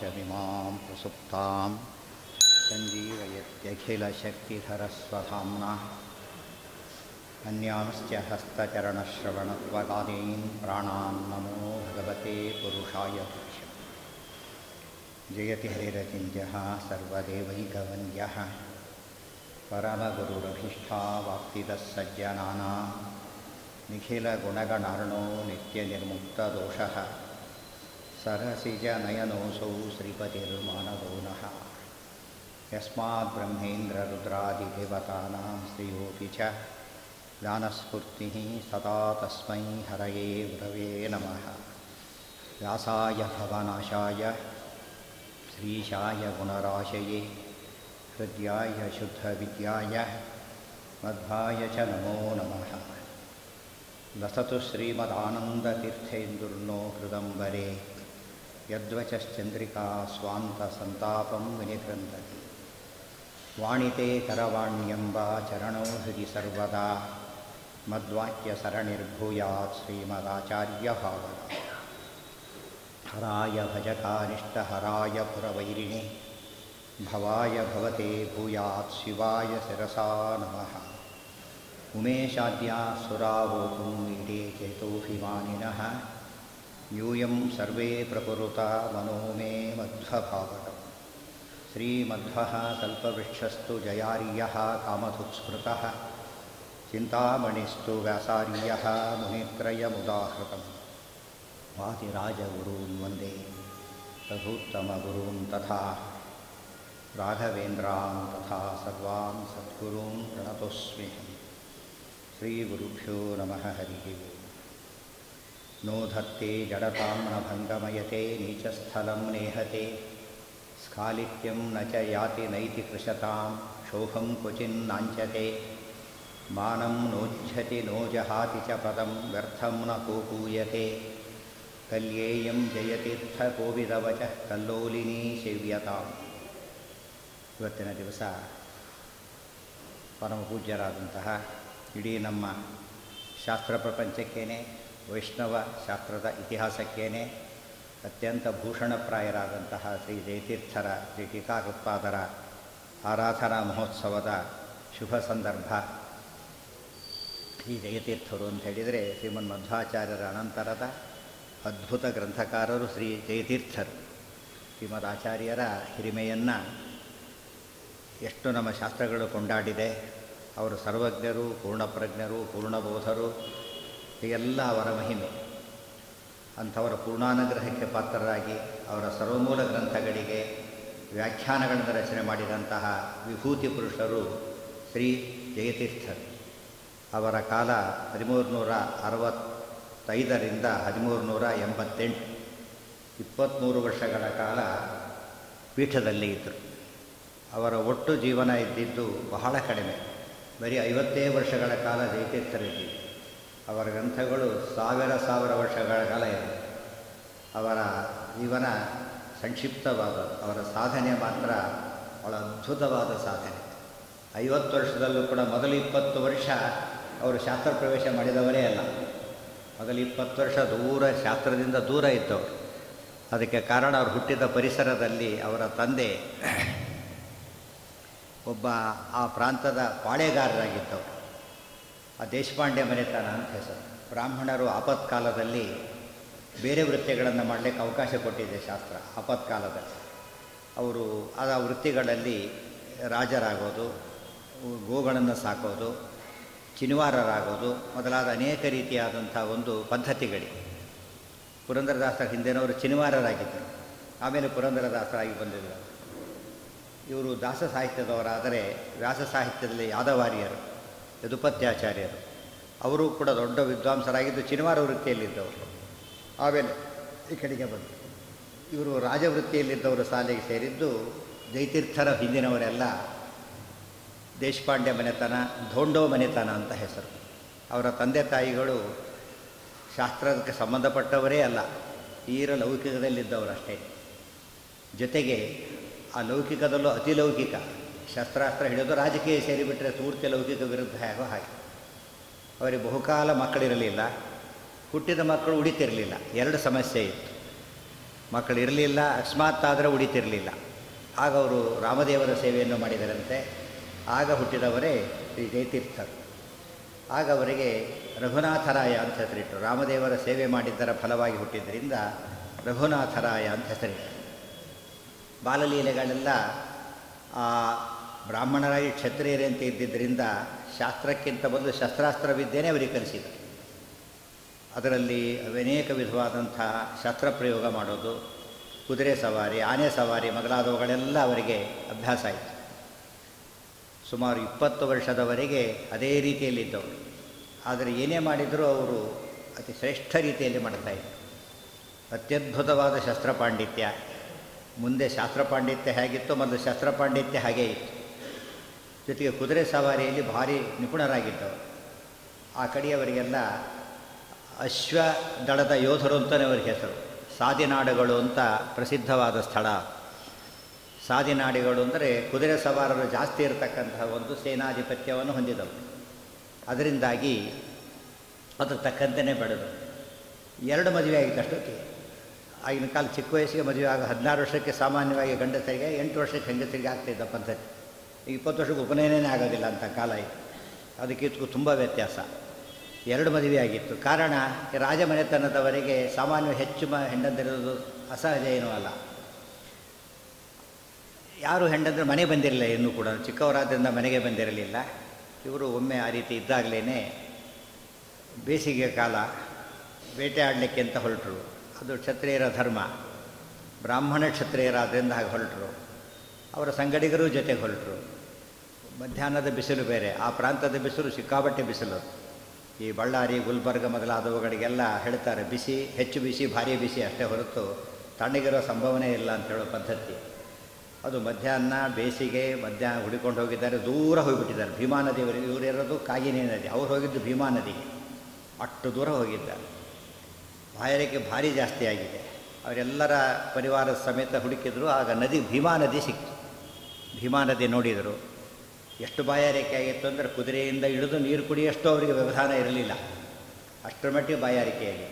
वाचमिमां प्रसुप्तां सञ्जीवयत्यखिलशक्तिधरस्वधाम्ना अन्यांश्च हस्तचरणश्रवणत्वगादीन् प्राणान् नमो भगवते पुरुषाय तुभ्यम् जयति हरिरचिन्त्यः सर्वदेवैकवन्द्यः परमगुरुरभीष्टावाप्तिदः सज्जनानां निखिलगुणगणार्णो नित्यनिर्मुक्तदोषः सरसिजनयनोऽसौ श्रीपतिर्मानदो नः यस्माद्ब्रह्मेन्द्ररुद्रादिदेवतानां श्रियोऽपि च ज्ञानस्फूर्तिः सदा तस्मै हरये गुरवे नमः व्यासाय भवनाशाय श्रीशाय गुणराशये हृद्याय शुद्धविद्याय मध्वाय च नमो नमः लसतु श्रीमदानन्दतीर्थेन्दुर्नो हृदम्बरे यद्वचश्चन्द्रिका स्वान्तसन्तापं विनिकृन्दति वाणिते करवाण्यम्ब चरणौ हृदि सर्वदा मद्वाक्यसरणिर्भूयात् श्रीमदाचार्यभावना हराय भजकानिष्टहराय पुरवैरिणे भवाय भवते भूयात् शिवाय शिरसा नमः उमेशाद्या सुरावोतुं मीडे चेतोऽभिमानिनः यूयं सर्वे प्रकुरुता मनो मे मध्वभावकम् श्रीमध्वः कल्पवृक्षस्तु जयार्यः कामधुक्स्मृतः चिन्तामणिस्तु व्यासार्यः मुनित्रयमुदाहृतम् वादिराजगुरून् वन्दे रघूत्तमगुरून् तथा राघवेन्द्रान् तथा सर्वान् सद्गुरून् प्रणतोऽस्म्यहम् श्रीगुरुभ्यो नमः हरिः नो धत्ते जडतां न भङ्गमयते नीचस्थलं नेहते स्खालित्यं न च याति नैति कृशतां शोभं क्वचिन्नाञ्चते मानं नोज्झति नो जहाति च पदं व्यर्थं न कोपूयते कल्येयं जयतीर्थकोविदवचः कल्लोलिनी सेव्यताम् ಇವತ್ತಿನ ದಿವಸ ಪರಮ ಪೂಜ್ಯರಾದಂತಹ ಇಡೀ ನಮ್ಮ ಶಾಸ್ತ್ರ ಪ್ರಪಂಚಕ್ಕೇನೆ ವೈಷ್ಣವ ಶಾಸ್ತ್ರದ ಇತಿಹಾಸಕ್ಕೇನೆ ಅತ್ಯಂತ ಭೂಷಣಪ್ರಾಯರಾದಂತಹ ಶ್ರೀ ಜಯತೀರ್ಥರ ಶ್ರೀ ಟೀಕಾಕೃತ್ಪಾದರ ಆರಾಧನಾ ಮಹೋತ್ಸವದ ಶುಭ ಸಂದರ್ಭ ಶ್ರೀ ಜಯತೀರ್ಥರು ಅಂತ ಹೇಳಿದರೆ ಶ್ರೀಮನ್ ಮಧ್ವಾಚಾರ್ಯರ ಅನಂತರದ ಅದ್ಭುತ ಗ್ರಂಥಕಾರರು ಶ್ರೀ ಜಯತೀರ್ಥರು ಶ್ರೀಮದ್ ಆಚಾರ್ಯರ ಹಿರಿಮೆಯನ್ನು ಎಷ್ಟು ನಮ್ಮ ಶಾಸ್ತ್ರಗಳು ಕೊಂಡಾಡಿದೆ ಅವರು ಸರ್ವಜ್ಞರು ಪೂರ್ಣಪ್ರಜ್ಞರು ಪೂರ್ಣಬೋಧರು ಹೀಗೆಲ್ಲ ಅವರ ಮಹಿಮೆ ಅಂಥವರ ಪೂರ್ಣಾನುಗ್ರಹಕ್ಕೆ ಪಾತ್ರರಾಗಿ ಅವರ ಸರ್ವಮೂಲ ಗ್ರಂಥಗಳಿಗೆ ವ್ಯಾಖ್ಯಾನಗಳನ್ನು ರಚನೆ ಮಾಡಿದಂತಹ ವಿಭೂತಿ ಪುರುಷರು ಶ್ರೀ ಜಯತೀರ್ಥರು ಅವರ ಕಾಲ ಹದಿಮೂರು ನೂರ ಅರವತ್ತೈದರಿಂದ ಹದಿಮೂರು ನೂರ ಎಂಬತ್ತೆಂಟು ಇಪ್ಪತ್ತ್ಮೂರು ವರ್ಷಗಳ ಕಾಲ ಪೀಠದಲ್ಲಿ ಇದ್ದರು ಅವರ ಒಟ್ಟು ಜೀವನ ಇದ್ದಿದ್ದು ಬಹಳ ಕಡಿಮೆ ಬರೀ ಐವತ್ತೇ ವರ್ಷಗಳ ಕಾಲ ಜಯತೀರ್ಥರಿದ್ದಿದ್ದು ಅವರ ಗ್ರಂಥಗಳು ಸಾವಿರ ಸಾವಿರ ವರ್ಷಗಳ ಕಾಲ ಇದೆ ಅವರ ಜೀವನ ಸಂಕ್ಷಿಪ್ತವಾದ ಅವರ ಸಾಧನೆ ಮಾತ್ರ ಬಹಳ ಅದ್ಭುತವಾದ ಸಾಧನೆ ಐವತ್ತು ವರ್ಷದಲ್ಲೂ ಕೂಡ ಮೊದಲು ಇಪ್ಪತ್ತು ವರ್ಷ ಅವರು ಶಾಸ್ತ್ರ ಪ್ರವೇಶ ಮಾಡಿದವರೇ ಅಲ್ಲ ಮೊದಲು ಇಪ್ಪತ್ತು ವರ್ಷ ದೂರ ಶಾಸ್ತ್ರದಿಂದ ದೂರ ಇದ್ದವರು ಅದಕ್ಕೆ ಕಾರಣ ಅವರು ಹುಟ್ಟಿದ ಪರಿಸರದಲ್ಲಿ ಅವರ ತಂದೆ ಒಬ್ಬ ಆ ಪ್ರಾಂತದ ಪಾಳೆಗಾರರಾಗಿದ್ದವರು ಆ ದೇಶಪಾಂಡೆ ಮನೆತನ ಅಂತ ಹೆಸರು ಬ್ರಾಹ್ಮಣರು ಆಪತ್ಕಾಲದಲ್ಲಿ ಬೇರೆ ವೃತ್ತಿಗಳನ್ನು ಮಾಡಲಿಕ್ಕೆ ಅವಕಾಶ ಕೊಟ್ಟಿದೆ ಶಾಸ್ತ್ರ ಆಪತ್ಕಾಲದಲ್ಲಿ ಅವರು ಆ ವೃತ್ತಿಗಳಲ್ಲಿ ರಾಜರಾಗೋದು ಗೋಗಳನ್ನು ಸಾಕೋದು ಚಿನಿವಾರರಾಗೋದು ಮೊದಲಾದ ಅನೇಕ ರೀತಿಯಾದಂಥ ಒಂದು ಪದ್ಧತಿಗಳಿವೆ ಪುರಂದರದಾಸರ ಹಿಂದಿನವರು ಚಿನಿವಾರರಾಗಿದ್ದರು ಆಮೇಲೆ ಪುರಂದರದಾಸರಾಗಿ ಬಂದಿದ್ದರು ಇವರು ದಾಸ ಸಾಹಿತ್ಯದವರಾದರೆ ವ್ಯಾಸ ಸಾಹಿತ್ಯದಲ್ಲಿ ಯಾದವಾರ್ಯರು ಯದುಪತ್ಯಾಚಾರ್ಯರು ಅವರು ಕೂಡ ದೊಡ್ಡ ವಿದ್ವಾಂಸರಾಗಿದ್ದು ಚಿನಿವಾರ ವೃತ್ತಿಯಲ್ಲಿದ್ದವರು ಆಮೇಲೆ ಈ ಕಡೆಗೆ ಬಂದರು ಇವರು ರಾಜವೃತ್ತಿಯಲ್ಲಿದ್ದವರು ಶಾಲೆಗೆ ಸೇರಿದ್ದು ಜೈತೀರ್ಥರ ಹಿಂದಿನವರೆಲ್ಲ ದೇಶಪಾಂಡೆ ಮನೆತನ ಧೋಂಡೋ ಮನೆತನ ಅಂತ ಹೆಸರು ಅವರ ತಂದೆ ತಾಯಿಗಳು ಶಾಸ್ತ್ರಕ್ಕೆ ಸಂಬಂಧಪಟ್ಟವರೇ ಅಲ್ಲ ತೀರ ಲೌಕಿಕದಲ್ಲಿದ್ದವರಷ್ಟೇ ಜೊತೆಗೆ ಆ ಲೌಕಿಕದಲ್ಲೂ ಅತಿ ಲೌಕಿಕ ಶಸ್ತ್ರಾಸ್ತ್ರ ಹಿಡಿದು ರಾಜಕೀಯ ಸೇರಿಬಿಟ್ರೆ ಪೂರ್ತಿ ಲೌಕಿಕ ವಿರುದ್ಧ ಆಗೋ ಹಾಗೆ ಅವರಿಗೆ ಬಹುಕಾಲ ಮಕ್ಕಳಿರಲಿಲ್ಲ ಹುಟ್ಟಿದ ಮಕ್ಕಳು ಉಳಿತಿರಲಿಲ್ಲ ಎರಡು ಸಮಸ್ಯೆ ಇತ್ತು ಮಕ್ಕಳು ಇರಲಿಲ್ಲ ಅಕಸ್ಮಾತ್ ಆದರೆ ಉಳಿತಿರಲಿಲ್ಲ ಆಗ ಅವರು ರಾಮದೇವರ ಸೇವೆಯನ್ನು ಮಾಡಿದರಂತೆ ಆಗ ಹುಟ್ಟಿದವರೇ ಶ್ರೀ ಜಯತೀರ್ಥರು ಆಗ ಅವರಿಗೆ ರಘುನಾಥರಾಯ ಅಂತ ಹೆಸರಿಟ್ಟರು ರಾಮದೇವರ ಸೇವೆ ಮಾಡಿದ್ದರ ಫಲವಾಗಿ ಹುಟ್ಟಿದ್ದರಿಂದ ರಘುನಾಥರಾಯ ಅಂತ ಹೆಸರಿಟ್ಟರು ಬಾಲಲೀಲೆಗಳೆಲ್ಲ ಆ ಬ್ರಾಹ್ಮಣರಾಗಿ ಕ್ಷತ್ರಿಯರೇ ಅಂತ ಇದ್ದಿದ್ದರಿಂದ ಶಾಸ್ತ್ರಕ್ಕಿಂತ ಮೊದಲು ಶಸ್ತ್ರಾಸ್ತ್ರ ವಿದ್ಯೆನೇ ಅವರಿಗೆ ಕಲಿಸಿದರು ಅದರಲ್ಲಿ ಅನೇಕ ವಿಧವಾದಂಥ ಶಸ್ತ್ರ ಪ್ರಯೋಗ ಮಾಡೋದು ಕುದುರೆ ಸವಾರಿ ಆನೆ ಸವಾರಿ ಮೊದಲಾದವುಗಳೆಲ್ಲ ಅವರಿಗೆ ಅಭ್ಯಾಸ ಆಯಿತು ಸುಮಾರು ಇಪ್ಪತ್ತು ವರ್ಷದವರೆಗೆ ಅದೇ ರೀತಿಯಲ್ಲಿದ್ದವರು ಆದರೆ ಏನೇ ಮಾಡಿದರೂ ಅವರು ಅತಿ ಶ್ರೇಷ್ಠ ರೀತಿಯಲ್ಲಿ ಮಾಡ್ತಾಯಿದ್ರು ಅತ್ಯದ್ಭುತವಾದ ಶಸ್ತ್ರ ಪಾಂಡಿತ್ಯ ಮುಂದೆ ಶಾಸ್ತ್ರ ಪಾಂಡಿತ್ಯ ಹೇಗಿತ್ತು ಮೊದಲು ಶಸ್ತ್ರ ಪಾಂಡಿತ್ಯ ಹಾಗೇ ಇತ್ತು ಜೊತೆಗೆ ಕುದುರೆ ಸವಾರಿಯಲ್ಲಿ ಭಾರಿ ನಿಪುಣರಾಗಿದ್ದವರು ಆ ಕಡೆಯವರಿಗೆಲ್ಲ ಅಶ್ವದಳದ ಯೋಧರು ಅಂತಲೇ ಅವರಿಗೆ ಹೆಸರು ಸಾದಿನಾಡುಗಳು ಅಂತ ಪ್ರಸಿದ್ಧವಾದ ಸ್ಥಳ ಸಾದಿನಾಡಿಗಳು ಅಂದರೆ ಕುದುರೆ ಸವಾರರು ಜಾಸ್ತಿ ಇರತಕ್ಕಂತಹ ಒಂದು ಸೇನಾಧಿಪತ್ಯವನ್ನು ಹೊಂದಿದವರು ಅದರಿಂದಾಗಿ ಅದಕ್ಕೆ ತಕ್ಕಂತೆಯೇ ಬೆಳೆದು ಎರಡು ಮದುವೆ ಆಗಿತ್ತು ಅಷ್ಟೊತ್ತಿಗೆ ಆಗಿನ ಕಾಲ ಚಿಕ್ಕ ವಯಸ್ಸಿಗೆ ಮದುವೆ ಆಗ ಹದಿನಾರು ವರ್ಷಕ್ಕೆ ಸಾಮಾನ್ಯವಾಗಿ ಗಂಡಸರಿಗೆ ಎಂಟು ವರ್ಷಕ್ಕೆ ಹೆಂಗಸರಿಗೆ ಆಗ್ತಿದ್ದ ಪದ್ಧತಿ ಈಗ ಇಪ್ಪತ್ತು ವರ್ಷಕ್ಕೆ ಉಪನಯನೇ ಆಗೋದಿಲ್ಲ ಅಂತ ಕಾಲ ಇತ್ತು ಅದಕ್ಕೆ ಇದಕ್ಕೂ ತುಂಬ ವ್ಯತ್ಯಾಸ ಎರಡು ಮದುವೆ ಆಗಿತ್ತು ಕಾರಣ ಈ ರಾಜಮನೆತನದವರಿಗೆ ಸಾಮಾನ್ಯ ಹೆಚ್ಚು ಮ ಹೆಂಡಂದಿರೋದು ಅಸಹಜ ಏನೂ ಅಲ್ಲ ಯಾರು ಹೆಂಡಂದ್ರೆ ಮನೆ ಬಂದಿರಲಿಲ್ಲ ಇನ್ನೂ ಕೂಡ ಚಿಕ್ಕವರಾದ್ದರಿಂದ ಮನೆಗೆ ಬಂದಿರಲಿಲ್ಲ ಇವರು ಒಮ್ಮೆ ಆ ರೀತಿ ಇದ್ದಾಗಲೇ ಬೇಸಿಗೆ ಕಾಲ ಬೇಟೆ ಆಡಲಿಕ್ಕೆ ಅಂತ ಹೊರಟರು ಅದು ಕ್ಷತ್ರಿಯರ ಧರ್ಮ ಬ್ರಾಹ್ಮಣ ಕ್ಷತ್ರಿಯರಾದ್ದರಿಂದ ಹಾಗೆ ಹೊರಟರು ಅವರ ಸಂಗಡಿಗರೂ ಜೊತೆಗೆ ಹೊರಟರು ಮಧ್ಯಾಹ್ನದ ಬಿಸಿಲು ಬೇರೆ ಆ ಪ್ರಾಂತದ ಬಿಸಿಲು ಸಿಕ್ಕಾಬಟ್ಟೆ ಬಿಸಿಲು ಈ ಬಳ್ಳಾರಿ ಗುಲ್ಬರ್ಗ ಮೊದಲಾದವುಗಳಿಗೆಲ್ಲ ಹೇಳ್ತಾರೆ ಬಿಸಿ ಹೆಚ್ಚು ಬಿಸಿ ಭಾರಿ ಬಿಸಿ ಅಷ್ಟೇ ಹೊರತು ತಣ್ಣಗಿರೋ ಸಂಭವನೆ ಇಲ್ಲ ಅಂತ ಹೇಳೋ ಪದ್ಧತಿ ಅದು ಮಧ್ಯಾಹ್ನ ಬೇಸಿಗೆ ಮಧ್ಯಾಹ್ನ ಹುಡಿಕೊಂಡು ಹೋಗಿದ್ದಾರೆ ದೂರ ಹೋಗಿಬಿಟ್ಟಿದ್ದಾರೆ ಭೀಮಾ ನದಿವರೆಗೆ ಇವರು ಇರೋದು ಕಾಗಿನೇ ನದಿ ಅವ್ರು ಹೋಗಿದ್ದು ಭೀಮಾ ನದಿಗೆ ಅಷ್ಟು ದೂರ ಹೋಗಿದ್ದಾರೆ ಬಾಯಾರಿಕೆ ಭಾರಿ ಜಾಸ್ತಿ ಆಗಿದೆ ಅವರೆಲ್ಲರ ಪರಿವಾರದ ಸಮೇತ ಹುಡುಕಿದ್ರು ಆಗ ನದಿ ಭೀಮಾ ನದಿ ಸಿಕ್ತು ಭೀಮಾ ನದಿ ನೋಡಿದರು ಎಷ್ಟು ಬಾಯಾರಿಕೆ ಆಗಿತ್ತು ಅಂದರೆ ಕುದುರೆಯಿಂದ ಇಳಿದು ನೀರು ಕುಡಿಯಷ್ಟು ಅವರಿಗೆ ವ್ಯವಧಾನ ಇರಲಿಲ್ಲ ಅಷ್ಟರ ಮಟ್ಟಿಗೆ ಬಾಯಾರಿಕೆಯಾಗಿ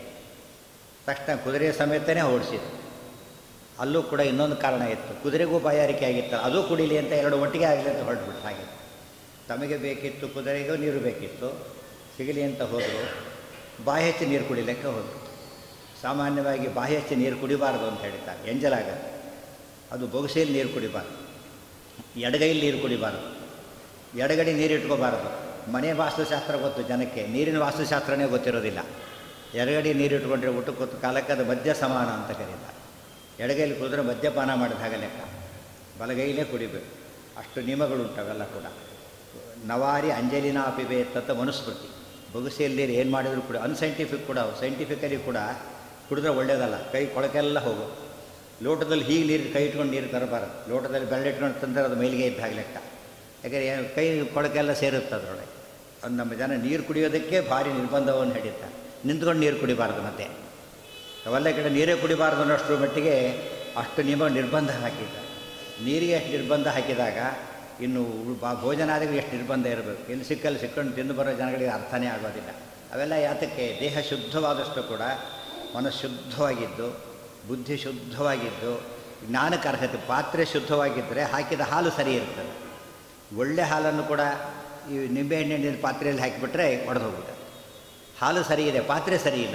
ತಕ್ಷಣ ಕುದುರೆ ಸಮೇತನೇ ಓಡಿಸಿದ್ರು ಅಲ್ಲೂ ಕೂಡ ಇನ್ನೊಂದು ಕಾರಣ ಇತ್ತು ಕುದುರೆಗೂ ಬಾಯಾರಿಕೆ ಆಗಿತ್ತು ಅದು ಕುಡಿಲಿ ಅಂತ ಎರಡು ಒಟ್ಟಿಗೆ ಆಗಲಿ ಅಂತ ಹೊರಟ್ಬಿಟ್ಟು ಹಾಗೆ ತಮಗೆ ಬೇಕಿತ್ತು ಕುದುರೆಗೂ ನೀರು ಬೇಕಿತ್ತು ಸಿಗಲಿ ಅಂತ ಹೋದರು ಬಾಯಿ ಹೆಚ್ಚು ನೀರು ಕುಡಿಲಿಕ್ಕೆ ಹೋದರು ಸಾಮಾನ್ಯವಾಗಿ ಬಾಯಿ ಹೆಚ್ಚು ನೀರು ಕುಡಿಬಾರ್ದು ಅಂತ ಹೇಳ್ತಾರೆ ಎಂಜಲಾಗತ್ತೆ ಅದು ಬೊಗಸೆಯಲ್ಲಿ ನೀರು ಕುಡಿಬಾರ್ದು ಎಡಗೈಯಲ್ಲಿ ನೀರು ಕುಡಿಬಾರ್ದು ಎಡಗಡೆ ನೀರು ಇಟ್ಕೋಬಾರ್ದು ಮನೆ ವಾಸ್ತುಶಾಸ್ತ್ರ ಗೊತ್ತು ಜನಕ್ಕೆ ನೀರಿನ ವಾಸ್ತುಶಾಸ್ತ್ರನೇ ಗೊತ್ತಿರೋದಿಲ್ಲ ಎಡಗಡೆ ನೀರು ಇಟ್ಕೊಂಡ್ರೆ ಊಟಕ್ಕೆ ಗೊತ್ತು ಕಾಲಕ್ಕೆ ಅದು ಮದ್ಯ ಸಮಾನ ಅಂತ ಕರೀತಾರೆ ಎಡಗೈಲಿ ಕುಡಿದ್ರೆ ಮದ್ಯಪಾನ ಮಾಡಿದ ಹಾಗೆ ಲೆಕ್ಕ ಬಲಗೈಲೇ ಕುಡಿಬೇಕು ಅಷ್ಟು ನಿಯಮಗಳುಂಟು ಅವೆಲ್ಲ ಕೂಡ ನವಾರಿ ಅಂಜಲಿನ ಅಪಿಬೆ ತತ್ತ ಮನುಸ್ಮೃತಿ ಬೊಗಸೆಯಲ್ಲಿ ನೀರು ಏನು ಮಾಡಿದ್ರು ಕೂಡ ಅನ್ಸೈಂಟಿಫಿಕ್ ಕೂಡ ಸೈಂಟಿಫಿಕಲಿ ಕೂಡ ಕುಡಿದ್ರೆ ಒಳ್ಳೆಯದಲ್ಲ ಕೈ ಕೊಳಕೆಲ್ಲ ಹೋಗು ಲೋಟದಲ್ಲಿ ಹೀಗೆ ನೀರು ಕೈ ಇಟ್ಕೊಂಡು ನೀರು ತರಬಾರದು ಲೋಟದಲ್ಲಿ ಬೆರಳಿಟ್ಕೊಂಡು ತಂದರೆ ಅದು ಮೈಲಿಗೆ ಇದ್ದ ಹಾಗೆ ಲೆಕ್ಕ ಯಾಕಂದರೆ ಏನು ಕೈ ಕೊಳಕೆಲ್ಲ ಸೇರುತ್ತೆ ಅದರೊಳಗೆ ಅದು ನಮ್ಮ ಜನ ನೀರು ಕುಡಿಯೋದಕ್ಕೆ ಭಾರಿ ನಿರ್ಬಂಧವನ್ನು ಹೇಳಿದ್ದಾರೆ ನಿಂತ್ಕೊಂಡು ನೀರು ಕುಡಿಬಾರ್ದು ಮತ್ತೆ ಅವೆಲ್ಲ ಕಡೆ ನೀರೇ ಕುಡಿಬಾರ್ದು ಅನ್ನೋಷ್ಟರ ಮಟ್ಟಿಗೆ ಅಷ್ಟು ನಿಯಮ ನಿರ್ಬಂಧ ಹಾಕಿದ್ದಾರೆ ನೀರಿಗೆ ಎಷ್ಟು ನಿರ್ಬಂಧ ಹಾಕಿದಾಗ ಇನ್ನು ಬಾ ಭೋಜನಾದಿಗಳು ಎಷ್ಟು ನಿರ್ಬಂಧ ಇರಬೇಕು ಎಲ್ಲಿ ಸಿಕ್ಕಲ್ಲಿ ಸಿಕ್ಕೊಂಡು ತಿಂದು ಬರೋ ಜನಗಳಿಗೆ ಅರ್ಥನೇ ಆಗೋದಿಲ್ಲ ಅವೆಲ್ಲ ಯಾತಕ್ಕೆ ದೇಹ ಶುದ್ಧವಾದಷ್ಟು ಕೂಡ ಮನಸ್ಸು ಶುದ್ಧವಾಗಿದ್ದು ಬುದ್ಧಿ ಶುದ್ಧವಾಗಿದ್ದು ಜ್ಞಾನಕ್ಕೆ ಅರ್ಹತೆ ಪಾತ್ರೆ ಶುದ್ಧವಾಗಿದ್ದರೆ ಹಾಕಿದ ಹಾಲು ಸರಿ ಇರ್ತದೆ ಒಳ್ಳೆ ಹಾಲನ್ನು ಕೂಡ ಈ ನಿಂಬೆಹಣ್ಣಿನ ಪಾತ್ರೆಯಲ್ಲಿ ಹಾಕಿಬಿಟ್ರೆ ಒಡೆದು ಹೋಗ್ಬಿಡುತ್ತೆ ಹಾಲು ಸರಿ ಇದೆ ಪಾತ್ರೆ ಸರಿ ಇಲ್ಲ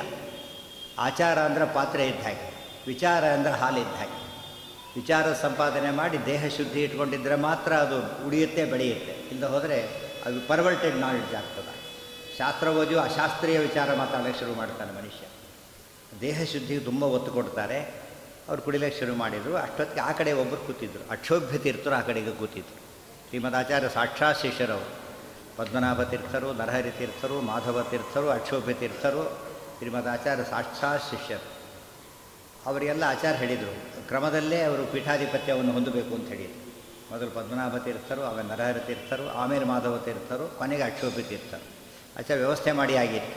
ಆಚಾರ ಅಂದರೆ ಪಾತ್ರೆ ಇದ್ದ ಹಾಗೆ ವಿಚಾರ ಅಂದರೆ ಹಾಲು ಇದ್ದ ಹಾಗೆ ವಿಚಾರ ಸಂಪಾದನೆ ಮಾಡಿ ದೇಹ ಶುದ್ಧಿ ಇಟ್ಕೊಂಡಿದ್ದರೆ ಮಾತ್ರ ಅದು ಉಳಿಯುತ್ತೆ ಬೆಳೆಯುತ್ತೆ ಇಲ್ಲ ಹೋದರೆ ಅದು ಪರ್ವರ್ಟೆಡ್ ನಾಲೆಡ್ಜ್ ಆಗ್ತದೆ ಶಾಸ್ತ್ರ ಓದಿಯು ಅಶಾಸ್ತ್ರೀಯ ವಿಚಾರ ಮಾತಾಡೋಕ್ಕೆ ಶುರು ಮಾಡ್ತಾನೆ ಮನುಷ್ಯ ದೇಹ ಶುದ್ಧಿಗೆ ತುಂಬ ಒತ್ತು ಕೊಡ್ತಾರೆ ಅವ್ರು ಕುಡಿಲಿಕ್ಕೆ ಶುರು ಮಾಡಿದರು ಅಷ್ಟೊತ್ತಿಗೆ ಆ ಕಡೆ ಒಬ್ಬರು ಕೂತಿದ್ರು ಅಕ್ಷೋಭ್ಯ ತೀರ್ಥರು ಆ ಕಡೆಗೆ ಕೂತಿದ್ರು ಶ್ರೀಮದಾಚಾರ್ಯ ಸಾಕ್ಷಾತ್ ಶಿಷ್ಯರವರು ಪದ್ಮನಾಭ ತೀರ್ಥರು ನರಹರಿ ತೀರ್ಥರು ಮಾಧವ ತೀರ್ಥರು ಅಕ್ಷೋಭ್ಯ ತೀರ್ಥರು ಶ್ರೀಮದಾಚಾರ್ಯ ಸಾಕ್ಷಾತ್ ಶಿಷ್ಯರು ಅವರಿಗೆಲ್ಲ ಆಚಾರ ಹೇಳಿದರು ಕ್ರಮದಲ್ಲೇ ಅವರು ಪೀಠಾಧಿಪತ್ಯವನ್ನು ಹೊಂದಬೇಕು ಅಂತ ಹೇಳಿದರು ಮೊದಲು ಪದ್ಮನಾಭ ತೀರ್ಥರು ಆಮೇಲೆ ನರಹರಿ ತೀರ್ಥರು ಆಮೇಲೆ ಮಾಧವ ತೀರ್ಥರು ಕೊನೆಗೆ ಅಕ್ಷೋಭ್ಯ ತೀರ್ಥರು ಆಚಾರ ವ್ಯವಸ್ಥೆ ಮಾಡಿ ಆಗಿತ್ತು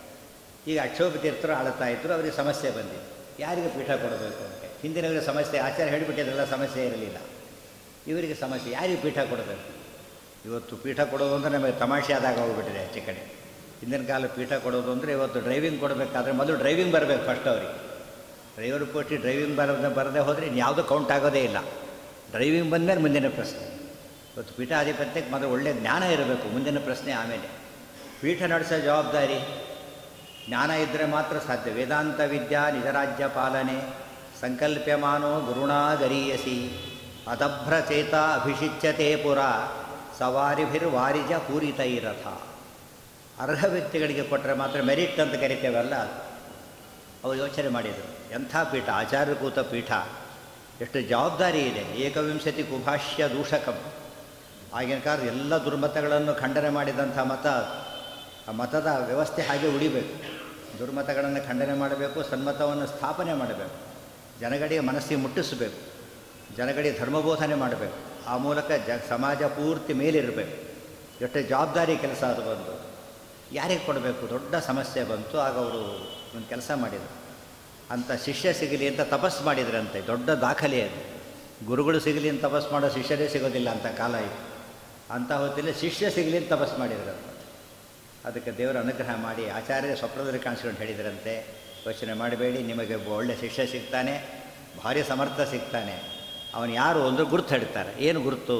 ಈಗ ಅಕ್ಷೋಭ್ಯ ತೀರ್ಥರು ಆಳುತ್ತಾ ಇದ್ದರು ಅವರಿಗೆ ಸಮಸ್ಯೆ ಬಂದಿತ್ತು ಯಾರಿಗೆ ಪೀಠ ಕೊಡಬೇಕು ಅಂತ ಹಿಂದಿನವರಿಗೆ ಸಮಸ್ಯೆ ಆಚಾರ ಹೇಳಿಬಿಟ್ಟಿದ್ರೆಲ್ಲ ಸಮಸ್ಯೆ ಇರಲಿಲ್ಲ ಇವರಿಗೆ ಸಮಸ್ಯೆ ಯಾರಿಗೆ ಪೀಠ ಕೊಡಬೇಕು ಇವತ್ತು ಪೀಠ ಕೊಡೋದು ಅಂದರೆ ನಮಗೆ ತಮಾಷೆ ಆದಾಗ ಹೋಗ್ಬಿಟ್ಟಿದೆ ಹೆಚ್ಚು ಕಡೆ ಹಿಂದಿನ ಕಾಲ ಪೀಠ ಕೊಡೋದು ಅಂದರೆ ಇವತ್ತು ಡ್ರೈವಿಂಗ್ ಕೊಡಬೇಕಾದ್ರೆ ಮೊದಲು ಡ್ರೈವಿಂಗ್ ಬರಬೇಕು ಫಸ್ಟ್ ಅವರಿಗೆ ಡ್ರೈವರ್ ಪೋಟಿ ಡ್ರೈವಿಂಗ್ ಬರದೆ ಬರದೆ ಹೋದರೆ ಇನ್ಯಾವುದೂ ಕೌಂಟ್ ಆಗೋದೇ ಇಲ್ಲ ಡ್ರೈವಿಂಗ್ ಬಂದಮೇಲೆ ಮುಂದಿನ ಪ್ರಶ್ನೆ ಇವತ್ತು ಪೀಠಾಧಿಪತ್ಯಕ್ಕೆ ಮಾತ್ರ ಒಳ್ಳೆಯ ಜ್ಞಾನ ಇರಬೇಕು ಮುಂದಿನ ಪ್ರಶ್ನೆ ಆಮೇಲೆ ಪೀಠ ನಡೆಸೋ ಜವಾಬ್ದಾರಿ ಜ್ಞಾನ ಇದ್ದರೆ ಮಾತ್ರ ಸಾಧ್ಯ ವೇದಾಂತ ವಿದ್ಯಾ ನಿಜರಾಜ್ಯ ಪಾಲನೆ ಸಂಕಲ್ಪ್ಯಮಾನೋ ಗುರುಣಾ ಗರೀಯಸಿ ಅದಭ್ರಚೇತ ಅಭಿಷಿಚ್ಯತೆ ಪುರ ಸವಾರಿಭಿರ್ವಾರಿಜ ಪೂರಿತೈರಥ ಅರ್ಹ ವ್ಯಕ್ತಿಗಳಿಗೆ ಕೊಟ್ಟರೆ ಮಾತ್ರ ಮೆರಿಟ್ ಅಂತ ಕರಿತೇವಲ್ಲ ಅವರು ಯೋಚನೆ ಮಾಡಿದರು ಎಂಥ ಪೀಠ ಆಚಾರ್ಯಕೂತ ಪೀಠ ಎಷ್ಟು ಜವಾಬ್ದಾರಿ ಇದೆ ಏಕವಿಂಶತಿ ಕುಭಾಷ್ಯ ದೂಷಕಂ ಆಗಿನ ಕಾಲದ ಎಲ್ಲ ದುರ್ಮತಗಳನ್ನು ಖಂಡನೆ ಮಾಡಿದಂಥ ಮತ ಆ ಮತದ ವ್ಯವಸ್ಥೆ ಹಾಗೆ ಉಳಿಬೇಕು ದುರ್ಮತಗಳನ್ನು ಖಂಡನೆ ಮಾಡಬೇಕು ಸನ್ಮತವನ್ನು ಸ್ಥಾಪನೆ ಮಾಡಬೇಕು ಜನಗಳಿಗೆ ಮನಸ್ಸಿಗೆ ಮುಟ್ಟಿಸಬೇಕು ಜನಗಳಿಗೆ ಧರ್ಮಬೋಧನೆ ಮಾಡಬೇಕು ಆ ಮೂಲಕ ಜ ಸಮಾಜ ಪೂರ್ತಿ ಮೇಲಿರಬೇಕು ಎಷ್ಟು ಜವಾಬ್ದಾರಿ ಕೆಲಸ ಅದು ಬಂದು ಯಾರಿಗೆ ಕೊಡಬೇಕು ದೊಡ್ಡ ಸಮಸ್ಯೆ ಬಂತು ಆಗ ಅವರು ಒಂದು ಕೆಲಸ ಮಾಡಿದರು ಅಂಥ ಶಿಷ್ಯ ಸಿಗಲಿ ಅಂತ ತಪಸ್ಸು ಮಾಡಿದ್ರಂತೆ ದೊಡ್ಡ ದಾಖಲೆ ಅದು ಗುರುಗಳು ಸಿಗಲಿ ಅಂತ ತಪಸ್ಸು ಮಾಡೋ ಶಿಷ್ಯರೇ ಸಿಗೋದಿಲ್ಲ ಅಂತ ಕಾಲ ಇತ್ತು ಅಂಥ ಹೊತ್ತಲ್ಲಿ ಶಿಷ್ಯ ಸಿಗಲಿ ಅಂತ ತಪಸ್ಸು ಮಾಡಿದ್ರಂತೆ ಅದಕ್ಕೆ ದೇವರ ಅನುಗ್ರಹ ಮಾಡಿ ಆಚಾರ್ಯ ಸ್ವಪ್ನದಲ್ಲಿ ಕಾಣಿಸ್ಕೊಂಡು ಹೇಳಿದ್ರಂತೆ ಯೋಚನೆ ಮಾಡಬೇಡಿ ನಿಮಗೆ ಒಬ್ಬ ಒಳ್ಳೆ ಶಿಷ್ಯ ಸಿಗ್ತಾನೆ ಭಾರಿ ಸಮರ್ಥ ಸಿಗ್ತಾನೆ ಅವನು ಯಾರು ಅಂದರೆ ಗುರುತು ಹೇಳ್ತಾರೆ ಏನು ಗುರುತು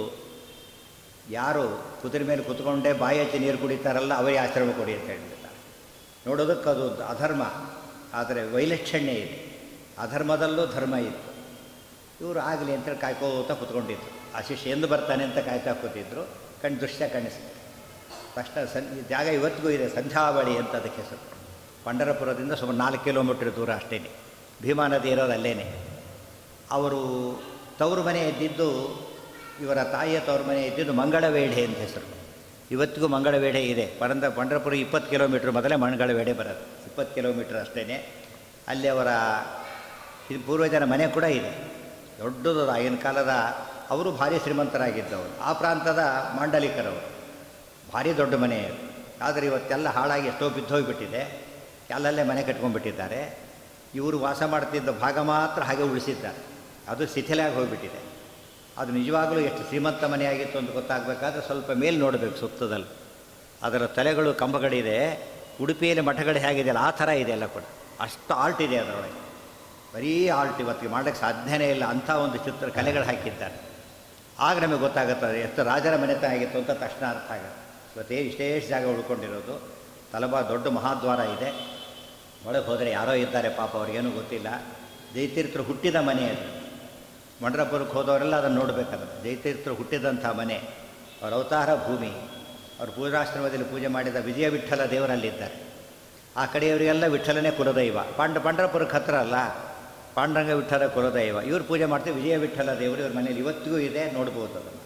ಯಾರು ಕುದುರೆ ಮೇಲೆ ಕುತ್ಕೊಂಡೇ ಬಾಯಿ ಹಚ್ಚಿ ನೀರು ಕುಡಿತಾರಲ್ಲ ಅವರೇ ಆಶ್ರಮ ಕೊಡಿ ಅಂತ ಹೇಳ್ಬಿಡ್ತಾರೆ ನೋಡೋದಕ್ಕೆ ಅದು ಅಧರ್ಮ ಆದರೆ ವೈಲಕ್ಷಣ್ಯ ಇದೆ ಅಧರ್ಮದಲ್ಲೂ ಧರ್ಮ ಇತ್ತು ಇವರು ಆಗಲಿ ಅಂತೇಳಿ ಕಾಯ್ಕೋತ ಕುತ್ಕೊಂಡಿದ್ರು ಆ ಶಿಷ್ಯ ಎಂದು ಬರ್ತಾನೆ ಅಂತ ಕಾಯ್ತಾ ಕೂತಿದ್ರು ಕಣ್ಣು ದೃಶ್ಯ ಕಾಣಿಸಿತು ತಕ್ಷಣ ಸನ್ ಈ ಜಾಗ ಇವತ್ತಿಗೂ ಇದೆ ಸಂಧ್ಯಾವಳಿ ಅಂತ ಅದಕ್ಕೆ ಹೆಸರು ಪಂಡರಪುರದಿಂದ ಸುಮಾರು ನಾಲ್ಕು ಕಿಲೋಮೀಟ್ರ್ ದೂರ ಅಷ್ಟೇ ಭೀಮಾ ನದಿ ಇರೋದು ಅಲ್ಲೇನೆ ಅವರು ತವರು ಮನೆ ಇದ್ದಿದ್ದು ಇವರ ತಾಯಿಯ ತವರು ಮನೆ ಇದ್ದಿದ್ದು ಮಂಗಳವೇಢೆ ಅಂತ ಹೆಸರು ಇವತ್ತಿಗೂ ಮಂಗಳವೇಢೆ ಇದೆ ಪರಂದ ಪಂಡರಪುರ ಇಪ್ಪತ್ತು ಕಿಲೋಮೀಟ್ರ್ ಮೊದಲೇ ಮಂಗಳವೇಢೆ ಬರೋದು ಇಪ್ಪತ್ತು ಕಿಲೋಮೀಟ್ರ್ ಅಷ್ಟೇ ಅಲ್ಲಿ ಅವರ ಇದು ಪೂರ್ವಜನ ಮನೆ ಕೂಡ ಇದೆ ದೊಡ್ಡದು ಆಗಿನ ಕಾಲದ ಅವರು ಭಾರಿ ಶ್ರೀಮಂತರಾಗಿದ್ದವರು ಆ ಪ್ರಾಂತದ ಮಾಂಡಲಿಕರವರು ಭಾರಿ ದೊಡ್ಡ ಮನೆ ಅದು. ಆದರೆ ಇವತ್ತೆಲ್ಲ ಹಾಳಾಗಿ ಎಷ್ಟೋ ಬಿದ್ದೋಗಿಬಿಟ್ಟಿದೆ ಅಲ್ಲಲ್ಲೇ ಮನೆ ಕಟ್ಕೊಂಡ್ಬಿಟ್ಟಿದ್ದಾರೆ ಇವರು ವಾಸ ಮಾಡ್ತಿದ್ದ ಭಾಗ ಮಾತ್ರ ಹಾಗೆ ಉಳಿಸಿದ್ದಾರೆ ಅದು ಶಿಥಿಲಾಗಿ ಹೋಗಿಬಿಟ್ಟಿದೆ ಅದು ನಿಜವಾಗಲೂ ಎಷ್ಟು ಶ್ರೀಮಂತ ಮನೆಯಾಗಿತ್ತು ಅಂತ ಗೊತ್ತಾಗಬೇಕಾದ್ರೆ ಸ್ವಲ್ಪ ಮೇಲೆ ನೋಡಬೇಕು ಸುತ್ತದಲ್ಲಿ ಅದರ ತಲೆಗಳು ಕಂಬಗಳಿದೆ ಉಡುಪಿಯಲ್ಲಿ ಮಠಗಳು ಹೇಗಿದೆಯಲ್ಲ ಆ ಥರ ಇದೆ ಎಲ್ಲ ಕೂಡ ಅಷ್ಟು ಆಲ್ಟ್ ಇದೆ ಅದರೊಳಗೆ ಬರೀ ಆಲ್ಟ್ ಇವತ್ತಿಗೆ ಮಾಡೋಕ್ಕೆ ಸಾಧ್ಯನೇ ಇಲ್ಲ ಅಂಥ ಒಂದು ಚಿತ್ರ ಕಲೆಗಳು ಹಾಕಿದ್ದಾರೆ ಆಗ ನಮಗೆ ಗೊತ್ತಾಗುತ್ತದೆ ಎಷ್ಟು ರಾಜರ ಮನೆತನ ಆಗಿತ್ತು ಅಂತ ತಕ್ಷಣ ಅರ್ಥ ಆಗುತ್ತೆ ಇವತ್ತೇ ಇಷ್ಟೇಷ್ಟು ಜಾಗ ಉಳ್ಕೊಂಡಿರೋದು ತಲಬಾ ದೊಡ್ಡ ಮಹಾದ್ವಾರ ಇದೆ ಒಳಗೆ ಹೋದರೆ ಯಾರೋ ಇದ್ದಾರೆ ಪಾಪ ಅವ್ರಿಗೇನೂ ಗೊತ್ತಿಲ್ಲ ಜೈತೀರ್ಥರು ಹುಟ್ಟಿದ ಮನೆ ಅದು ಮಂಡ್ರಪುರಕ್ಕೆ ಹೋದವರೆಲ್ಲ ಅದನ್ನು ನೋಡಬೇಕಾದ್ರೆ ಜೈತೀರ್ಥರು ಹುಟ್ಟಿದಂಥ ಮನೆ ಅವರ ಅವತಾರ ಭೂಮಿ ಅವರು ಪೂಜಾಶ್ರಮದಲ್ಲಿ ಪೂಜೆ ಮಾಡಿದ ವಿಜಯ ವಿಠಲ ದೇವರಲ್ಲಿದ್ದಾರೆ ಆ ಕಡೆಯವರಿಗೆಲ್ಲ ವಿಠಲನೇ ಕುಲದೈವ ಪಾಂಡ ಪಂಡ್ರಪುರಕ್ಕೆ ಹತ್ರ ಅಲ್ಲ ಪಾಂಡುರಂಗ ವಿಠಲ ಕುಲದೈವ ಇವ್ರು ಪೂಜೆ ಮಾಡ್ತೀವಿ ವಿಜಯ ವಿಠಲ ದೇವರು ಇವ್ರ ಮನೇಲಿ ಇವತ್ತಿಗೂ ಇದೆ ನೋಡ್ಬೋದು ಅದನ್ನು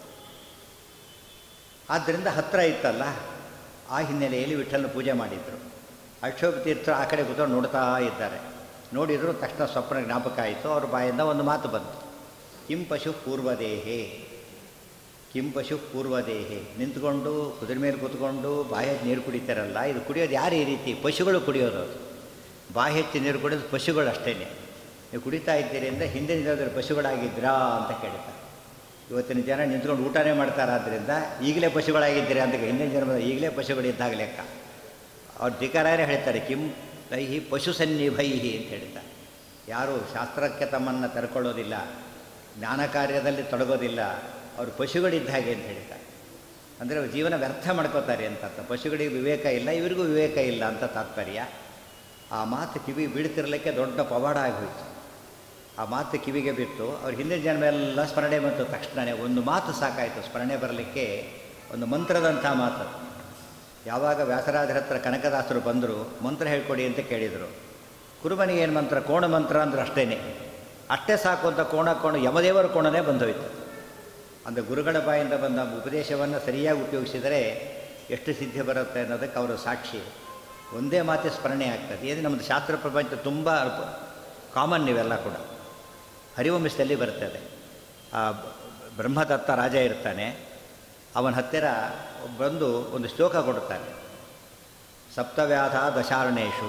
ಆದ್ದರಿಂದ ಹತ್ತಿರ ಇತ್ತಲ್ಲ ಆ ಹಿನ್ನೆಲೆಯಲ್ಲಿ ವಿಠಲನ ಪೂಜೆ ಮಾಡಿದರು ಅಕ್ಷೋಭ ತೀರ್ಥ ಆ ಕಡೆ ಕೂತ್ಕೊಂಡು ನೋಡ್ತಾ ಇದ್ದಾರೆ ನೋಡಿದ್ರು ತಕ್ಷಣ ಸ್ವಪ್ನ ಜ್ಞಾಪಕ ಆಯಿತು ಅವ್ರ ಬಾಯಿಂದ ಒಂದು ಮಾತು ಬಂತು ಕಿಂ ಪಶು ಪೂರ್ವದೇಹೆ ಕಿಂ ಪಶು ಪೂರ್ವದೇಹೆ ನಿಂತ್ಕೊಂಡು ಕುದುರೆ ಮೇಲೆ ಕೂತ್ಕೊಂಡು ಬಾಯಿ ಹಚ್ಚಿ ನೀರು ಕುಡಿತಾರಲ್ಲ ಇದು ಕುಡಿಯೋದು ಯಾರು ಈ ರೀತಿ ಪಶುಗಳು ಕುಡಿಯೋದು ಅದು ಬಾಯಿ ಹಚ್ಚಿ ನೀರು ಕುಡಿಯೋದು ಪಶುಗಳು ಅಷ್ಟೇ ನೀವು ಕುಡಿತಾ ಇದ್ದೀರಿ ಅಂದರೆ ಹಿಂದಿನ ದಿನದಲ್ಲಿ ಪಶುಗಳಾಗಿದ್ರಾ ಅಂತ ಕೇಳ್ತಾರೆ ಇವತ್ತಿನ ಜನ ನಿಂತ್ಕೊಂಡು ಊಟನೇ ಮಾಡ್ತಾರಾದ್ರಿಂದ ಈಗಲೇ ಪಶುಗಳಾಗಿದ್ದೀರಿ ಅಂತ ಹಿಂದಿನ ಜನ್ಮದ ಈಗಲೇ ಪಶುಗಳಿದ್ದಾಗ ಲೆಕ್ಕ ಅವ್ರು ಧಿಕಾರೇ ಹೇಳ್ತಾರೆ ಕಿಂ ತೈಹಿ ಪಶು ಸನ್ನಿಭೈಹಿ ಅಂತ ಹೇಳ್ತಾರೆ ಯಾರು ಶಾಸ್ತ್ರಕ್ಕೆ ತಮ್ಮನ್ನು ತರ್ಕೊಳ್ಳೋದಿಲ್ಲ ಜ್ಞಾನ ಕಾರ್ಯದಲ್ಲಿ ತೊಡಗೋದಿಲ್ಲ ಅವರು ಪಶುಗಳಿದ್ದ ಹಾಗೆ ಅಂತ ಹೇಳ್ತಾರೆ ಅಂದರೆ ಅವ್ರು ಜೀವನ ವ್ಯರ್ಥ ಮಾಡ್ಕೋತಾರೆ ಅಂತ ಅರ್ಥ ಪಶುಗಳಿಗೆ ವಿವೇಕ ಇಲ್ಲ ಇವರಿಗೂ ವಿವೇಕ ಇಲ್ಲ ಅಂತ ತಾತ್ಪರ್ಯ ಆ ಮಾತು ಕಿವಿ ಬೀಳ್ತಿರ್ಲಿಕ್ಕೆ ದೊಡ್ಡ ಪವಾಡ ಆಗೋಯ್ತು ಆ ಮಾತು ಕಿವಿಗೆ ಬಿತ್ತು ಅವ್ರ ಹಿಂದಿನ ಜನ್ಮ ಎಲ್ಲ ಸ್ಮರಣೆ ಬಂತು ತಕ್ಷಣವೇ ಒಂದು ಮಾತು ಸಾಕಾಯಿತು ಸ್ಮರಣೆ ಬರಲಿಕ್ಕೆ ಒಂದು ಮಂತ್ರದಂಥ ಮಾತು ಯಾವಾಗ ವ್ಯಾಸರಾಜರ ಹತ್ರ ಕನಕದಾಸರು ಬಂದರು ಮಂತ್ರ ಹೇಳ್ಕೊಡಿ ಅಂತ ಕೇಳಿದರು ಕುರುಬನಿಗೆ ಏನು ಮಂತ್ರ ಕೋಣ ಮಂತ್ರ ಅಂದ್ರೆ ಅಷ್ಟೇ ಅಷ್ಟೇ ಸಾಕು ಅಂತ ಕೋಣ ಕೋಣ ಯಮದೇವರ ಕೋಣನೇ ಬಂದೋಯ್ತು ಅಂದರೆ ಗುರುಗಳ ಬಾಯಿಂದ ಬಂದ ಉಪದೇಶವನ್ನು ಸರಿಯಾಗಿ ಉಪಯೋಗಿಸಿದರೆ ಎಷ್ಟು ಸಿದ್ಧಿ ಬರುತ್ತೆ ಅನ್ನೋದಕ್ಕೆ ಅವರು ಸಾಕ್ಷಿ ಒಂದೇ ಮಾತೆ ಸ್ಮರಣೆ ಆಗ್ತದೆ ಏನು ನಮ್ಮದು ಶಾಸ್ತ್ರ ಪ್ರಪಂಚ ತುಂಬ ಅಲ್ಪ ಕಾಮನ್ ಇವೆಲ್ಲ ಕೂಡ ಹರಿವಂಶದಲ್ಲಿ ಬರ್ತದೆ ಆ ಬ್ರಹ್ಮದತ್ತ ರಾಜ ಇರ್ತಾನೆ ಅವನ ಹತ್ತಿರ ಬಂದು ಒಂದು ಶ್ಲೋಕ ಕೊಡುತ್ತಾನೆ ಸಪ್ತವ್ಯಾಧ ದಶಾರ್ಣೇಶು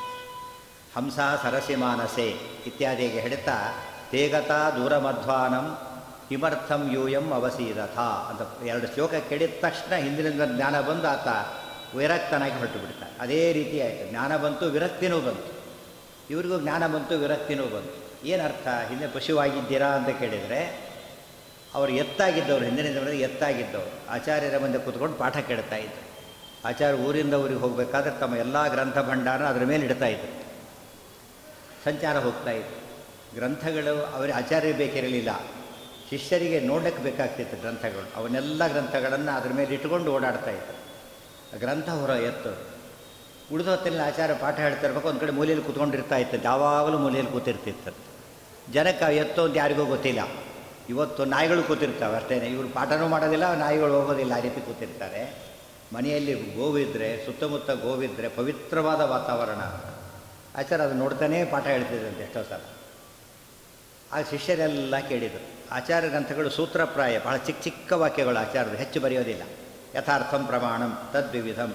ಹಂಸ ಸರಸಿ ಮಾನಸೆ ಇತ್ಯಾದಿಗೆ ಹೇಳ್ತಾ ತೇಗತಾ ದೂರಮಧ್ವಾನಂ ಕಿಮರ್ಥಂ ಯೂಯಂ ಅವಸೀರಥ ಅಂತ ಎರಡು ಶ್ಲೋಕ ಕೇಳಿದ ತಕ್ಷಣ ಹಿಂದಿನ ಜ್ಞಾನ ಬಂದು ಆತ ವಿರಕ್ತನಾಗಿ ಹೊರಟು ಬಿಡ್ತಾನೆ ಅದೇ ರೀತಿ ಆಯಿತು ಜ್ಞಾನ ಬಂತು ವಿರಕ್ತಿನೂ ಬಂತು ಇವ್ರಿಗೂ ಜ್ಞಾನ ಬಂತು ವಿರಕ್ತಿನೂ ಬಂತು ಏನು ಅರ್ಥ ಹಿಂದೆ ಪಶುವಾಗಿದ್ದೀರಾ ಅಂತ ಕೇಳಿದರೆ ಅವರು ಎತ್ತಾಗಿದ್ದವರು ಹಿಂದಿನ ದಿನಗಳಲ್ಲಿ ಎತ್ತಾಗಿದ್ದವರು ಆಚಾರ್ಯರ ಮುಂದೆ ಕೂತ್ಕೊಂಡು ಪಾಠ ಕೇಳ್ತಾ ಇದ್ದರು ಆಚಾರ್ಯ ಊರಿಂದ ಊರಿಗೆ ಹೋಗಬೇಕಾದ್ರೆ ತಮ್ಮ ಎಲ್ಲ ಗ್ರಂಥ ಭಂಡಾರ ಅದರ ಮೇಲೆ ಇಡ್ತಾ ಇದ್ರು ಸಂಚಾರ ಹೋಗ್ತಾ ಇತ್ತು ಗ್ರಂಥಗಳು ಅವರ ಆಚಾರ್ಯ ಬೇಕಿರಲಿಲ್ಲ ಶಿಷ್ಯರಿಗೆ ನೋಡಕ್ಕೆ ಬೇಕಾಗ್ತಿತ್ತು ಗ್ರಂಥಗಳು ಅವನ್ನೆಲ್ಲ ಗ್ರಂಥಗಳನ್ನು ಅದ್ರ ಮೇಲೆ ಇಟ್ಕೊಂಡು ಓಡಾಡ್ತಾ ಇತ್ತು ಗ್ರಂಥ ಹೊರ ಎತ್ತು ಉಳಿದ ಹೊತ್ತಿನಲ್ಲಿ ಆಚಾರ್ಯ ಪಾಠ ಹೇಳ್ತಾ ಇರ್ಬೇಕು ಒಂದು ಕಡೆ ಮೂಲೆಯಲ್ಲಿ ಕೂತ್ಕೊಂಡಿರ್ತಾ ಇತ್ತು ಯಾವಾಗಲೂ ಮೂಲೆಯಲ್ಲಿ ಕೂತಿರ್ತಿತ್ತು ಜನಕ್ಕೆ ಎತ್ತು ಅಂತ ಯಾರಿಗೂ ಗೊತ್ತಿಲ್ಲ ಇವತ್ತು ನಾಯಿಗಳು ಕೂತಿರ್ತಾವೆ ಅಷ್ಟೇ ಇವರು ಪಾಠನೂ ಮಾಡೋದಿಲ್ಲ ನಾಯಿಗಳು ಹೋಗೋದಿಲ್ಲ ಆ ರೀತಿ ಕೂತಿರ್ತಾರೆ ಮನೆಯಲ್ಲಿ ಗೋವಿದ್ರೆ ಸುತ್ತಮುತ್ತ ಗೋವಿದ್ರೆ ಪವಿತ್ರವಾದ ವಾತಾವರಣ ಆಚಾರ ಅದು ನೋಡ್ತಾನೇ ಪಾಠ ಹೇಳ್ತಿದ್ದಂತೆ ಎಷ್ಟೋ ಸಲ ಆ ಶಿಷ್ಯರೆಲ್ಲ ಕೇಳಿದರು ಆಚಾರ್ಯ ಗ್ರಂಥಗಳು ಸೂತ್ರಪ್ರಾಯ ಬಹಳ ಚಿಕ್ಕ ಚಿಕ್ಕ ವಾಕ್ಯಗಳು ಆಚಾರ್ಯರು ಹೆಚ್ಚು ಬರೆಯೋದಿಲ್ಲ ಯಥಾರ್ಥಂ ಪ್ರಮಾಣಂ ತದ್ವಿವಿಧಂ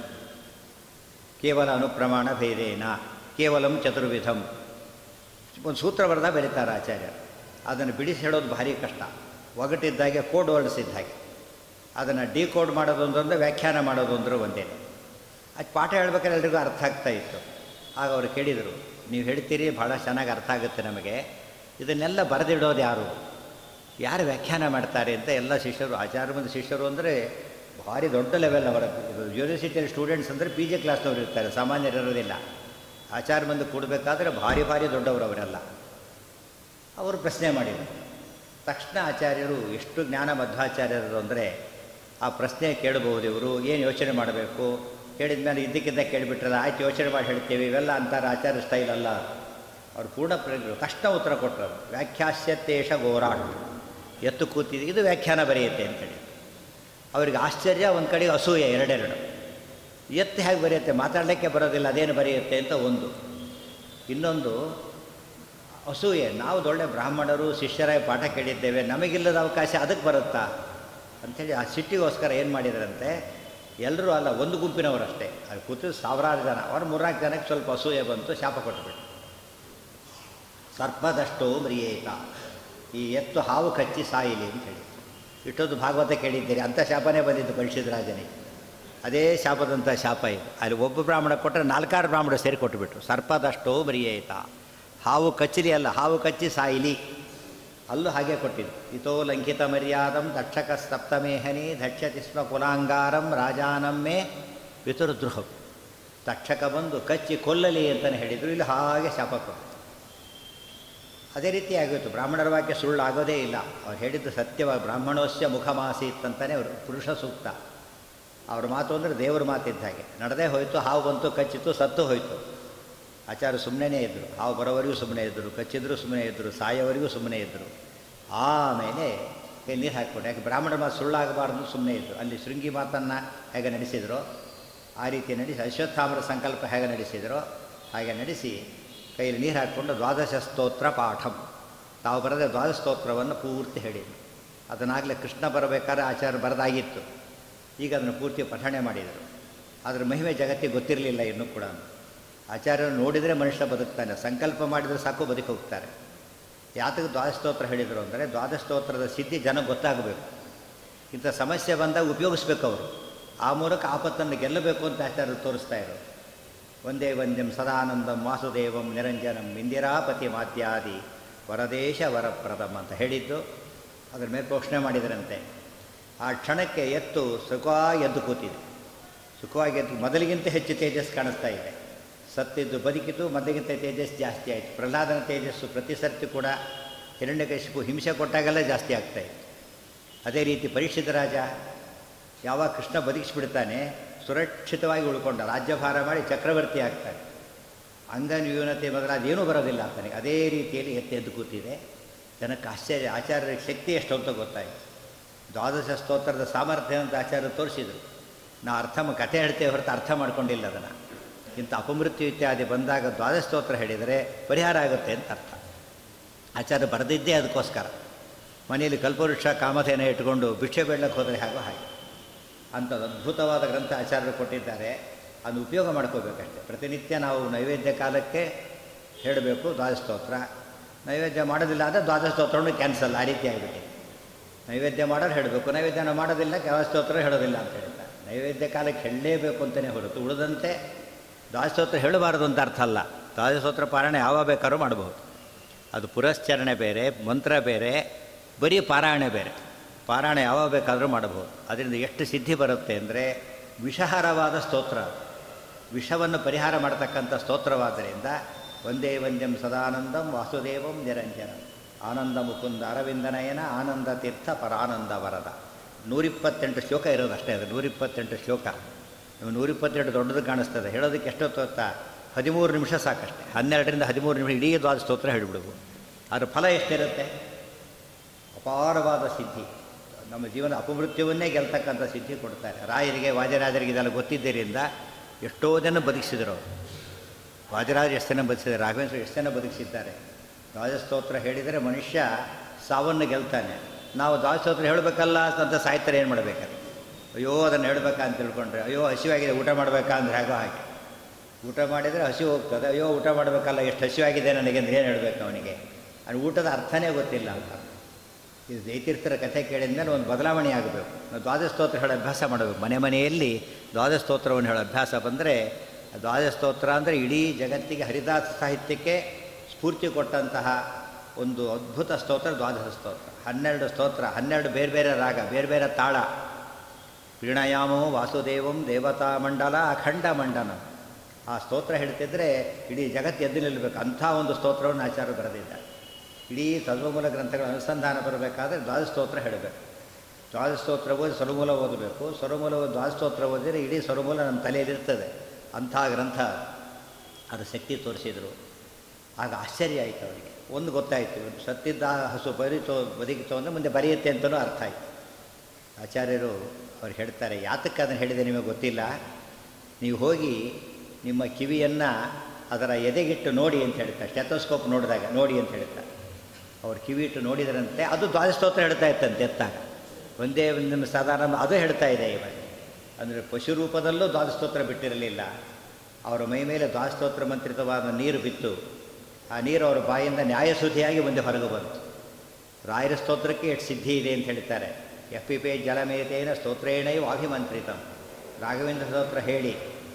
ಕೇವಲ ಅನುಪ್ರಮಾಣ ಭೇದೇನ ಕೇವಲಂ ಚತುರ್ವಿಧಂ ಒಂದು ಸೂತ್ರ ಬರೆದ ಬರೀತಾರೆ ಆಚಾರ್ಯರು ಅದನ್ನು ಬಿಡಿಸಿ ಹೇಳೋದು ಭಾರಿ ಕಷ್ಟ ಒಗಟಿದ್ದಾಗೆ ಕೋಡ್ ವರ್ಡ್ಸ್ ಇದ್ದ ಹಾಗೆ ಅದನ್ನು ಡಿಕೋಡ್ ಮಾಡೋದು ಒಂದೊಂದು ವ್ಯಾಖ್ಯಾನ ಮಾಡೋದು ಅಂದ್ರೆ ಒಂದೇ ಅದು ಪಾಠ ಹೇಳ್ಬೇಕಾದ್ರೆ ಎಲ್ರಿಗೂ ಅರ್ಥ ಆಗ್ತಾ ಇತ್ತು ಆಗ ಅವರು ಕೇಳಿದರು ನೀವು ಹೇಳ್ತೀರಿ ಭಾಳ ಚೆನ್ನಾಗಿ ಅರ್ಥ ಆಗುತ್ತೆ ನಮಗೆ ಇದನ್ನೆಲ್ಲ ಬರೆದಿಡೋದು ಯಾರು ಯಾರು ವ್ಯಾಖ್ಯಾನ ಮಾಡ್ತಾರೆ ಅಂತ ಎಲ್ಲ ಶಿಷ್ಯರು ಆಚಾರ್ಯ ಬಂದ ಶಿಷ್ಯರು ಅಂದರೆ ಭಾರಿ ದೊಡ್ಡ ಲೆವೆಲ್ ಅವರ ಯೂನಿವರ್ಸಿಟಿಯಲ್ಲಿ ಸ್ಟೂಡೆಂಟ್ಸ್ ಅಂದರೆ ಪಿ ಜಿ ಕ್ಲಾಸ್ನವ್ರು ಇರ್ತಾರೆ ಸಾಮಾನ್ಯರು ಇರೋದಿಲ್ಲ ಆಚಾರ್ಯ ಬಂದು ಕೂಡಬೇಕಾದ್ರೆ ಭಾರಿ ಭಾರಿ ದೊಡ್ಡವರು ಅವರೆಲ್ಲ ಅವರು ಪ್ರಶ್ನೆ ಮಾಡಿದರು ತಕ್ಷಣ ಆಚಾರ್ಯರು ಎಷ್ಟು ಜ್ಞಾನ ಮಧ್ವಾಚಾರ್ಯರು ಅಂದರೆ ಆ ಪ್ರಶ್ನೆ ಕೇಳಬಹುದು ಇವರು ಏನು ಯೋಚನೆ ಮಾಡಬೇಕು ಕೇಳಿದ ಮೇಲೆ ಇದ್ದಕ್ಕಿದ್ದ ಕೇಳಿಬಿಟ್ರಲ್ಲ ಆಯ್ತು ಯೋಚನೆ ಮಾಡಿ ಹೇಳ್ತೇವೆ ಇವೆಲ್ಲ ಅಂತಾರೆ ಆಚಾರ್ಯ ಸ್ಟೈಲ್ ಅಲ್ಲ ಅವ್ರು ಪೂರ್ಣ ಪ್ರಜ್ಞರು ತಕ್ಷಣ ಉತ್ತರ ಕೊಟ್ಟರು ವ್ಯಾಖ್ಯಾಸ್ಯತೇಶ ಗೋರಾಟ್ ಎತ್ತು ಕೂತಿದ್ದು ಇದು ವ್ಯಾಖ್ಯಾನ ಬರೆಯುತ್ತೆ ಅಂತೇಳಿ ಅವ್ರಿಗೆ ಆಶ್ಚರ್ಯ ಒಂದು ಕಡೆಗೆ ಅಸೂಯೆ ಎರಡೆರಡು ಎತ್ತು ಹೇಗೆ ಬರೆಯುತ್ತೆ ಮಾತಾಡಲಿಕ್ಕೆ ಬರೋದಿಲ್ಲ ಅದೇನು ಬರೆಯುತ್ತೆ ಅಂತ ಒಂದು ಇನ್ನೊಂದು ಅಸೂಯೆ ನಾವು ದೊಡ್ಡ ಬ್ರಾಹ್ಮಣರು ಶಿಷ್ಯರಾಗಿ ಪಾಠ ಕೇಳಿದ್ದೇವೆ ನಮಗಿಲ್ಲದ ಅವಕಾಶ ಅದಕ್ಕೆ ಬರುತ್ತಾ ಅಂಥೇಳಿ ಆ ಸಿಟ್ಟಿಗೋಸ್ಕರ ಏನು ಮಾಡಿದ್ರಂತೆ ಎಲ್ಲರೂ ಅಲ್ಲ ಒಂದು ಗುಂಪಿನವರಷ್ಟೇ ಅಲ್ಲಿ ಕೂತು ಸಾವಿರಾರು ಜನ ಅವ್ರು ಮೂರ್ನಾಲ್ಕು ಜನಕ್ಕೆ ಸ್ವಲ್ಪ ಅಸೂಯೆ ಬಂತು ಶಾಪ ಕೊಟ್ಟುಬಿಟ್ಟು ಸರ್ಪದಷ್ಟೋ ಮ್ರಿಯೇತ ಈ ಎತ್ತು ಹಾವು ಕಚ್ಚಿ ಸಾಯಿಲಿ ಅಂತ ಹೇಳಿ ಇಷ್ಟೊಂದು ಭಾಗವತ ಕೇಳಿದ್ದೀರಿ ಅಂಥ ಶಾಪನೇ ಬಂದಿದ್ದು ಪರಿಷತ್ ರಾಜನಿಗೆ ಅದೇ ಶಾಪದಂಥ ಶಾಪ ಇದು ಅಲ್ಲಿ ಒಬ್ಬ ಬ್ರಾಹ್ಮಣ ಕೊಟ್ಟರೆ ನಾಲ್ಕಾರು ಬ್ರಾಹ್ಮಣ ಸೇರಿ ಕೊಟ್ಟುಬಿಟ್ರು ಸರ್ಪದಷ್ಟೋ ಮ್ರಿಯೇತ ಹಾವು ಕಚ್ಚಲಿ ಅಲ್ಲ ಹಾವು ಕಚ್ಚಿ ಸಾಯಿಲಿ ಅಲ್ಲೂ ಹಾಗೆ ಕೊಟ್ಟಿದ್ದು ಇತೋ ಲಂಕಿತ ಮರ್ಯಾದಂ ದಕ್ಷಕ ಸಪ್ತಮೇಹನಿ ಧಕ್ಷತಿ ಸ್ಮ ಕುಲಾಂಗಾರಂ ರಾಜಾನಮ್ಮೆ ಪಿತೃದ್ರೋಹ ತಕ್ಷಕ ಬಂದು ಕಚ್ಚಿ ಕೊಲ್ಲಲಿ ಅಂತಲೇ ಹೇಳಿದರು ಇಲ್ಲಿ ಹಾಗೆ ಶಾಪ ಕೊಟ್ಟರು ಅದೇ ರೀತಿ ಆಗೋಯ್ತು ಬ್ರಾಹ್ಮಣರ ವಾಕ್ಯ ಸುಳ್ಳು ಆಗೋದೇ ಇಲ್ಲ ಅವ್ರು ಹೇಳಿದ್ದು ಸತ್ಯವಾಗಿ ಬ್ರಾಹ್ಮಣೋಸ್ಯ ಮುಖಮಾಸೀತ್ ಅಂತಲೇ ಅವರು ಪುರುಷ ಸೂಕ್ತ ಅವ್ರ ಮಾತು ಅಂದರೆ ದೇವ್ರ ಮಾತಿದ್ದ ಹಾಗೆ ನಡೆದೇ ಹೋಯಿತು ಹಾವು ಬಂತು ಕಚ್ಚಿತು ಸತ್ತು ಹೋಯಿತು ಆಚಾರ್ಯ ಸುಮ್ಮನೆ ಇದ್ದರು ಹಾವು ಬರೋವರೆಗೂ ಸುಮ್ಮನೆ ಇದ್ದರು ಕಚ್ಚಿದ್ರು ಸುಮ್ಮನೆ ಇದ್ದರು ಸಾಯೋವರೆಗೂ ಸುಮ್ಮನೆ ಇದ್ದರು ಆಮೇಲೆ ಕೈ ನೀರು ಹಾಕ್ಕೊಂಡು ಯಾಕೆ ಬ್ರಾಹ್ಮಣ ಮಾತು ಸುಳ್ಳಾಗಬಾರ್ದು ಸುಮ್ಮನೆ ಇದ್ದರು ಅಲ್ಲಿ ಶೃಂಗಿ ಮಾತನ್ನು ಹೇಗೆ ನಡೆಸಿದ್ರು ಆ ರೀತಿ ನಡೆಸಿ ಅಶ್ವತ್ಥಾಮರ ಸಂಕಲ್ಪ ಹೇಗೆ ನಡೆಸಿದರೋ ಹಾಗೆ ನಡೆಸಿ ಕೈಯಲ್ಲಿ ನೀರು ಹಾಕ್ಕೊಂಡು ದ್ವಾದಶ ಸ್ತೋತ್ರ ಪಾಠಂ ತಾವು ಬರೆದ ದ್ವಾದಶ ಸ್ತೋತ್ರವನ್ನು ಪೂರ್ತಿ ಹೇಳಿದರು ಅದನ್ನಾಗಲೇ ಕೃಷ್ಣ ಬರಬೇಕಾದ್ರೆ ಆಚಾರ್ಯ ಬರೆದಾಗಿತ್ತು ಈಗ ಅದನ್ನು ಪೂರ್ತಿ ಪಠಣೆ ಮಾಡಿದರು ಅದರ ಮಹಿಮೆ ಜಗತ್ತಿಗೆ ಗೊತ್ತಿರಲಿಲ್ಲ ಇನ್ನೂ ಕೂಡ ಆಚಾರ್ಯರು ನೋಡಿದರೆ ಮನುಷ್ಯ ಬದುಕ್ತಾನೆ ಸಂಕಲ್ಪ ಮಾಡಿದರೆ ಸಾಕು ಬದುಕಿ ಹೋಗ್ತಾರೆ ಯಾತಕ್ಕೆ ದ್ವಾದಸ್ತೋತ್ರ ಹೇಳಿದರು ಅಂದರೆ ದ್ವಾದಸ್ತೋತ್ರದ ಸಿದ್ಧಿ ಜನ ಗೊತ್ತಾಗಬೇಕು ಇಂಥ ಸಮಸ್ಯೆ ಬಂದಾಗ ಉಪಯೋಗಿಸ್ಬೇಕು ಅವರು ಆ ಮೂಲಕ ಆಪತ್ತನ್ನು ಗೆಲ್ಲಬೇಕು ಅಂತ ಆಚಾರ್ಯರು ತೋರಿಸ್ತಾ ಇರೋರು ಒಂದೇ ವಂದ್ಯಂ ಸದಾನಂದಂ ವಾಸುದೇವಂ ನಿರಂಜನಂ ಇಂದಿರಾಪತಿ ಮಾತ್ಯಾದಿ ವರದೇಶ ವರಪ್ರದಂ ಅಂತ ಹೇಳಿದ್ದು ಅದರ ಮೇಲೆ ಘೋಷಣೆ ಮಾಡಿದರಂತೆ ಆ ಕ್ಷಣಕ್ಕೆ ಎತ್ತು ಸುಖವಾಗಿ ಎದ್ದು ಕೂತಿದೆ ಸುಖವಾಗಿ ಎದ್ದು ಮೊದಲಿಗಿಂತ ಹೆಚ್ಚು ತೇಜಸ್ ಕಾಣಿಸ್ತಾ ಇದೆ ಸತ್ತಿದ್ದು ಬದುಕಿತು ಮೊದಲಿಗಿಂತ ತೇಜಸ್ ಜಾಸ್ತಿ ಆಯಿತು ಪ್ರಹ್ಲಾದನ ತೇಜಸ್ಸು ಪ್ರತಿ ಸರ್ತಿ ಕೂಡ ಹಿರಣ್ಯಕಶಿಪು ಹಿಂಸೆ ಕೊಟ್ಟಾಗೆಲ್ಲ ಜಾಸ್ತಿ ಆಗ್ತಾಯಿತ್ತು ಅದೇ ರೀತಿ ಪರೀಕ್ಷಿತ ರಾಜ ಯಾವಾಗ ಕೃಷ್ಣ ಬದುಕಿಸ್ಬಿಡ್ತಾನೆ ಸುರಕ್ಷಿತವಾಗಿ ಉಳ್ಕೊಂಡ ರಾಜ್ಯಭಾರ ಮಾಡಿ ಚಕ್ರವರ್ತಿ ಆಗ್ತಾನೆ ಅಂಗನ್ಯೂನತೆ ಮೊದಲಾದ ಏನೂ ಬರೋದಿಲ್ಲ ಆತನಿಗೆ ಅದೇ ರೀತಿಯಲ್ಲಿ ಎತ್ತಿ ಎದ್ದು ಕೂತಿದೆ ಜನಕ್ಕೆ ಆಶ್ಚರ್ಯ ಆಚಾರ್ಯರ ಶಕ್ತಿ ಎಷ್ಟು ಅಂತ ಗೊತ್ತಾಯಿತು ದ್ವಾದಶ ಸ್ತೋತ್ರದ ಸಾಮರ್ಥ್ಯ ಅಂತ ಆಚಾರ್ಯರು ತೋರಿಸಿದರು ನಾ ಅರ್ಥ ಕಥೆ ಹೇಳ್ತೇವೆ ಹೊರತು ಅರ್ಥ ಮಾಡ್ಕೊಂಡಿಲ್ಲ ಅದನ್ನು ಇಂಥ ಅಪಮೃತ್ಯು ಇತ್ಯಾದಿ ಬಂದಾಗ ದ್ವಾದಶ ಸ್ತೋತ್ರ ಹೇಳಿದರೆ ಪರಿಹಾರ ಆಗುತ್ತೆ ಅಂತ ಅರ್ಥ ಆಚಾರ್ಯ ಬರೆದಿದ್ದೇ ಅದಕ್ಕೋಸ್ಕರ ಮನೆಯಲ್ಲಿ ಕಲ್ಪವೃಕ್ಷ ಕಾಮಧೇನ ಇಟ್ಕೊಂಡು ಭಿಕ್ಷೆ ಬೇಡಕ್ಕೆ ಹೋದರೆ ಹಾಗೋ ಹಾಗೆ ಅಂಥದ್ದು ಅದ್ಭುತವಾದ ಗ್ರಂಥ ಆಚಾರ್ಯರು ಕೊಟ್ಟಿದ್ದಾರೆ ಅದನ್ನು ಉಪಯೋಗ ಮಾಡ್ಕೋಬೇಕಷ್ಟೆ ಪ್ರತಿನಿತ್ಯ ನಾವು ನೈವೇದ್ಯ ಕಾಲಕ್ಕೆ ಹೇಳಬೇಕು ದ್ವಾದಸ್ತೋತ್ರ ನೈವೇದ್ಯ ಮಾಡೋದಿಲ್ಲ ಅಂದರೆ ದ್ವಾದಸ್ತೋತ್ರನೂ ಕ್ಯಾನ್ಸಲ್ ಆ ರೀತಿ ಆಗಿಬಿಟ್ಟಿದೆ ನೈವೇದ್ಯ ಮಾಡೋರು ಹೇಳಬೇಕು ನೈವೇದ್ಯನ ಮಾಡೋದಿಲ್ಲ ದ್ವಾದಸ್ತೋತ್ರ ಹೇಳೋದಿಲ್ಲ ಅಂತ ಹೇಳ್ತಾರೆ ನೈವೇದ್ಯ ಕಾಲಕ್ಕೆ ಹೇಳಲೇಬೇಕು ಅಂತಲೇ ಹೊರತು ಉಳಿದಂತೆ ದ್ವಾದಸ್ತೋತ್ರ ಹೇಳಬಾರದು ಅಂತ ಅರ್ಥ ಅಲ್ಲ ದ್ವಾದಶೋತ್ರ ಪಾರಾಯಣ ಯಾವಾಗ ಬೇಕಾದ್ರೂ ಮಾಡಬಹುದು ಅದು ಪುರಶ್ಚರಣೆ ಬೇರೆ ಮಂತ್ರ ಬೇರೆ ಬರೀ ಪಾರಾಯಣ ಬೇರೆ ಪಾರಾಯಣ ಯಾವಾಗ ಬೇಕಾದರೂ ಮಾಡಬಹುದು ಅದರಿಂದ ಎಷ್ಟು ಸಿದ್ಧಿ ಬರುತ್ತೆ ಅಂದರೆ ವಿಷಹರವಾದ ಸ್ತೋತ್ರ ವಿಷವನ್ನು ಪರಿಹಾರ ಮಾಡತಕ್ಕಂಥ ಸ್ತೋತ್ರವಾದ್ದರಿಂದ ಒಂದೇ ವಂದ್ಯಂ ಸದಾನಂದಂ ವಾಸುದೇವಂ ನಿರಂಜನ ಆನಂದ ಮುಕುಂದ ಅರವಿಂದನಯನ ಆನಂದ ತೀರ್ಥ ಪರಾನಂದ ವರದ ನೂರಿಪ್ಪತ್ತೆಂಟು ಶ್ಲೋಕ ಇರೋದು ಅಷ್ಟೇ ಅದು ನೂರಿಪ್ಪತ್ತೆಂಟು ಶ್ಲೋಕ ನೀವು ನೂರಿಪ್ಪತ್ತೆಂಟು ದೊಡ್ಡದು ಕಾಣಿಸ್ತದೆ ಹೇಳೋದಕ್ಕೆ ಎಷ್ಟೊತ್ತು ಗೊತ್ತಾ ಹದಿಮೂರು ನಿಮಿಷ ಸಾಕಷ್ಟೆ ಹನ್ನೆರಡರಿಂದ ಹದಿಮೂರು ನಿಮಿಷ ಇಡೀ ದ್ವಾದ ಸ್ತೋತ್ರ ಹೇಳಿಬಿಡ್ಬೋದು ಅದ್ರ ಫಲ ಎಷ್ಟಿರುತ್ತೆ ಅಪಾರವಾದ ಸಿದ್ಧಿ ನಮ್ಮ ಜೀವನ ಅಪಮೃತ್ಯವನ್ನೇ ಗೆಲ್ತಕ್ಕಂಥ ಸಿದ್ಧಿ ಕೊಡ್ತಾರೆ ರಾಯರಿಗೆ ವಾಜರಾಜರಿಗೆ ಇದೆಲ್ಲ ಗೊತ್ತಿದ್ದರಿಂದ ಎಷ್ಟೋ ಜನ ಬದುಕಿಸಿದರು ಅವರು ವಾಜರಾಜರು ಎಷ್ಟು ಜನ ಬದುಕಿಸಿದ್ದಾರೆ ರಾಘವೇಂದ್ರ ಎಷ್ಟು ಜನ ಬದುಕಿಸಿದ್ದಾರೆ ದ್ವಾದಸ್ತೋತ್ರ ಹೇಳಿದರೆ ಮನುಷ್ಯ ಸಾವನ್ನು ಗೆಲ್ತಾನೆ ನಾವು ದ್ವಾದಸ್ತೋತ್ರ ಹೇಳಬೇಕಲ್ಲ ಅಂತ ಸಾಯ್ತಾರೆ ಏನು ಮಾಡಬೇಕಾದ್ರೆ ಅಯ್ಯೋ ಅದನ್ನು ಹೇಳಬೇಕಾ ಅಂತ ತಿಳ್ಕೊಂಡ್ರೆ ಅಯ್ಯೋ ಹಸಿವಾಗಿದೆ ಊಟ ಮಾಡಬೇಕಾ ಅಂದರೆ ಹಾಗೋ ಹಾಗೆ ಊಟ ಮಾಡಿದರೆ ಹಸಿವು ಹೋಗ್ತದೆ ಅಯ್ಯೋ ಊಟ ಮಾಡಬೇಕಲ್ಲ ಎಷ್ಟು ಹಸಿವಾಗಿದೆ ನನಗೆ ಅಂದರೆ ಏನು ಹೇಳಬೇಕು ಅವನಿಗೆ ಅವ್ನು ಊಟದ ಅರ್ಥನೇ ಗೊತ್ತಿಲ್ಲ ಅಂತ ಇದು ಜೈತೀರ್ಥರ ಕಥೆ ಕೇಳಿದ ಮೇಲೆ ಒಂದು ಬದಲಾವಣೆ ಆಗಬೇಕು ನಾವು ದ್ವಾದಸ್ತೋತ್ರ ಹೇಳೋ ಅಭ್ಯಾಸ ಮಾಡಬೇಕು ಮನೆ ಮನೆಯಲ್ಲಿ ದ್ವಾದಸ್ತೋತ್ರವನ್ನು ಹೇಳೋ ಅಭ್ಯಾಸ ಬಂದರೆ ದ್ವಾದಸ್ತೋತ್ರ ಅಂದರೆ ಇಡೀ ಜಗತ್ತಿಗೆ ಹರಿದಾಸ ಸಾಹಿತ್ಯಕ್ಕೆ ಸ್ಫೂರ್ತಿ ಕೊಟ್ಟಂತಹ ಒಂದು ಅದ್ಭುತ ಸ್ತೋತ್ರ ದ್ವಾದಶ ಸ್ತೋತ್ರ ಹನ್ನೆರಡು ಸ್ತೋತ್ರ ಹನ್ನೆರಡು ಬೇರೆ ಬೇರೆ ರಾಗ ಬೇರೆ ಬೇರೆ ತಾಳ ಪ್ರಣಯಾಮೋ ವಾಸುದೇವಂ ದೇವತಾ ಮಂಡಲ ಅಖಂಡ ಮಂಡನ ಆ ಸ್ತೋತ್ರ ಹೇಳ್ತಿದ್ರೆ ಇಡೀ ಜಗತ್ತು ಎದ್ದು ನಿಲ್ಲಬೇಕು ಅಂಥ ಒಂದು ಸ್ತೋತ್ರವನ್ನು ಆಚಾರ್ಯರು ಬರೆದಿದ್ದಾರೆ ಇಡೀ ಸರ್ವಮೂಲ ಗ್ರಂಥಗಳ ಅನುಸಂಧಾನ ಬರಬೇಕಾದ್ರೆ ದ್ವಾದಸ್ತೋತ್ರ ಹೇಳಬೇಕು ದ್ವಾದಸ್ತೋತ್ರ ಓದಿ ಸ್ವರಮೂಲ ಓದಬೇಕು ಸ್ವರಮೂಲ ಓದಿ ದ್ವಾದಸ್ತೋತ್ರ ಓದಿದರೆ ಇಡೀ ಸ್ವರಮೂಲ ನಮ್ಮ ತಲೆಯಲ್ಲಿರ್ತದೆ ಅಂಥ ಗ್ರಂಥ ಅದು ಶಕ್ತಿ ತೋರಿಸಿದರು ಆಗ ಆಶ್ಚರ್ಯ ಆಯಿತು ಅವರಿಗೆ ಒಂದು ಗೊತ್ತಾಯಿತು ಇವನು ಸತ್ತಿದ್ದ ಹಸು ಬರೀತೋ ಬದುಕಿತೋ ಅಂದರೆ ಮುಂದೆ ಬರೆಯುತ್ತೆ ಅಂತಲೂ ಅರ್ಥ ಆಯಿತು ಆಚಾರ್ಯರು ಅವ್ರು ಹೇಳ್ತಾರೆ ಯಾತಕ್ಕೆ ಅದನ್ನು ಹೇಳಿದೆ ನಿಮಗೆ ಗೊತ್ತಿಲ್ಲ ನೀವು ಹೋಗಿ ನಿಮ್ಮ ಕಿವಿಯನ್ನು ಅದರ ಎದೆಗಿಟ್ಟು ನೋಡಿ ಅಂತ ಹೇಳ್ತಾರೆ ಸ್ಟೆಥೋಸ್ಕೋಪ್ ನೋಡಿದಾಗ ನೋಡಿ ಅಂತ ಹೇಳ್ತಾರೆ ಅವ್ರು ಕಿವಿ ಇಟ್ಟು ನೋಡಿದರಂತೆ ಅದು ದ್ವಾದಸ್ತೋತ್ರ ಹೇಳ್ತಾ ಇತ್ತಂತೆ ಎತ್ತಾಗ ಒಂದೇ ಒಂದು ಸಾಧಾರಣ ಅದು ಹೇಳ್ತಾ ಇದೆ ಇವಾಗ ಅಂದರೆ ಪಶು ರೂಪದಲ್ಲೂ ದ್ವಾದಸ್ತೋತ್ರ ಬಿಟ್ಟಿರಲಿಲ್ಲ ಅವರ ಮೈ ಮೇಲೆ ದ್ವಾದಸ್ತೋತ್ರ ಮಂತ್ರಿತವಾದ ನೀರು ಬಿತ್ತು ಆ ನೀರು ಅವರ ಬಾಯಿಂದ ನ್ಯಾಯಸುಧಿಯಾಗಿ ಮುಂದೆ ಹೊರಗೆ ಬಂತು ರಾಯರ ಸ್ತೋತ್ರಕ್ಕೆ ಎಷ್ಟು ಸಿದ್ಧಿ ಇದೆ ಅಂತ ಹೇಳ್ತಾರೆ ಎಫ್ ಪಿ ಪೇ ಜಲಮೇತೇನ ಸ್ತೋತ್ರೇಣೈವ ಅಭಿಮಂತ್ರಿತಂ ರಾಘವೇಂದ್ರ ಸ್ತೋತ್ರ ಹೇಳಿ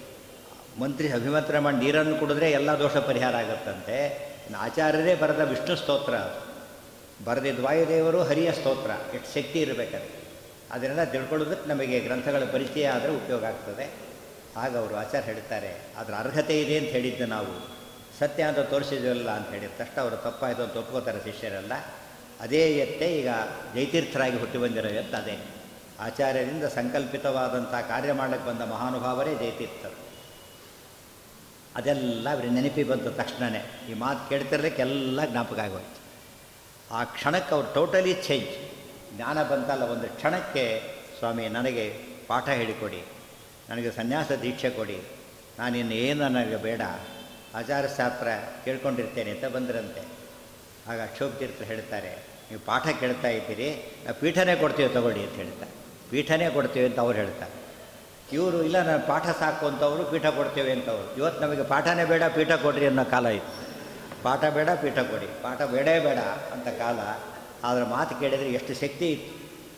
ಮಂತ್ರಿ ಅಭಿಮಂತ್ರ ಮಾಡಿ ನೀರನ್ನು ಕುಡಿದ್ರೆ ಎಲ್ಲ ದೋಷ ಪರಿಹಾರ ಆಗುತ್ತಂತೆ ಇನ್ನು ಆಚಾರ್ಯರೇ ಬರೆದ ವಿಷ್ಣು ಸ್ತೋತ್ರ ಅದು ಬರೆದಿದ್ದ ವಾಯುದೇವರು ಹರಿಯ ಸ್ತೋತ್ರ ಎಷ್ಟು ಶಕ್ತಿ ಇರಬೇಕದು ಅದನ್ನೆಲ್ಲ ತಿಳ್ಕೊಳ್ಳೋದಕ್ಕೆ ನಮಗೆ ಗ್ರಂಥಗಳ ಪರಿಚಯ ಆದರೆ ಉಪಯೋಗ ಆಗ್ತದೆ ಆಗ ಅವರು ಆಚಾರ್ಯ ಹೇಳ್ತಾರೆ ಅದರ ಅರ್ಹತೆ ಇದೆ ಅಂತ ಹೇಳಿದ್ದು ನಾವು ಸತ್ಯ ಅಂತ ತೋರಿಸಿದ್ವಲ್ಲ ಅಂತ ಹೇಳಿದ ತಕ್ಷಣ ಅವರು ತಪ್ಪಾಯಿತು ಅಂತ ಒಪ್ಕೋತಾರೆ ಶಿಷ್ಯರೆಲ್ಲ ಅದೇ ಎತ್ತೆ ಈಗ ಜೈತೀರ್ಥರಾಗಿ ಹುಟ್ಟಿ ಬಂದಿರೋ ಎತ್ತು ಅದೇ ಆಚಾರ್ಯರಿಂದ ಸಂಕಲ್ಪಿತವಾದಂಥ ಕಾರ್ಯ ಮಾಡಕ್ಕೆ ಬಂದ ಮಹಾನುಭಾವರೇ ಜೈತೀರ್ಥರು ಅದೆಲ್ಲ ಅವ್ರಿಗೆ ನೆನಪಿ ಬಂದ ತಕ್ಷಣವೇ ಈ ಮಾತು ಕೇಳ್ತಿರ್ಲಿಕ್ಕೆ ಎಲ್ಲ ಜ್ಞಾಪಕ ಆಗೋಯ್ತು ಆ ಕ್ಷಣಕ್ಕೆ ಅವ್ರು ಟೋಟಲಿ ಚೇಂಜ್ ಜ್ಞಾನ ಬಂತಲ್ಲ ಒಂದು ಕ್ಷಣಕ್ಕೆ ಸ್ವಾಮಿ ನನಗೆ ಪಾಠ ಹೇಳಿಕೊಡಿ ನನಗೆ ಸನ್ಯಾಸ ದೀಕ್ಷೆ ಕೊಡಿ ನಾನಿನ್ನು ಏನು ನನಗೆ ಬೇಡ ಆಚಾರ್ಯ ಶಾಸ್ತ್ರ ಕೇಳ್ಕೊಂಡಿರ್ತೇನೆ ಅಂತ ಬಂದ್ರಂತೆ ಆಗ ಅಕ್ಷೋಭ ತೀರ್ಥ ಹೇಳ್ತಾರೆ ನೀವು ಪಾಠ ಕೇಳ್ತಾ ಇದ್ದೀರಿ ನಾವು ಪೀಠನೇ ಕೊಡ್ತೀವಿ ತಗೊಳ್ಳಿ ಅಂತ ಹೇಳ್ತಾರೆ ಪೀಠನೇ ಕೊಡ್ತೀವಿ ಅಂತ ಅವ್ರು ಹೇಳ್ತಾರೆ ಇವರು ಇಲ್ಲ ನಾನು ಪಾಠ ಸಾಕು ಅಂತವರು ಪೀಠ ಕೊಡ್ತೇವೆ ಅಂತವರು ಇವತ್ತು ನಮಗೆ ಪಾಠನೇ ಬೇಡ ಪೀಠ ಕೊಡ್ರಿ ಅನ್ನೋ ಕಾಲ ಇತ್ತು ಪಾಠ ಬೇಡ ಪೀಠ ಕೊಡಿ ಪಾಠ ಬೇಡೇ ಬೇಡ ಅಂತ ಕಾಲ ಅದರ ಮಾತು ಕೇಳಿದರೆ ಎಷ್ಟು ಶಕ್ತಿ ಇತ್ತು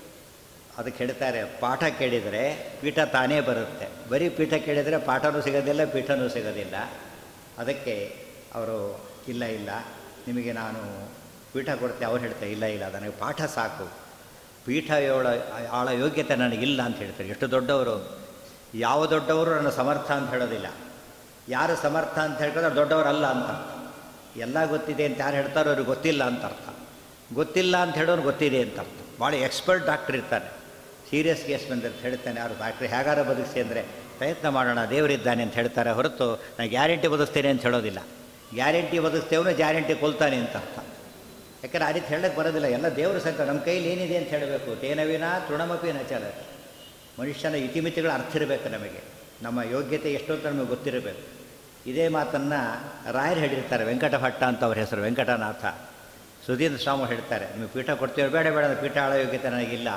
ಅದಕ್ಕೆ ಹೇಳ್ತಾರೆ ಪಾಠ ಕೇಳಿದರೆ ಪೀಠ ತಾನೇ ಬರುತ್ತೆ ಬರೀ ಪೀಠ ಕೇಳಿದರೆ ಪಾಠನೂ ಸಿಗೋದಿಲ್ಲ ಪೀಠನೂ ಸಿಗೋದಿಲ್ಲ ಅದಕ್ಕೆ ಅವರು ಇಲ್ಲ ಇಲ್ಲ ನಿಮಗೆ ನಾನು ಪೀಠ ಕೊಡ್ತೆ ಅವ್ರು ಹೇಳ್ತಾರೆ ಇಲ್ಲ ಇಲ್ಲ ನನಗೆ ಪಾಠ ಸಾಕು ಪೀಠ ಏಳ ಆಳ ಯೋಗ್ಯತೆ ನನಗಿಲ್ಲ ಅಂತ ಹೇಳ್ತಾರೆ ಎಷ್ಟು ದೊಡ್ಡವರು ಯಾವ ದೊಡ್ಡವರು ನನ್ನ ಸಮರ್ಥ ಅಂತ ಹೇಳೋದಿಲ್ಲ ಯಾರು ಸಮರ್ಥ ಅಂತ ಹೇಳ್ಕೊಂಡ್ರೆ ದೊಡ್ಡವರಲ್ಲ ಅಂತ ಅರ್ಥ ಎಲ್ಲ ಗೊತ್ತಿದೆ ಅಂತ ಯಾರು ಹೇಳ್ತಾರೋ ಅವ್ರಿಗೆ ಗೊತ್ತಿಲ್ಲ ಅಂತ ಅರ್ಥ ಗೊತ್ತಿಲ್ಲ ಅಂತ ಹೇಳೋರು ಗೊತ್ತಿದೆ ಅಂತ ಅರ್ಥ ಭಾಳ ಎಕ್ಸ್ಪರ್ಟ್ ಡಾಕ್ಟ್ರ್ ಇರ್ತಾನೆ ಸೀರಿಯಸ್ ಕೇಸ್ ಬಂದಿರ್ತ ಹೇಳ್ತಾನೆ ಯಾರು ಡಾಕ್ಟ್ರ್ ಹೇಗಾರ ಬದುಕಿಸಿ ಅಂದರೆ ಪ್ರಯತ್ನ ಮಾಡೋಣ ದೇವರಿದ್ದಾನೆ ಅಂತ ಹೇಳ್ತಾರೆ ಹೊರತು ನಾನು ಗ್ಯಾರಂಟಿ ಬದುಕ್ತೇನೆ ಅಂತ ಹೇಳೋದಿಲ್ಲ ಗ್ಯಾರಂಟಿ ಬದುಕ್ತೇವನು ಗ್ಯಾರಂಟಿ ಕೊಲ್ತಾನೆ ಅಂತ ಅರ್ಥ ಯಾಕಂದ್ರೆ ಆ ರೀತಿ ಹೇಳಕ್ಕೆ ಬರೋದಿಲ್ಲ ಎಲ್ಲ ದೇವರು ಸಂಕ ನಮ್ಮ ಕೈಲಿ ಏನಿದೆ ಅಂತ ಹೇಳಬೇಕು ತೇನವಿನ ತೃಣಮಪಿ ನ ಚಲ ಮನುಷ್ಯನ ಇತಿಮಿತಿಗಳ ಅರ್ಥ ಇರಬೇಕು ನಮಗೆ ನಮ್ಮ ಯೋಗ್ಯತೆ ಎಷ್ಟು ಅಂತ ನಮಗೆ ಗೊತ್ತಿರಬೇಕು ಇದೇ ಮಾತನ್ನು ರಾಯರು ಹೇಳಿರ್ತಾರೆ ವೆಂಕಟಭಟ್ಟ ಅಂತ ಅವ್ರ ಹೆಸರು ವೆಂಕಟನಾಥ ಸುಧೀಂದ್ರ ಸ್ವಾಮಿ ಹೇಳ್ತಾರೆ ನಿಮಗೆ ಪೀಠ ಕೊಡ್ತೀವಿ ಬೇಡ ಬೇಡ ಪೀಠ ಆಳೋ ಯೋಗ್ಯತೆ ನನಗಿಲ್ಲ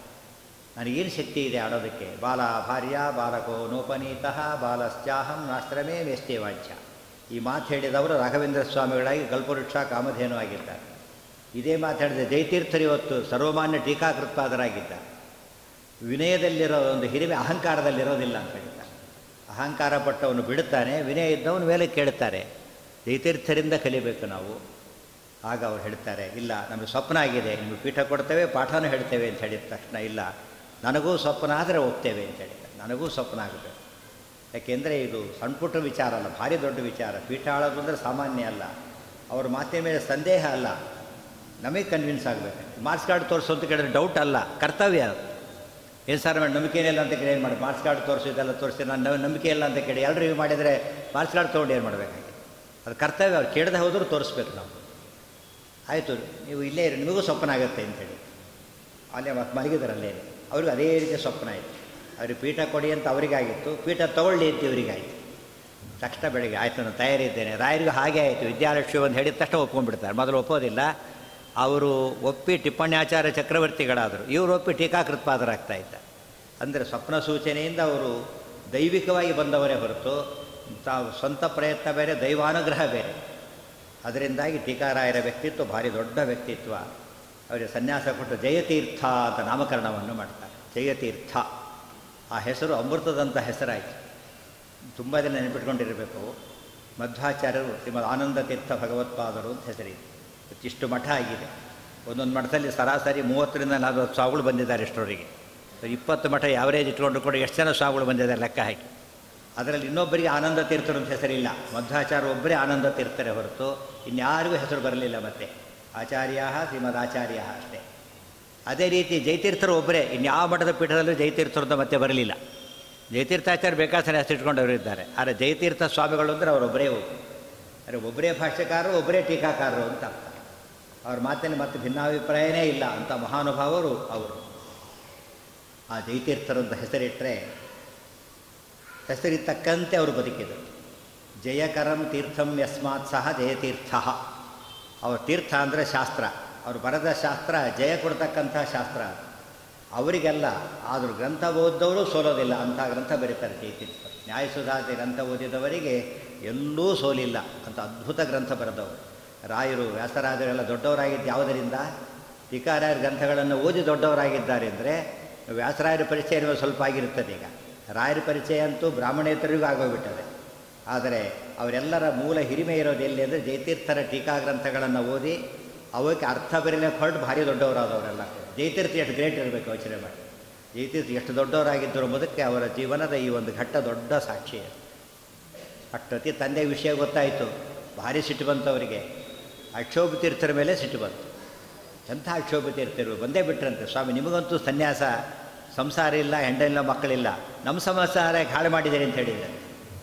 ನನಗೇನು ಶಕ್ತಿ ಇದೆ ಆಡೋದಕ್ಕೆ ಬಾಲ ಭಾರ್ಯ ಬಾಲಕೋ ನೋಪನೀತಃ ಬಾಲಶ್ಚಾಹಂ ನಾಶ್ರಮೇ ವೇಷ್ಟೇ ವಾಚ್ಯ ಈ ಮಾತು ಹೇಳಿದವರು ರಾಘವೇಂದ್ರ ಸ್ವಾಮಿಗಳಾಗಿ ಕಲ್ಪವೃಕ್ಷ ಕಾಮಧೇನು ಆಗಿದ್ದಾರೆ ಇದೇ ಮಾತು ಹೇಳಿದೆ ಜಯತೀರ್ಥರು ಇವತ್ತು ಸರ್ವಮಾನ್ಯ ಟೀಕಾಕೃತ್ಪಾದರಾಗಿದ್ದಾರೆ ವಿನಯದಲ್ಲಿರೋ ಒಂದು ಹಿರಿಮೆ ಅಹಂಕಾರದಲ್ಲಿರೋದಿಲ್ಲ ಅಂತ ಹೇಳ್ತಾರೆ ಅಹಂಕಾರ ಪಟ್ಟವನು ಬಿಡುತ್ತಾನೆ ವಿನಯ ಇದ್ದವನು ಮೇಲೆ ಕೇಳುತ್ತಾರೆ ಜೈತೀರ್ಥರಿಂದ ಕಲಿಬೇಕು ನಾವು ಆಗ ಅವ್ರು ಹೇಳ್ತಾರೆ ಇಲ್ಲ ನಮಗೆ ಸ್ವಪ್ನ ಆಗಿದೆ ನಿಮಗೆ ಪೀಠ ಕೊಡ್ತೇವೆ ಪಾಠನೂ ಹೇಳ್ತೇವೆ ಅಂತ ಹೇಳಿದ ತಕ್ಷಣ ಇಲ್ಲ ನನಗೂ ಸ್ವಪ್ನ ಆದರೆ ಹೋಗ್ತೇವೆ ಅಂತ ಹೇಳಿದ್ದಾರೆ ನನಗೂ ಸ್ವಪ್ನ ಆಗಬೇಕು ಯಾಕೆಂದರೆ ಇದು ಸಣ್ಣ ಪುಟ್ಟ ವಿಚಾರ ಅಲ್ಲ ಭಾರಿ ದೊಡ್ಡ ವಿಚಾರ ಪೀಠ ಆಳೋದು ಅಂದರೆ ಸಾಮಾನ್ಯ ಅಲ್ಲ ಅವ್ರ ಮಾತಿನ ಮೇಲೆ ಸಂದೇಹ ಅಲ್ಲ ನಮಗೆ ಕನ್ವಿನ್ಸ್ ಆಗಬೇಕು ಮಾರ್ಕ್ಸ್ ಕಾರ್ಡ್ ತೋರಿಸು ಅಂತ ಕೇಳಿದ್ರೆ ಡೌಟ್ ಅಲ್ಲ ಕರ್ತವ್ಯ ಅದು ಏನು ಸರ್ ಮಾಡಿ ನಂಬಿಕೆ ಇಲ್ಲ ಅಂತ ಕೇಳಿ ಏನು ಮಾಡಿ ಮಾರ್ಕ್ಸ್ ಕಾರ್ಡ್ ತೋರಿಸು ಇದೆಲ್ಲ ತೋರಿಸಿ ನಾನು ನಂಬಿಕೆ ಇಲ್ಲ ಅಂತ ಕೇಳಿ ಎಲ್ಲರೂ ಇವು ಮಾಡಿದರೆ ಮಾರ್ಕ್ಸ್ ಕಾರ್ಡ್ ತೊಗೊಂಡು ಏನು ಮಾಡಬೇಕಾಗಿ ಅದು ಕರ್ತವ್ಯ ಅವ್ರು ಕೇಳದೆ ಹೋದರೂ ತೋರಿಸ್ಬೇಕು ನಾವು ಆಯಿತು ನೀವು ಇಲ್ಲೇ ಇರಿ ನಿಮಗೂ ಸ್ವಪ್ನ ಆಗುತ್ತೆ ಅಂತೇಳಿ ಅಲ್ಲೇ ಮತ್ತೆ ಮಲಗಿದಾರಲ್ಲೇ ಅವ್ರಿಗೆ ಅದೇ ರೀತಿ ಸ್ವಪ್ನ ಆಯಿತು ಅವ್ರಿಗೆ ಪೀಠ ಕೊಡಿ ಅಂತ ಅವರಿಗಾಗಿತ್ತು ಪೀಠ ತಗೊಳ್ಳಿ ಅಂತ ಇವರಿಗಾಯಿತು ತಕ್ಷಣ ಬೆಳಗ್ಗೆ ಆಯಿತು ನಾನು ತಯಾರಿದ್ದೇನೆ ರಾಯರಿಗೂ ಹಾಗೆ ಆಯಿತು ವಿದ್ಯಾಲಕ್ಷ್ಮಿ ಒಂದು ಹೇಳಿದ ತಕ್ಷಣ ಒಪ್ಕೊಂಡ್ಬಿಡ್ತಾರೆ ಮೊದಲು ಒಪ್ಪೋದಿಲ್ಲ ಅವರು ಒಪ್ಪಿ ಟಿಪ್ಪಣ್ಯಾಚಾರ್ಯ ಚಕ್ರವರ್ತಿಗಳಾದರು ಇವರು ಒಪ್ಪಿ ಟೀಕಾಕೃತ್ಪಾದರಾಗ್ತಾ ಇದ್ದ ಅಂದರೆ ಸ್ವಪ್ನ ಸೂಚನೆಯಿಂದ ಅವರು ದೈವಿಕವಾಗಿ ಬಂದವರೇ ಹೊರತು ತಾವು ಸ್ವಂತ ಪ್ರಯತ್ನ ಬೇರೆ ದೈವಾನುಗ್ರಹ ಬೇರೆ ಅದರಿಂದಾಗಿ ಟೀಕಾರಾಯರ ವ್ಯಕ್ತಿತ್ವ ಭಾರಿ ದೊಡ್ಡ ವ್ಯಕ್ತಿತ್ವ ಅವರಿಗೆ ಸನ್ಯಾಸ ಕೊಟ್ಟು ಜಯತೀರ್ಥ ಅಂತ ನಾಮಕರಣವನ್ನು ಮಾಡ್ತಾರೆ ಜಯತೀರ್ಥ ಆ ಹೆಸರು ಅಮೃತದಂಥ ಹೆಸರಾಯಿತು ತುಂಬ ದಿನ ನೆನಪಿಟ್ಕೊಂಡಿರಬೇಕು ಮಧ್ವಾಚಾರ್ಯರು ಶ್ರೀಮದ್ ಆನಂದ ತೀರ್ಥ ಭಗವತ್ಪಾದರು ಅಂತ ಹೆಸರಿದೆ ಇಷ್ಟು ಮಠ ಆಗಿದೆ ಒಂದೊಂದು ಮಠದಲ್ಲಿ ಸರಾಸರಿ ಮೂವತ್ತರಿಂದ ನಲವತ್ತು ಸಾವಿಗಳು ಬಂದಿದ್ದಾರೆ ಎಷ್ಟರವರಿಗೆ ಇಪ್ಪತ್ತು ಮಠ ಯಾವರೇಜ್ ಇಟ್ಕೊಂಡು ಕೂಡ ಎಷ್ಟು ಜನ ಸಾವಿಗಳು ಬಂದಿದ್ದಾರೆ ಲೆಕ್ಕ ಹಾಕಿ ಅದರಲ್ಲಿ ಇನ್ನೊಬ್ಬರಿಗೆ ಆನಂದ ತೀರ್ಥರು ಅಂತ ಹೆಸರಿಲ್ಲ ಮಧ್ವಾಚಾರ್ಯ ಒಬ್ಬರೇ ಆನಂದ ತೀರ್ಥರೇ ಹೊರತು ಇನ್ಯಾರಿಗೂ ಹೆಸರು ಬರಲಿಲ್ಲ ಮತ್ತೆ ಆಚಾರ್ಯ ಶ್ರೀಮದ್ ಆಚಾರ್ಯ ಅಷ್ಟೇ ಅದೇ ರೀತಿ ಜಯತೀರ್ಥರು ಒಬ್ಬರೇ ಇನ್ಯಾವ ಮಠದ ಪೀಠದಲ್ಲೂ ಜಯತೀರ್ಥರು ಅಂತ ಮತ್ತೆ ಬರಲಿಲ್ಲ ಜಯತೀರ್ಥಾಚಾರ್ಯ ಬೇಕಾಸನೆ ಹೆಸರಿಟ್ಕೊಂಡವರು ಇದ್ದಾರೆ ಆದರೆ ಜಯತೀರ್ಥ ಸ್ವಾಮಿಗಳು ಅಂದರೆ ಅವರೊಬ್ಬರೇ ಹೋಗು ಅಂದರೆ ಒಬ್ಬರೇ ಭಾಷ್ಯಕಾರರು ಒಬ್ಬರೇ ಟೀಕಾಕಾರರು ಅಂತ ಅರ್ಥ ಅವ್ರ ಮಾತಿನಲ್ಲಿ ಮತ್ತೆ ಭಿನ್ನಾಭಿಪ್ರಾಯನೇ ಇಲ್ಲ ಅಂತ ಮಹಾನುಭಾವರು ಅವರು ಆ ಜಯತೀರ್ಥರು ಅಂತ ಹೆಸರಿಟ್ಟರೆ ಹೆಸರಿಗೆ ತಕ್ಕಂತೆ ಅವರು ಬದುಕಿದರು ಜಯಕರಂ ತೀರ್ಥಂ ಯಸ್ಮಾತ್ ಸಹ ಜಯತೀರ್ಥ ಅವ್ರ ತೀರ್ಥ ಅಂದರೆ ಶಾಸ್ತ್ರ ಅವರು ಬರೆದ ಶಾಸ್ತ್ರ ಜಯ ಕೊಡ್ತಕ್ಕಂಥ ಶಾಸ್ತ್ರ ಅವರಿಗೆಲ್ಲ ಆದರೂ ಗ್ರಂಥ ಓದಿದವರು ಸೋಲೋದಿಲ್ಲ ಅಂಥ ಗ್ರಂಥ ಬರೀತಾರೆ ಜಯತೀರ್ಥ ನ್ಯಾಯಸುಧಾತಿ ಗ್ರಂಥ ಓದಿದವರಿಗೆ ಎಲ್ಲೂ ಸೋಲಿಲ್ಲ ಅಂತ ಅದ್ಭುತ ಗ್ರಂಥ ಬರೆದವರು ರಾಯರು ವ್ಯಾಸರಾಜರೆಲ್ಲ ದೊಡ್ಡವರಾಗಿದ್ದು ಯಾವುದರಿಂದ ಟೀಕಾರಾಯರ ಗ್ರಂಥಗಳನ್ನು ಓದಿ ದೊಡ್ಡವರಾಗಿದ್ದಾರೆ ಅಂದರೆ ವ್ಯಾಸರಾಯರ ಪರಿಚಯ ನಿಮಗೆ ಸ್ವಲ್ಪ ಆಗಿರುತ್ತದೆ ಈಗ ರಾಯರ ಪರಿಚಯ ಅಂತೂ ಬ್ರಾಹ್ಮಣೇತರಿಗೂ ಆಗೋಗ್ಬಿಟ್ಟದೆ ಆದರೆ ಅವರೆಲ್ಲರ ಮೂಲ ಹಿರಿಮೆ ಇರೋದು ಎಲ್ಲಿ ಅಂದರೆ ಜಯತೀರ್ಥರ ಟೀಕಾ ಗ್ರಂಥಗಳನ್ನು ಓದಿ ಅವಕ್ಕೆ ಅರ್ಥ ಬರೀಲಿಕ್ಕೆ ಹೊರಟು ಭಾರಿ ದೊಡ್ಡವರಾದವರೆಲ್ಲ ಜಯತೀರ್ಥ ಎಷ್ಟು ಗ್ರೇಟ್ ಇರಬೇಕು ಯೋಚನೆ ಮಾಡಿ ಜಯತೀರ್ಥ ಎಷ್ಟು ದೊಡ್ಡವರಾಗಿದ್ದರು ಎಂಬುದಕ್ಕೆ ಅವರ ಜೀವನದ ಈ ಒಂದು ಘಟ್ಟ ದೊಡ್ಡ ಸಾಕ್ಷಿ ಅದು ಅಷ್ಟೊತ್ತಿ ತಂದೆ ವಿಷಯ ಗೊತ್ತಾಯಿತು ಭಾರಿ ಸಿಟ್ಟು ಬಂತು ಅವರಿಗೆ ಅಕ್ಷೋಭ ತೀರ್ಥರ ಮೇಲೆ ಸಿಟ್ಟು ಬಂತು ಎಂಥ ಅಕ್ಷೋಭ ತೀರ್ಥರು ಬಂದೇ ಬಿಟ್ರಂತೆ ಸ್ವಾಮಿ ನಿಮಗಂತೂ ಸನ್ಯಾಸ ಸಂಸಾರ ಇಲ್ಲ ಹೆಂಡನಿಲ್ಲ ಮಕ್ಕಳಿಲ್ಲ ನಮ್ಮ ಸಂಸಾರ ಹಾಳು ಮಾಡಿದ್ದೀರಿ ಅಂತ ಹೇಳಿದ್ದಾರೆ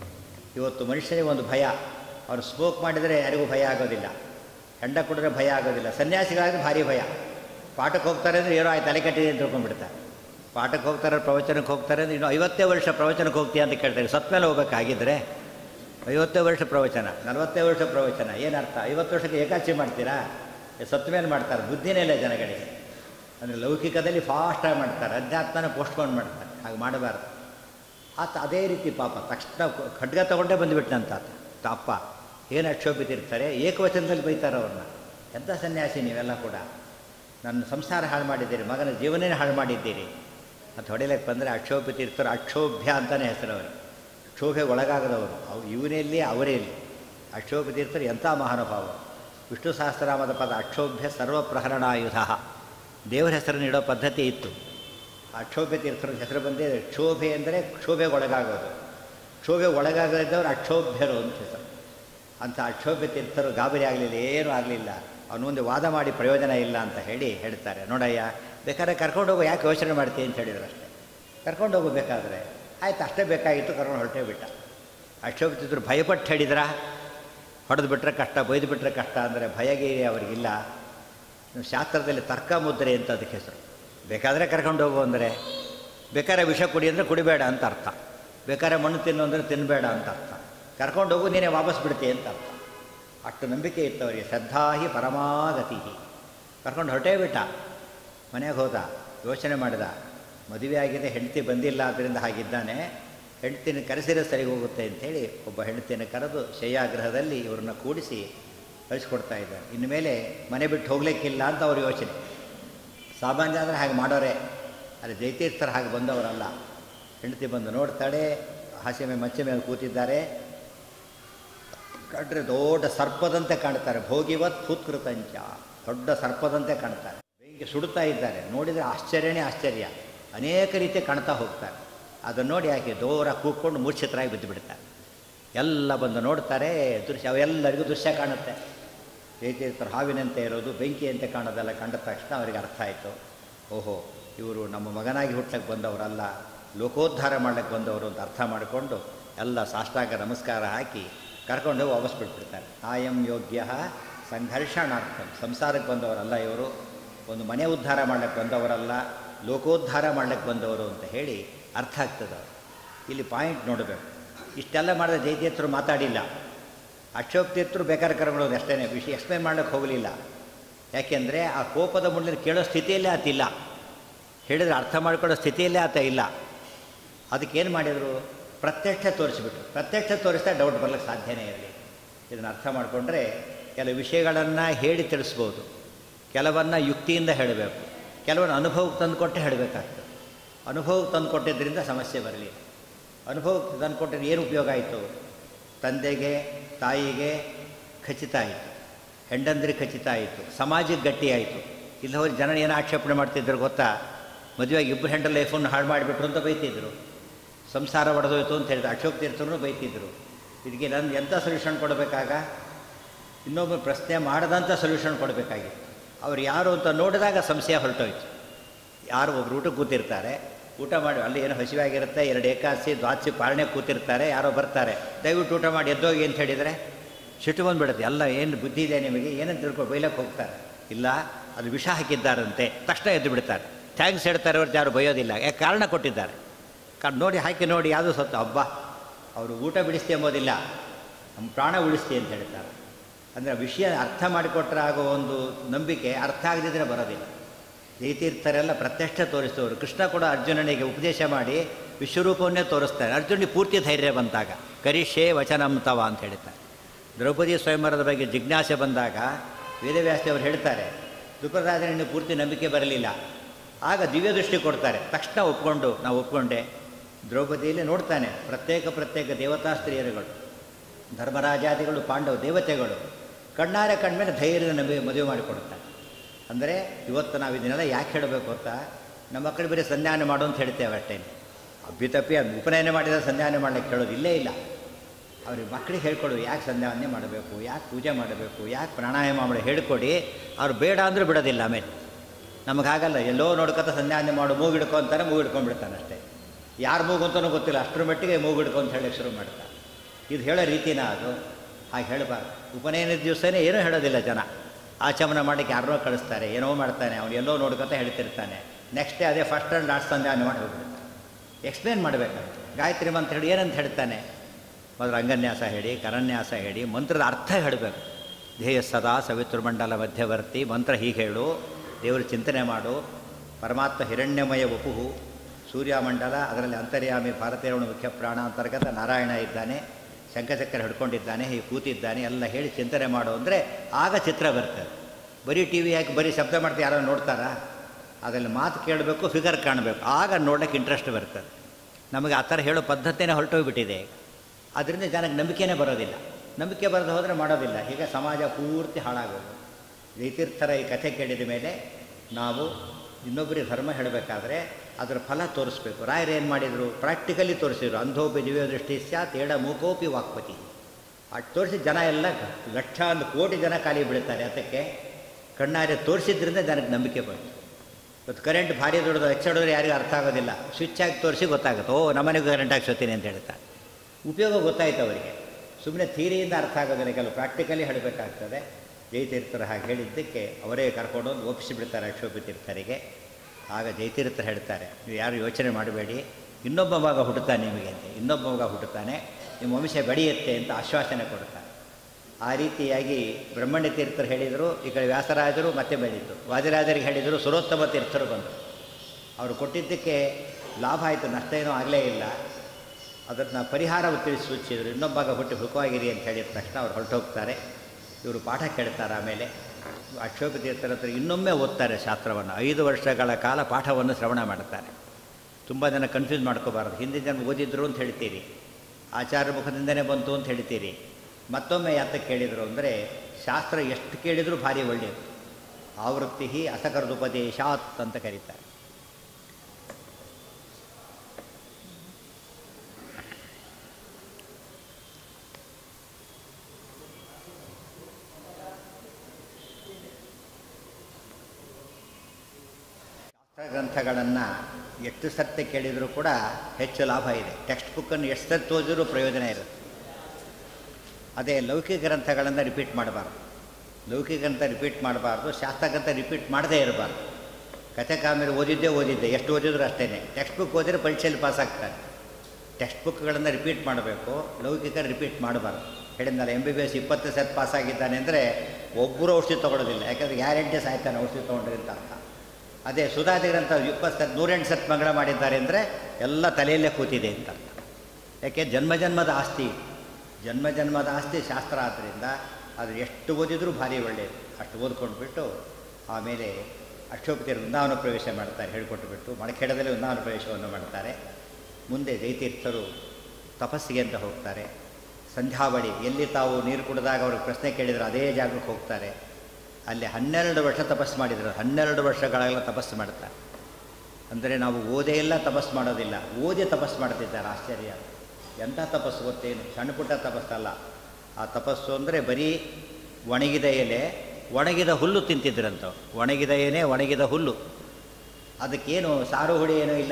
ಇವತ್ತು ಮನುಷ್ಯನಿಗೆ ಒಂದು ಭಯ ಅವ್ರು ಸ್ಮೋಕ್ ಮಾಡಿದರೆ ಯಾರಿಗೂ ಭಯ ಆಗೋದಿಲ್ಲ ಹೆಂಡ ಕುಡಿದ್ರೆ ಭಯ ಆಗೋದಿಲ್ಲ ಸನ್ಯಾಸಿಗಳಾದ್ರೆ ಭಾರಿ ಭಯ ಪಾಠಕ್ಕೆ ಹೋಗ್ತಾರೆ ಅಂದರೆ ಏನೋ ಆಯ್ತು ತಲೆ ಕಟ್ಟಿದೆ ಅಂತ ತಿಳ್ಕೊಂಡ್ಬಿಡ್ತಾರೆ ಪಾಠಕ್ಕೆ ಹೋಗ್ತಾರೆ ಪ್ರವಚನಕ್ಕೆ ಹೋಗ್ತಾರೆ ಅಂದರೆ ಇನ್ನು ಐವತ್ತೇ ವರ್ಷ ಪ್ರವಚನಕ್ಕೆ ಹೋಗ್ತೀಯ ಅಂತ ಕೇಳ್ತಾರೆ ಸತ್ತ ಮೇಲೆ ಹೋಗ್ಬೇಕಾಗಿದ್ದರೆ ಐವತ್ತೇ ವರ್ಷ ಪ್ರವಚನ ನಲವತ್ತೇ ವರ್ಷ ಪ್ರವಚನ ಏನರ್ಥ ಐವತ್ತು ವರ್ಷಕ್ಕೆ ಏಕಾಚಿ ಮಾಡ್ತೀರಾ ಸತ್ತ ಮೇಲೆ ಮಾಡ್ತಾರೆ ಬುದ್ಧಿನೇ ಇಲ್ಲ ಜನಗಳಿಗೆ ಅಂದರೆ ಲೌಕಿಕದಲ್ಲಿ ಫಾಸ್ಟಾಗಿ ಮಾಡ್ತಾರೆ ಅಧ್ಯಾತ್ಮನ ಪೋಸ್ಟ್ಪೋನ್ ಮಾಡ್ತಾರೆ ಹಾಗೆ ಮಾಡಬಾರ್ದು ಆತ ಅದೇ ರೀತಿ ಪಾಪ ತಕ್ಷಣ ಖಡ್ಗ ತಗೊಂಡೇ ಬಂದುಬಿಟ್ಟಂತ ಆತ ಅಪ್ಪ ಏನು ಅಕ್ಷೋಭಿತಿರ್ತಾರೆ ಏಕವಚನದಲ್ಲಿ ಬೈತಾರೆ ಅವ್ರನ್ನ ಎಂಥ ಸನ್ಯಾಸಿ ನೀವೆಲ್ಲ ಕೂಡ ನನ್ನ ಸಂಸಾರ ಹಾಳು ಮಾಡಿದ್ದೀರಿ ಮಗನ ಜೀವನೇ ಹಾಳು ಮಾಡಿದ್ದೀರಿ ಅಂತ ಹೊಡಿಲಿಕ್ಕೆ ಬಂದರೆ ಅಕ್ಷೋಭಿತೀರ್ಥರು ಅಕ್ಷೋಭ್ಯ ಅಂತಲೇ ಹೆಸರು ಅವರು ಕ್ಷೋಭೆಗೆ ಒಳಗಾಗದವರು ಅವು ಇವನಲ್ಲಿ ಅವರೇ ಇಲ್ಲಿ ಅಕ್ಷೋಭಿತೀರ್ಥರು ಎಂಥ ಮಹಾನುಭಾವರು ವಿಷ್ಣು ಸಹಸ್ರನಾಮದ ಪದ ಅಕ್ಷೋಭ್ಯ ಸರ್ವಪ್ರಹರಣಾಯುಧ ದೇವರ ಹೆಸರನ್ನು ಇಡೋ ಪದ್ಧತಿ ಇತ್ತು ಅಕ್ಷೋಭ್ಯ ತೀರ್ಥರ ಹೆಸರು ಬಂದೇ ಕ್ಷೋಭೆ ಅಂದರೆ ಕ್ಷೋಭೆಗೆ ಒಳಗಾಗೋದು ಕ್ಷೋಭೆಗೆ ಒಳಗಾಗದಿದ್ದವರು ಅಕ್ಷೋಭ್ಯರು ಅಂತ ಹೆಸರು ಅಂಥ ಅಕ್ಷೋಭ್ಯ ತೀರ್ಥರು ಗಾಬರಿ ಆಗಲಿಲ್ಲ ಏನೂ ಆಗಲಿಲ್ಲ ಅವನು ಮುಂದೆ ವಾದ ಮಾಡಿ ಪ್ರಯೋಜನ ಇಲ್ಲ ಅಂತ ಹೇಳಿ ಹೇಳ್ತಾರೆ ನೋಡಯ್ಯ ಬೇಕಾದ್ರೆ ಕರ್ಕೊಂಡು ಹೋಗು ಯಾಕೆ ಯೋಚನೆ ಮಾಡ್ತೀವಿ ಅಂತ ಹೇಳಿದ್ರು ಅಷ್ಟೇ ಕರ್ಕೊಂಡು ಹೋಗಬೇಕಾದ್ರೆ ಆಯ್ತು ಅಷ್ಟೇ ಬೇಕಾಗಿತ್ತು ಕರ್ಕೊಂಡು ಹೊರಟೇ ಬಿಟ್ಟ ಅಕ್ಷೋಭ್ಯ ತೀರ್ಥರು ಭಯಪಟ್ಟು ಹೇಳಿದ್ರ ಹೊಡೆದು ಬಿಟ್ಟರೆ ಕಷ್ಟ ಬೈದು ಬಿಟ್ಟರೆ ಕಷ್ಟ ಅಂದರೆ ಭಯಗೀರಿ ಅವರಿಗಿಲ್ಲ ಶಾಸ್ತ್ರದಲ್ಲಿ ತರ್ಕ ಮುದ್ರೆ ಅಂತ ಅದಕ್ಕೆ ಹೆಸರು ಬೇಕಾದರೆ ಕರ್ಕೊಂಡು ಹೋಗು ಅಂದರೆ ಬೇಕಾದ್ರೆ ವಿಷ ಕುಡಿ ಅಂದರೆ ಕುಡಿಬೇಡ ಅಂತ ಅರ್ಥ ಬೇಕಾದ್ರೆ ಮಣ್ಣು ತಿನ್ನು ಅಂದರೆ ತಿನ್ನಬೇಡ ಅಂತ ಅರ್ಥ ಕರ್ಕೊಂಡು ಹೋಗು ನೀನೇ ವಾಪಸ್ ಬಿಡ್ತೀಯ ಅಂತ ಅರ್ಥ ಅಷ್ಟು ನಂಬಿಕೆ ಇತ್ತು ಅವರಿಗೆ ಶ್ರದ್ಧಾಹಿ ಪರಮಾಗತಿ ಕರ್ಕೊಂಡು ಹೊರಟೇ ಬಿಟ್ಟ ಮನೆಗೆ ಹೋದ ಯೋಚನೆ ಮಾಡಿದ ಮದುವೆ ಆಗಿದೆ ಹೆಂಡತಿ ಬಂದಿಲ್ಲ ಆದ್ದರಿಂದ ಹಾಗಿದ್ದಾನೆ ಹೆಂಡ್ತಿನ ಕರೆಸಿದ್ರೆ ಸರಿ ಹೋಗುತ್ತೆ ಅಂಥೇಳಿ ಒಬ್ಬ ಹೆಂಡತಿನ ಕರೆದು ಶಯ್ಯಾಗ್ರಹದಲ್ಲಿ ಇವ್ರನ್ನ ಕೂಡಿಸಿ ಕಳಿಸ್ಕೊಡ್ತಾ ಇದ್ದಾರೆ ಇನ್ಮೇಲೆ ಮನೆ ಬಿಟ್ಟು ಹೋಗ್ಲಿಕ್ಕಿಲ್ಲ ಅಂತ ಅವ್ರ ಯೋಚನೆ ಸಾಮಾನ್ಯ ಅಂದರೆ ಹಾಗೆ ಮಾಡೋರೆ ಆದರೆ ಜೈತೀರ್ಥರು ಹಾಗೆ ಬಂದವರಲ್ಲ ಹೆಂಡತಿ ಬಂದು ನೋಡ್ತಾಳೆ ಹಾಸಿಗೆ ಮೇಲೆ ಮಚ್ಚೆ ಮೇಲೆ ಕೂತಿದ್ದಾರೆ ಕಂಡ್ರೆ ದೊಡ್ಡ ಸರ್ಪದಂತೆ ಕಾಣ್ತಾರೆ ಭೋಗಿವತ್ ಫುತ್ಕೃತಂಚ ದೊಡ್ಡ ಸರ್ಪದಂತೆ ಕಾಣ್ತಾರೆ ಬೆಂಕಿ ಸುಡುತ್ತಾ ಇದ್ದಾರೆ ನೋಡಿದರೆ ಆಶ್ಚರ್ಯನೇ ಆಶ್ಚರ್ಯ ಅನೇಕ ರೀತಿ ಕಾಣ್ತಾ ಹೋಗ್ತಾರೆ ಅದನ್ನು ನೋಡಿ ಯಾಕೆ ದೂರ ಕೂತ್ಕೊಂಡು ಮೂರ್ಛಿತರಾಗಿ ಬಿದ್ದು ಬಿಡ್ತಾರೆ ಎಲ್ಲ ಬಂದು ನೋಡ್ತಾರೆ ದೃಶ್ಯ ಅವೆಲ್ಲರಿಗೂ ದೃಶ್ಯ ಕಾಣುತ್ತೆ ಏಕೇತರ ಹಾವಿನಂತೆ ಇರೋದು ಬೆಂಕಿಯಂತೆ ಕಾಣೋದೆಲ್ಲ ಕಂಡ ತಕ್ಷಣ ಅವರಿಗೆ ಅರ್ಥ ಆಯಿತು ಓಹೋ ಇವರು ನಮ್ಮ ಮಗನಾಗಿ ಹುಟ್ಟಕ್ಕೆ ಬಂದವರಲ್ಲ ಲೋಕೋದ್ಧಾರ ಮಾಡಕ್ಕೆ ಬಂದವರು ಅಂತ ಅರ್ಥ ಮಾಡಿಕೊಂಡು ಎಲ್ಲ ಸಾಷ್ಟಾಂಗ ನಮಸ್ಕಾರ ಹಾಕಿ ಕರ್ಕೊಂಡು ಹೋಗಿ ವಾಪಸ್ ಬಿಟ್ಬಿಡ್ತಾರೆ ಆಯಂ ಯೋಗ್ಯ ಸಂಘರ್ಷಣಾರ್ಥಂ ಸಂಸಾರಕ್ಕೆ ಬಂದವರಲ್ಲ ಇವರು ಒಂದು ಮನೆ ಉದ್ಧಾರ ಮಾಡಕ್ಕೆ ಬಂದವರಲ್ಲ ಲೋಕೋದ್ಧಾರ ಮಾಡಕ್ಕೆ ಬಂದವರು ಅಂತ ಹೇಳಿ ಅರ್ಥ ಆಗ್ತದೆ ಅವ್ರು. ಇಲ್ಲಿ ಪಾಯಿಂಟ್ ನೋಡಬೇಕು ಇಷ್ಟೆಲ್ಲ ಮಾಡಿದ ಜೈತೀರ್ಥರು ಮಾತಾಡಿಲ್ಲ ಅಕ್ಷೋಕ್ ತೀರ್ಥರು ಬೇಕಾದ್ರೆ ಕರ್ಕೊಳ್ಳೋದು ಅಷ್ಟೇ ವಿಷಯ ಎಕ್ಸ್ಪ್ಲೇನ್ ಮಾಡ್ಲಿಕ್ಕೆ ಹೋಗಲಿಲ್ಲ ಯಾಕೆಂದರೆ ಆ ಕೋಪದ ಮುಳ್ಳಿನ ಕೇಳೋ ಸ್ಥಿತಿಯಲ್ಲೇ ಆತಿಲ್ಲ ಹೇಳಿದ್ರೆ ಅರ್ಥ ಮಾಡ್ಕೊಳ್ಳೋ ಸ್ಥಿತಿಯಲ್ಲೇ ಆತ ಇಲ್ಲ ಅದಕ್ಕೇನು ಮಾಡಿದರು ಪ್ರತ್ಯಕ್ಷ ತೋರಿಸಿಬಿಟ್ರು ಪ್ರತ್ಯಕ್ಷ ತೋರಿಸ್ತಾ ಡೌಟ್ ಬರ್ಲಿಕ್ಕೆ ಸಾಧ್ಯನೇ ಇರಲಿ ಇದನ್ನು ಅರ್ಥ ಮಾಡಿಕೊಂಡ್ರೆ ಕೆಲವು ವಿಷಯಗಳನ್ನು ಹೇಳಿ ತಿಳಿಸ್ಬೋದು ಕೆಲವನ್ನ ಯುಕ್ತಿಯಿಂದ ಹೇಳಬೇಕು ಕೆಲವನ್ನ ಅನುಭವಕ್ಕೆ ತಂದುಕೊಟ್ಟೆ ಹೇಳಬೇಕಾಗ್ತದೆ ಅನುಭವಕ್ಕೆ ತಂದುಕೊಟ್ಟಿದ್ದರಿಂದ ಸಮಸ್ಯೆ ಬರಲಿ ಅನುಭವಕ್ಕೆ ತಂದುಕೊಟ್ಟಿದ್ರೆ ಏನು ಉಪಯೋಗ ಆಯಿತು ತಂದೆಗೆ ತಾಯಿಗೆ ಖಚಿತ ಆಯಿತು ಹೆಂಡಂದ್ರಿಗೆ ಖಚಿತ ಆಯಿತು ಸಮಾಜಕ್ಕೆ ಗಟ್ಟಿ ಆಯಿತು ಇಲ್ಲ ಹೋಗಿ ಜನ ಏನು ಆಕ್ಷೇಪಣೆ ಮಾಡ್ತಿದ್ರು ಗೊತ್ತಾ ಮದುವೆಗೆ ಇಬ್ಬರು ಹೆಂಡಲ್ ಲೈಫನ್ನು ಹಾಳು ಮಾಡಿಬಿಟ್ರು ಅಂತ ಬೈತಿದ್ರು ಸಂಸಾರ ಒಡೆದೋಯ್ತು ಅಂತ ಹೇಳಿದ್ರು ಅಶೋಕ್ ತೀರ್ಥರು ಬೈತಿದ್ರು ಇದಕ್ಕೆ ನನ್ನ ಎಂಥ ಸೊಲ್ಯೂಷನ್ ಕೊಡಬೇಕಾಗ ಇನ್ನೊಬ್ಬ ಪ್ರಶ್ನೆ ಮಾಡದಂಥ ಸೊಲ್ಯೂಷನ್ ಕೊಡಬೇಕಾಗಿತ್ತು ಅವ್ರು ಯಾರು ಅಂತ ನೋಡಿದಾಗ ಸಂಶಯ ಹೊರಟೋಯ್ತು ಯಾರು ಒಬ್ರು ಊಟಕ್ಕೆ ಕೂತಿರ್ತಾರೆ ಊಟ ಮಾಡಿ ಅಲ್ಲಿ ಏನೋ ಹಸಿವಾಗಿರುತ್ತೆ ಎರಡು ಏಕಾದಶಿ ದ್ವಾದಶಿ ಪಾರಣೆ ಕೂತಿರ್ತಾರೆ ಯಾರೋ ಬರ್ತಾರೆ ದಯವಿಟ್ಟು ಊಟ ಮಾಡಿ ಎದ್ದೋಗಿ ಅಂತ ಹೇಳಿದರೆ ಸಿಟ್ಟು ಬಂದುಬಿಡುತ್ತೆ ಎಲ್ಲ ಏನು ಬುದ್ಧಿ ಇದೆ ನಿಮಗೆ ಏನಂತ ತಿಳ್ಕೊಂಡು ಬೈಲಕ್ಕೆ ಹೋಗ್ತಾರೆ ಇಲ್ಲ ಅದು ವಿಷ ಹಾಕಿದ್ದಾರಂತೆ ತಕ್ಷಣ ಎದ್ದು ಬಿಡ್ತಾರೆ ಥ್ಯಾಂಕ್ಸ್ ಹೇಳ್ತಾರೆ ಅವ್ರು ಯಾರು ಬೈಯೋದಿಲ್ಲ ಯಾಕೆ ಕಾರಣ ಕೊಟ್ಟಿದ್ದಾರೆ ಕಾರಣ ನೋಡಿ ಹಾಕಿ ನೋಡಿ ಯಾವುದೂ ಸತ್ತು ಹಬ್ಬ ಅವರು ಊಟ ಬಿಡಿಸ್ತಿ ಎಂಬೋದಿಲ್ಲ ನಮ್ಮ ಪ್ರಾಣ ಉಳಿಸ್ತಿ ಅಂತ ಹೇಳ್ತಾರೆ ಅಂದರೆ ವಿಷಯ ಅರ್ಥ ಮಾಡಿಕೊಟ್ರೆ ಆಗೋ ಒಂದು ನಂಬಿಕೆ ಅರ್ಥ ಆಗದಿದ್ದರೆ ಬರೋದಿಲ್ಲ ಜೈತೀರ್ಥರೆಲ್ಲ ಪ್ರತ್ಯಕ್ಷ ತೋರಿಸ್ತವರು ಕೃಷ್ಣ ಕೂಡ ಅರ್ಜುನನಿಗೆ ಉಪದೇಶ ಮಾಡಿ ವಿಶ್ವರೂಪವನ್ನೇ ತೋರಿಸ್ತಾರೆ ಅರ್ಜುನಿಗೆ ಪೂರ್ತಿ ಧೈರ್ಯ ಬಂದಾಗ ಕರಿಷೇ ವಚನಂ ತವ ಅಂತ ಹೇಳ್ತಾರೆ ದ್ರೌಪದಿ ಸ್ವಯಂವರದ ಬಗ್ಗೆ ಜಿಜ್ಞಾಸೆ ಬಂದಾಗ ವೇದವ್ಯಾಸಿ ಅವರು ಹೇಳ್ತಾರೆ ದುಪರಾಜನಿಗೆ ಪೂರ್ತಿ ನಂಬಿಕೆ ಬರಲಿಲ್ಲ ಆಗ ದಿವ್ಯ ದೃಷ್ಟಿ ಕೊಡ್ತಾರೆ ತಕ್ಷಣ ಒಪ್ಕೊಂಡು ನಾವು ಒಪ್ಕೊಂಡೆ ದ್ರೌಪದಿಯಲ್ಲಿ ನೋಡ್ತಾನೆ ಪ್ರತ್ಯೇಕ ಪ್ರತ್ಯೇಕ ದೇವತಾ ಸ್ತ್ರೀಯರುಗಳು ಧರ್ಮರಾಜಾದಿಗಳು ಪಾಂಡವ ದೇವತೆಗಳು ಕಣ್ಣಾರೆ ಕಣ್ಮೇಲೆ ಧೈರ್ಯದ ನಂಬಿ ಮದುವೆ ಮಾಡಿಕೊಡುತ್ತಾರೆ ಅಂದರೆ ಇವತ್ತು ನಾವು ಇದನ್ನೆಲ್ಲ ಯಾಕೆ ಹೇಳಬೇಕು ಗೊತ್ತಾ ನಮ್ಮ ಮಕ್ಕಳು ಬರೀ ಸಂಧಾನ ಮಾಡು ಅಂತ ಹೇಳ್ತೇವೆ ಅಷ್ಟೇ ಅಭ್ಯುತಪ್ಪಿ ಅದು ಉಪನಯನ ಮಾಡಿದ ಸಂಧಾನ ಮಾಡ್ಲಿಕ್ಕೆ ಹೇಳೋದು ಇಲ್ಲೇ ಇಲ್ಲ ಅವ್ರಿಗೆ ಮಕ್ಕಳಿಗೆ ಹೇಳ್ಕೊಡು ಯಾಕೆ ಸಂಧ್ಯಾವಂದನೆ ಮಾಡಬೇಕು ಯಾಕೆ ಪೂಜೆ ಮಾಡಬೇಕು ಯಾಕೆ ಪ್ರಾಣಾಯಾಮ ಮಾಡಿ ಹೇಳ್ಕೊಡಿ ಅವ್ರು ಬೇಡ ಅಂದರೂ ಬಿಡೋದಿಲ್ಲ ಆಮೇಲೆ ನಮಗಾಗಲ್ಲ ಎಲ್ಲೋ ನೋಡ್ಕೊತ ಸಂಧ್ಯಾವಂದನೆ ಮಾಡು ಮೂಗು ಹಿಡ್ಕೊ ಅಂತಾರೆ ಮೂಗು ಹಿಡ್ಕೊಂಡ್ಬಿಡ್ತಾನೆ ಅಷ್ಟೇ ಯಾರು ಮೂಗು ಅಂತಲೂ ಗೊತ್ತಿಲ್ಲ ಅಷ್ಟರ ಮಟ್ಟಿಗೆ ಮೂಗು ಹಿಡ್ಕೊ ಅಂತ ಹೇಳಕ್ಕೆ ಶುರು ಮಾಡ್ತಾರೆ ಇದು ಹೇಳೋ ರೀತಿನ ಅದು ಹಾಗೆ ಹೇಳಬಾರ್ದು ಉಪನಯನದ ದಿವಸನೇ ಏನೂ ಹೇಳೋದಿಲ್ಲ ಜನ ಆಚಮನ ಮಾಡಲಿಕ್ಕೆ ಯಾರೋ ಕಳಿಸ್ತಾರೆ ಏನೋ ಮಾಡ್ತಾನೆ ಅವ್ನು ಎಲ್ಲೋ ನೋಡ್ಕೊತ ಹೇಳ್ತಿರ್ತಾನೆ ನೆಕ್ಸ್ಟ್ ಡೇ ಅದೇ ಫಸ್ಟ್ ಆ್ಯಂಡ್ ಲಾಸ್ಟ್ ಸಂಧ್ಯಾವನೆ ಮಾಡಿ ಹೋಗ್ಬಿಡ್ತಾನೆ ಎಕ್ಸ್ಪ್ಲೇನ್ ಮಾಡಬೇಕು ಗಾಯತ್ರಿ ಮಂತ್ರ ಹೇಳಿ ಏನಂತ ಹೇಳ್ತಾನೆ ಮೊದಲು ಅಂಗನ್ಯಾಸ ಹೇಳಿ ಕರನ್ಯಾಸ ಹೇಳಿ ಮಂತ್ರದ ಅರ್ಥ ಹೇಳಬೇಕು ಧ್ಯೇಯ ಸದಾ ಸವಿತೃಮಂಡಲ ಮಧ್ಯವರ್ತಿ ಮಂತ್ರ ಹೀಗೆ ಹೇಳು ದೇವರು ಚಿಂತನೆ ಮಾಡು ಪರಮಾತ್ಮ ಹಿರಣ್ಯಮಯ ವಪುಹು ಸೂರ್ಯಮಂಡಲ ಅದರಲ್ಲಿ ಅಂತರ್ಯಾಮಿ ಭಾರತೀಯರವಣ ಮುಖ್ಯ ಪ್ರಾಣ ಅಂತರ್ಗತ ನಾರಾಯಣ ಇದ್ದಾನೆ ಶಂಖಚಕ್ರ ಹಿಡ್ಕೊಂಡಿದ್ದಾನೆ ಹೀಗೆ ಕೂತಿದ್ದಾನೆ ಎಲ್ಲ ಹೇಳಿ ಚಿಂತನೆ ಮಾಡು ಅಂದರೆ ಆಗ ಚಿತ್ರ ಬರ್ತದೆ ಬರೀ ಟಿ ವಿ ಹಾಕಿ ಬರೀ ಶಬ್ದ ಮಾಡ್ತಾ ಯಾರೋ ನೋಡ್ತಾರಾ ಅದರಲ್ಲಿ ಮಾತು ಕೇಳಬೇಕು ಫಿಗರ್ ಕಾಣಬೇಕು ಆಗ ನೋಡೋಕ್ಕೆ ಇಂಟ್ರೆಸ್ಟ್ ಬರ್ತದೆ ನಮಗೆ ಆ ಥರ ಹೇಳೋ ಪದ್ಧತಿನೇ ಹೊರಟೋಗ್ಬಿಟ್ಟಿದೆ ಈಗ ಅದರಿಂದ ಜನಕ್ಕೆ ನಂಬಿಕೆನೇ ಬರೋದಿಲ್ಲ ನಂಬಿಕೆ ಬರದೆ ಹೋದರೆ ಮಾಡೋದಿಲ್ಲ ಹೀಗೆ ಸಮಾಜ ಪೂರ್ತಿ ಹಾಳಾಗೋದು ಜೈತೀರ್ಥರ ಈ ಕಥೆ ಕೇಳಿದ ಮೇಲೆ ನಾವು ಇನ್ನೊಬ್ಬರಿಗೆ ಧರ್ಮ ಹೇಳಬೇಕಾದ್ರೆ ಅದರ ಫಲ ತೋರಿಸ್ಬೇಕು ರಾಯರು ಏನು ಮಾಡಿದರು ಪ್ರಾಕ್ಟಿಕಲಿ ತೋರಿಸಿದ್ರು ಅಂಧೋಪಿ ದಿವ್ಯ ದೃಷ್ಟಿ ಸ್ಯಾತ್ ಏಡ ಮೂಕೋಪಿ ವಾಕ್ಪತಿ ಅಷ್ಟು ತೋರಿಸಿ ಜನ ಎಲ್ಲ ಲಕ್ಷ ಒಂದು ಕೋಟಿ ಜನ ಖಾಲಿ ಬೀಳ್ತಾರೆ ಅದಕ್ಕೆ ಕಣ್ಣಾರೆ ತೋರಿಸಿದ್ರಿಂದ ಜನಕ್ಕೆ ನಂಬಿಕೆ ಬಂತು ಇವತ್ತು ಕರೆಂಟ್ ಭಾರಿ ದೊಡ್ಡದು ಹೆಚ್ಚಿಡೋದ್ರೆ ಯಾರಿಗೂ ಅರ್ಥ ಆಗೋದಿಲ್ಲ ಸ್ವಿಚ್ ಆಗಿ ತೋರಿಸಿ ಗೊತ್ತಾಗುತ್ತೆ ಓ ನಮ್ಮನೆಗೂ ಕರೆಂಟ್ ಹಾಕ್ಸೋತೀನಿ ಅಂತ ಹೇಳ್ತಾರೆ ಉಪಯೋಗ ಗೊತ್ತಾಯ್ತು ಅವರಿಗೆ ಸುಮ್ಮನೆ ಥೀರಿಯಿಂದ ಅರ್ಥ ಆಗೋದಿಲ್ಲ ಕೆಲವು ಪ್ರಾಕ್ಟಿಕಲಿ ಹೇಳಬೇಕಾಗ್ತದೆ ಜೈತೀರ್ಥರು ಹಾಗೆ ಹೇಳಿದ್ದಕ್ಕೆ ಅವರೇ ಕರ್ಕೊಂಡು ಹೋಗಿ ಒಪ್ಪಿಸಿಬಿಡ್ತಾರೆ ಅಕ್ಷೋಭಿ ತೀರ್ಥರಿಗೆ ಆಗ ಜೈತೀರ್ಥರು ಹೇಳ್ತಾರೆ ನೀವು ಯಾರು ಯೋಚನೆ ಮಾಡಬೇಡಿ ಇನ್ನೊಬ್ಬ ಮಗ ಹುಟ್ಟುತ್ತಾನೆ ನಿಮಗೆ ಅಂತ ಇನ್ನೊಬ್ಬ ಮಗ ಹುಟ್ಟುತ್ತಾನೆ ನಿಮ್ಮ ವಂಶ ಬೆಳೆಯುತ್ತೆ ಅಂತ ಆಶ್ವಾಸನೆ ಕೊಡ್ತಾರೆ ಆ ರೀತಿಯಾಗಿ ಬ್ರಹ್ಮಣ್ಯ ತೀರ್ಥರು ಹೇಳಿದರು ಈ ಕಡೆ ವ್ಯಾಸರಾಜರು ಮತ್ತೆ ಬೆಳೀತು ವಾದಿರಾಜರಿಗೆ ಹೇಳಿದರು ಸುರೋತ್ತಮ ತೀರ್ಥರು ಬಂದರು ಅವರು ಕೊಟ್ಟಿದ್ದಕ್ಕೆ ಲಾಭ ಆಯಿತು ನಷ್ಟ ಏನೂ ಆಗಲೇ ಇಲ್ಲ ಅದನ್ನು ಪರಿಹಾರ ತಿಳಿಸಿ ಸೂಚಿಸಿದರು ಇನ್ನೊಬ್ಬಾಗ ಹುಟ್ಟಿ ಹುಕುವಾಗಿರಿ ಅಂತ ಹೇಳಿದ ತಕ್ಷಣ ಅವ್ರು ಹೊರಟೋಗ್ತಾರೆ ಇವರು ಪಾಠ ಕೇಳ್ತಾರೆ ಆಮೇಲೆ ಅಕ್ಷೋಭ ತೀರ್ಥರ ಹತ್ರ ಇನ್ನೊಮ್ಮೆ ಓದ್ತಾರೆ ಶಾಸ್ತ್ರವನ್ನು ಐದು ವರ್ಷಗಳ ಕಾಲ ಪಾಠವನ್ನು ಶ್ರವಣ ಮಾಡ್ತಾರೆ ತುಂಬ ಜನ ಕನ್ಫ್ಯೂಸ್ ಮಾಡ್ಕೋಬಾರ್ದು ಹಿಂದಿನ ಜನ ಓದಿದ್ರು ಅಂತ ಹೇಳ್ತೀರಿ ಆಚಾರ್ಯ ಮುಖದಿಂದನೇ ಬಂತು ಅಂತ ಹೇಳ್ತೀರಿ ಮತ್ತೊಮ್ಮೆ ಯಾತಕ್ಕೆ ಕೇಳಿದರು ಅಂದರೆ ಶಾಸ್ತ್ರ ಎಷ್ಟು ಕೇಳಿದರೂ ಭಾರಿ ಒಳ್ಳೆಯದು ಆವೃತ್ತಿ ಅಸಕರ್ದುಪದೇಶಾತ್ ಅಂತ ಕರೀತಾರೆ ಶಾಸ್ತ್ರ ಗ್ರಂಥಗಳನ್ನು ಎಷ್ಟು ಸರ್ತಿ ಕೇಳಿದರೂ ಕೂಡ ಹೆಚ್ಚು ಲಾಭ ಇದೆ ಟೆಕ್ಸ್ಟ್ ಬುಕ್ಕನ್ನು ಎಷ್ಟು ಸರ್ತಿ ಓದಿದ್ರೂ ಪ್ರಯೋಜನ ಇರುತ್ತೆ ಅದೇ ಲೌಕಿಕ ಗ್ರಂಥಗಳನ್ನು ರಿಪೀಟ್ ಮಾಡಬಾರ್ದು ಲೌಕಿಕ ಗ್ರಂಥ ರಿಪೀಟ್ ಮಾಡಬಾರ್ದು ಶಾಸ್ತ್ರ ಗ್ರಂಥ ರಿಪೀಟ್ ಮಾಡದೇ ಇರಬಾರ್ದು ಕಥೆ ಕಾಮೇಲೆ ಓದಿದ್ದೇ ಓದಿದ್ದೆ ಎಷ್ಟು ಓದಿದ್ರು ಅಷ್ಟೇ ಟೆಕ್ಸ್ಟ್ ಬುಕ್ ಓದಿದ್ರೆ ಪರೀಕ್ಷೆಯಲ್ಲಿ ಪಾಸ್ ಆಗ್ತಾರೆ ಟೆಕ್ಸ್ಟ್ ಬುಕ್ಗಳನ್ನು ರಿಪೀಟ್ ಮಾಡಬೇಕು ಲೌಕಿಕ ರಿಪೀಟ್ ಮಾಡಬಾರ್ದು ಹೇಳಿದ್ನಲ್ಲ ಎಮ್ ಬಿ ಬಿ ಎಸ್ ಇಪ್ಪತ್ತು ಸೆಟ್ ಪಾಸ್ ಆಗಿದ್ದಾನೆ ಅಂದರೆ ಒಬ್ಬರು ಔಷಧಿ ತೊಗೊಳೋದಿಲ್ಲ ಯಾಕಂದರೆ ಗ್ಯಾರಂಟಿ ಸಾಯ್ತಾನೆ ಔಷಧಿ ತೊಗೊಂಡ್ರಿ ಅಂತ ಅರ್ಥ ಅದೇ ಸುಧಾದಿ ಗ್ರಂಥ ಇಪ್ಪತ್ತು ಸೆಟ್ ನೂರೆಂಟು ಸೆಟ್ ಮಂಗಳ ಮಾಡಿದ್ದಾರೆ ಅಂದರೆ ಎಲ್ಲ ತಲೆಯಲ್ಲೇ ಕೂತಿದೆ ಅಂತ ಅರ್ಥ ಯಾಕೆ ಜನ್ಮ ಜನ್ಮದ ಆಸ್ತಿ ಜನ್ಮ ಜನ್ಮದ ಆಸ್ತಿ ಶಾಸ್ತ್ರ ಆದ್ದರಿಂದ ಅದು ಎಷ್ಟು ಓದಿದರೂ ಭಾರಿ ಒಳ್ಳೆಯದು ಅಷ್ಟು ಓದ್ಕೊಂಡ್ಬಿಟ್ಟು ಆಮೇಲೆ ಅಕ್ಷೋಪತಿಯರು ವೃಂದಾವನ ಪ್ರವೇಶ ಮಾಡ್ತಾರೆ ಹೇಳ್ಕೊಟ್ಟು ಬಿಟ್ಟು ಮಳಖೇಡದಲ್ಲಿ ವೃಂದಾವನ ಪ್ರವೇಶವನ್ನು ಮಾಡ್ತಾರೆ ಮುಂದೆ ಜೈತೀರ್ಥರು ತಪಸ್ಸಿಗೆ ಅಂತ ಹೋಗ್ತಾರೆ ಸಂಧ್ಯಾವಳಿ ಎಲ್ಲಿ ತಾವು ನೀರು ಕುಡಿದಾಗ ಅವ್ರಿಗೆ ಪ್ರಶ್ನೆ ಕೇಳಿದರೆ ಅದೇ ಜಾಗಕ್ಕೆ ಹೋಗ್ತಾರೆ ಅಲ್ಲಿ ಹನ್ನೆರಡು ವರ್ಷ ತಪಸ್ಸು ಮಾಡಿದರು ಹನ್ನೆರಡು ವರ್ಷಗಳೆಲ್ಲ ತಪಸ್ಸು ಮಾಡ್ತಾರೆ ಅಂದರೆ ನಾವು ಓದೇ ಎಲ್ಲ ತಪಸ್ಸು ಮಾಡೋದಿಲ್ಲ ಓದಿ ತಪಸ್ಸು ಮಾಡ್ತಿದ್ದಾರೆ ಆಶ್ಚರ್ಯ ಎಂಥ ತಪಸ್ಸು ಗೊತ್ತೇನು ಸಣ್ಣ ಪುಟ್ಟ ತಪಸ್ಸಲ್ಲ ಆ ತಪಸ್ಸು ಅಂದರೆ ಬರೀ ಒಣಗಿದ ಎಲೆ ಒಣಗಿದ ಹುಲ್ಲು ತಿಂತಿದ್ರಂತ ಒಣಗಿದ ಎಲೆ ಒಣಗಿದ ಹುಲ್ಲು ಅದಕ್ಕೇನು ಸಾರು ಹುಡಿ ಏನೂ ಇಲ್ಲ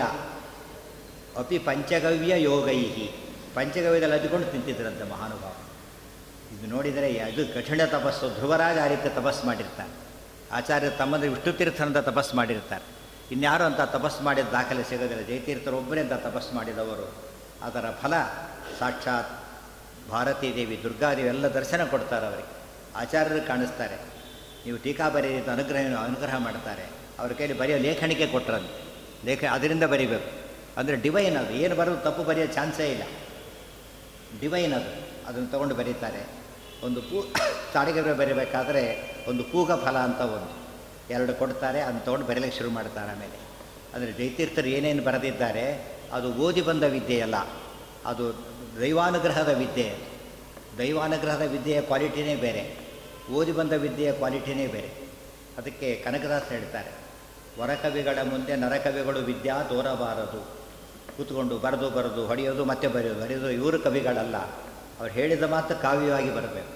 ಅಪಿ ಪಂಚಗವ್ಯ ಯೋಗೈಹಿ ಪಂಚಗವ್ಯದಲ್ಲಿ ಅದ್ಕೊಂಡು ತಿಂತಿದ್ರಂತೆ ಮಹಾನುಭಾವ ಇದು ನೋಡಿದರೆ ಅದು ಕಠಿಣ ತಪಸ್ಸು ಧ್ರುವರಾಜ ಆ ರೀತಿ ತಪಸ್ಸು ಮಾಡಿರ್ತಾರೆ ಆಚಾರ್ಯ ತಮ್ಮಂದ್ರೆ ವಿಷ್ಣು ತೀರ್ಥನಂತ ತಪಸ್ಸು ಮಾಡಿರ್ತಾರೆ ಇನ್ಯಾರು ಅಂತ ತಪಸ್ಸು ಮಾಡಿದ ದಾಖಲೆ ಸಿಗೋದಿಲ್ಲ ಜಯತೀರ್ಥರೊಬ್ಬರೇ ಅಂತ ತಪಸ್ಸು ಮಾಡಿದವರು ಅದರ ಫಲ ಸಾಕ್ಷಾತ್ ಭಾರತೀ ದೇವಿ ದುರ್ಗಾದೇವಿ ಎಲ್ಲ ದರ್ಶನ ಕೊಡ್ತಾರೆ ಅವರಿಗೆ ಆಚಾರ್ಯರು ಕಾಣಿಸ್ತಾರೆ ನೀವು ಟೀಕಾ ಬರೆಯಿತ ಅನುಗ್ರಹ ಅನುಗ್ರಹ ಮಾಡ್ತಾರೆ ಅವ್ರ ಕೈಲಿ ಬರೆಯೋ ಲೇಖಣಿಕೆ ಕೊಟ್ಟರಂತೆ ಲೇಖ ಅದರಿಂದ ಬರಿಬೇಕು ಅಂದರೆ ಡಿವೈನ್ ಅದು ಏನು ಬರೋದು ತಪ್ಪು ಬರೆಯೋ ಚಾನ್ಸೇ ಇಲ್ಲ ಡಿವೈನ್ ಅದು ಅದನ್ನು ತೊಗೊಂಡು ಬರೀತಾರೆ ಒಂದು ಪೂ ತಾಡಿಗೆ ಬರೀಬೇಕಾದ್ರೆ ಒಂದು ಪೂಗ ಫಲ ಅಂತ ಒಂದು ಎರಡು ಕೊಡ್ತಾರೆ ಅದನ್ನು ತೊಗೊಂಡು ಬರೀಲಿಕ್ಕೆ ಶುರು ಮಾಡ್ತಾರೆ ಆಮೇಲೆ ಅಂದರೆ ಜೈತೀರ್ಥರು ಏನೇನು ಬರೆದಿದ್ದಾರೆ ಅದು ಓದಿ ಬಂದ ವಿದ್ಯೆಯಲ್ಲ ಅದು ದೈವಾನುಗ್ರಹದ ವಿದ್ಯೆ ದೈವಾನುಗ್ರಹದ ವಿದ್ಯೆಯ ಕ್ವಾಲಿಟಿನೇ ಬೇರೆ ಓದಿ ಬಂದ ವಿದ್ಯೆಯ ಕ್ವಾಲಿಟಿನೇ ಬೇರೆ ಅದಕ್ಕೆ ಕನಕದಾಸ್ ಹೇಳ್ತಾರೆ ವರಕವಿಗಳ ಮುಂದೆ ನರಕವಿಗಳು ವಿದ್ಯಾ ತೋರಬಾರದು ಕೂತ್ಕೊಂಡು ಬರೆದು ಬರೆದು ಹೊಡೆಯೋದು ಮತ್ತೆ ಬರೆಯೋದು ಹೊಡೆಯೋದು ಇವರು ಕವಿಗಳಲ್ಲ ಅವ್ರು ಹೇಳಿದ ಮಾತು ಕಾವ್ಯವಾಗಿ ಬರಬೇಕು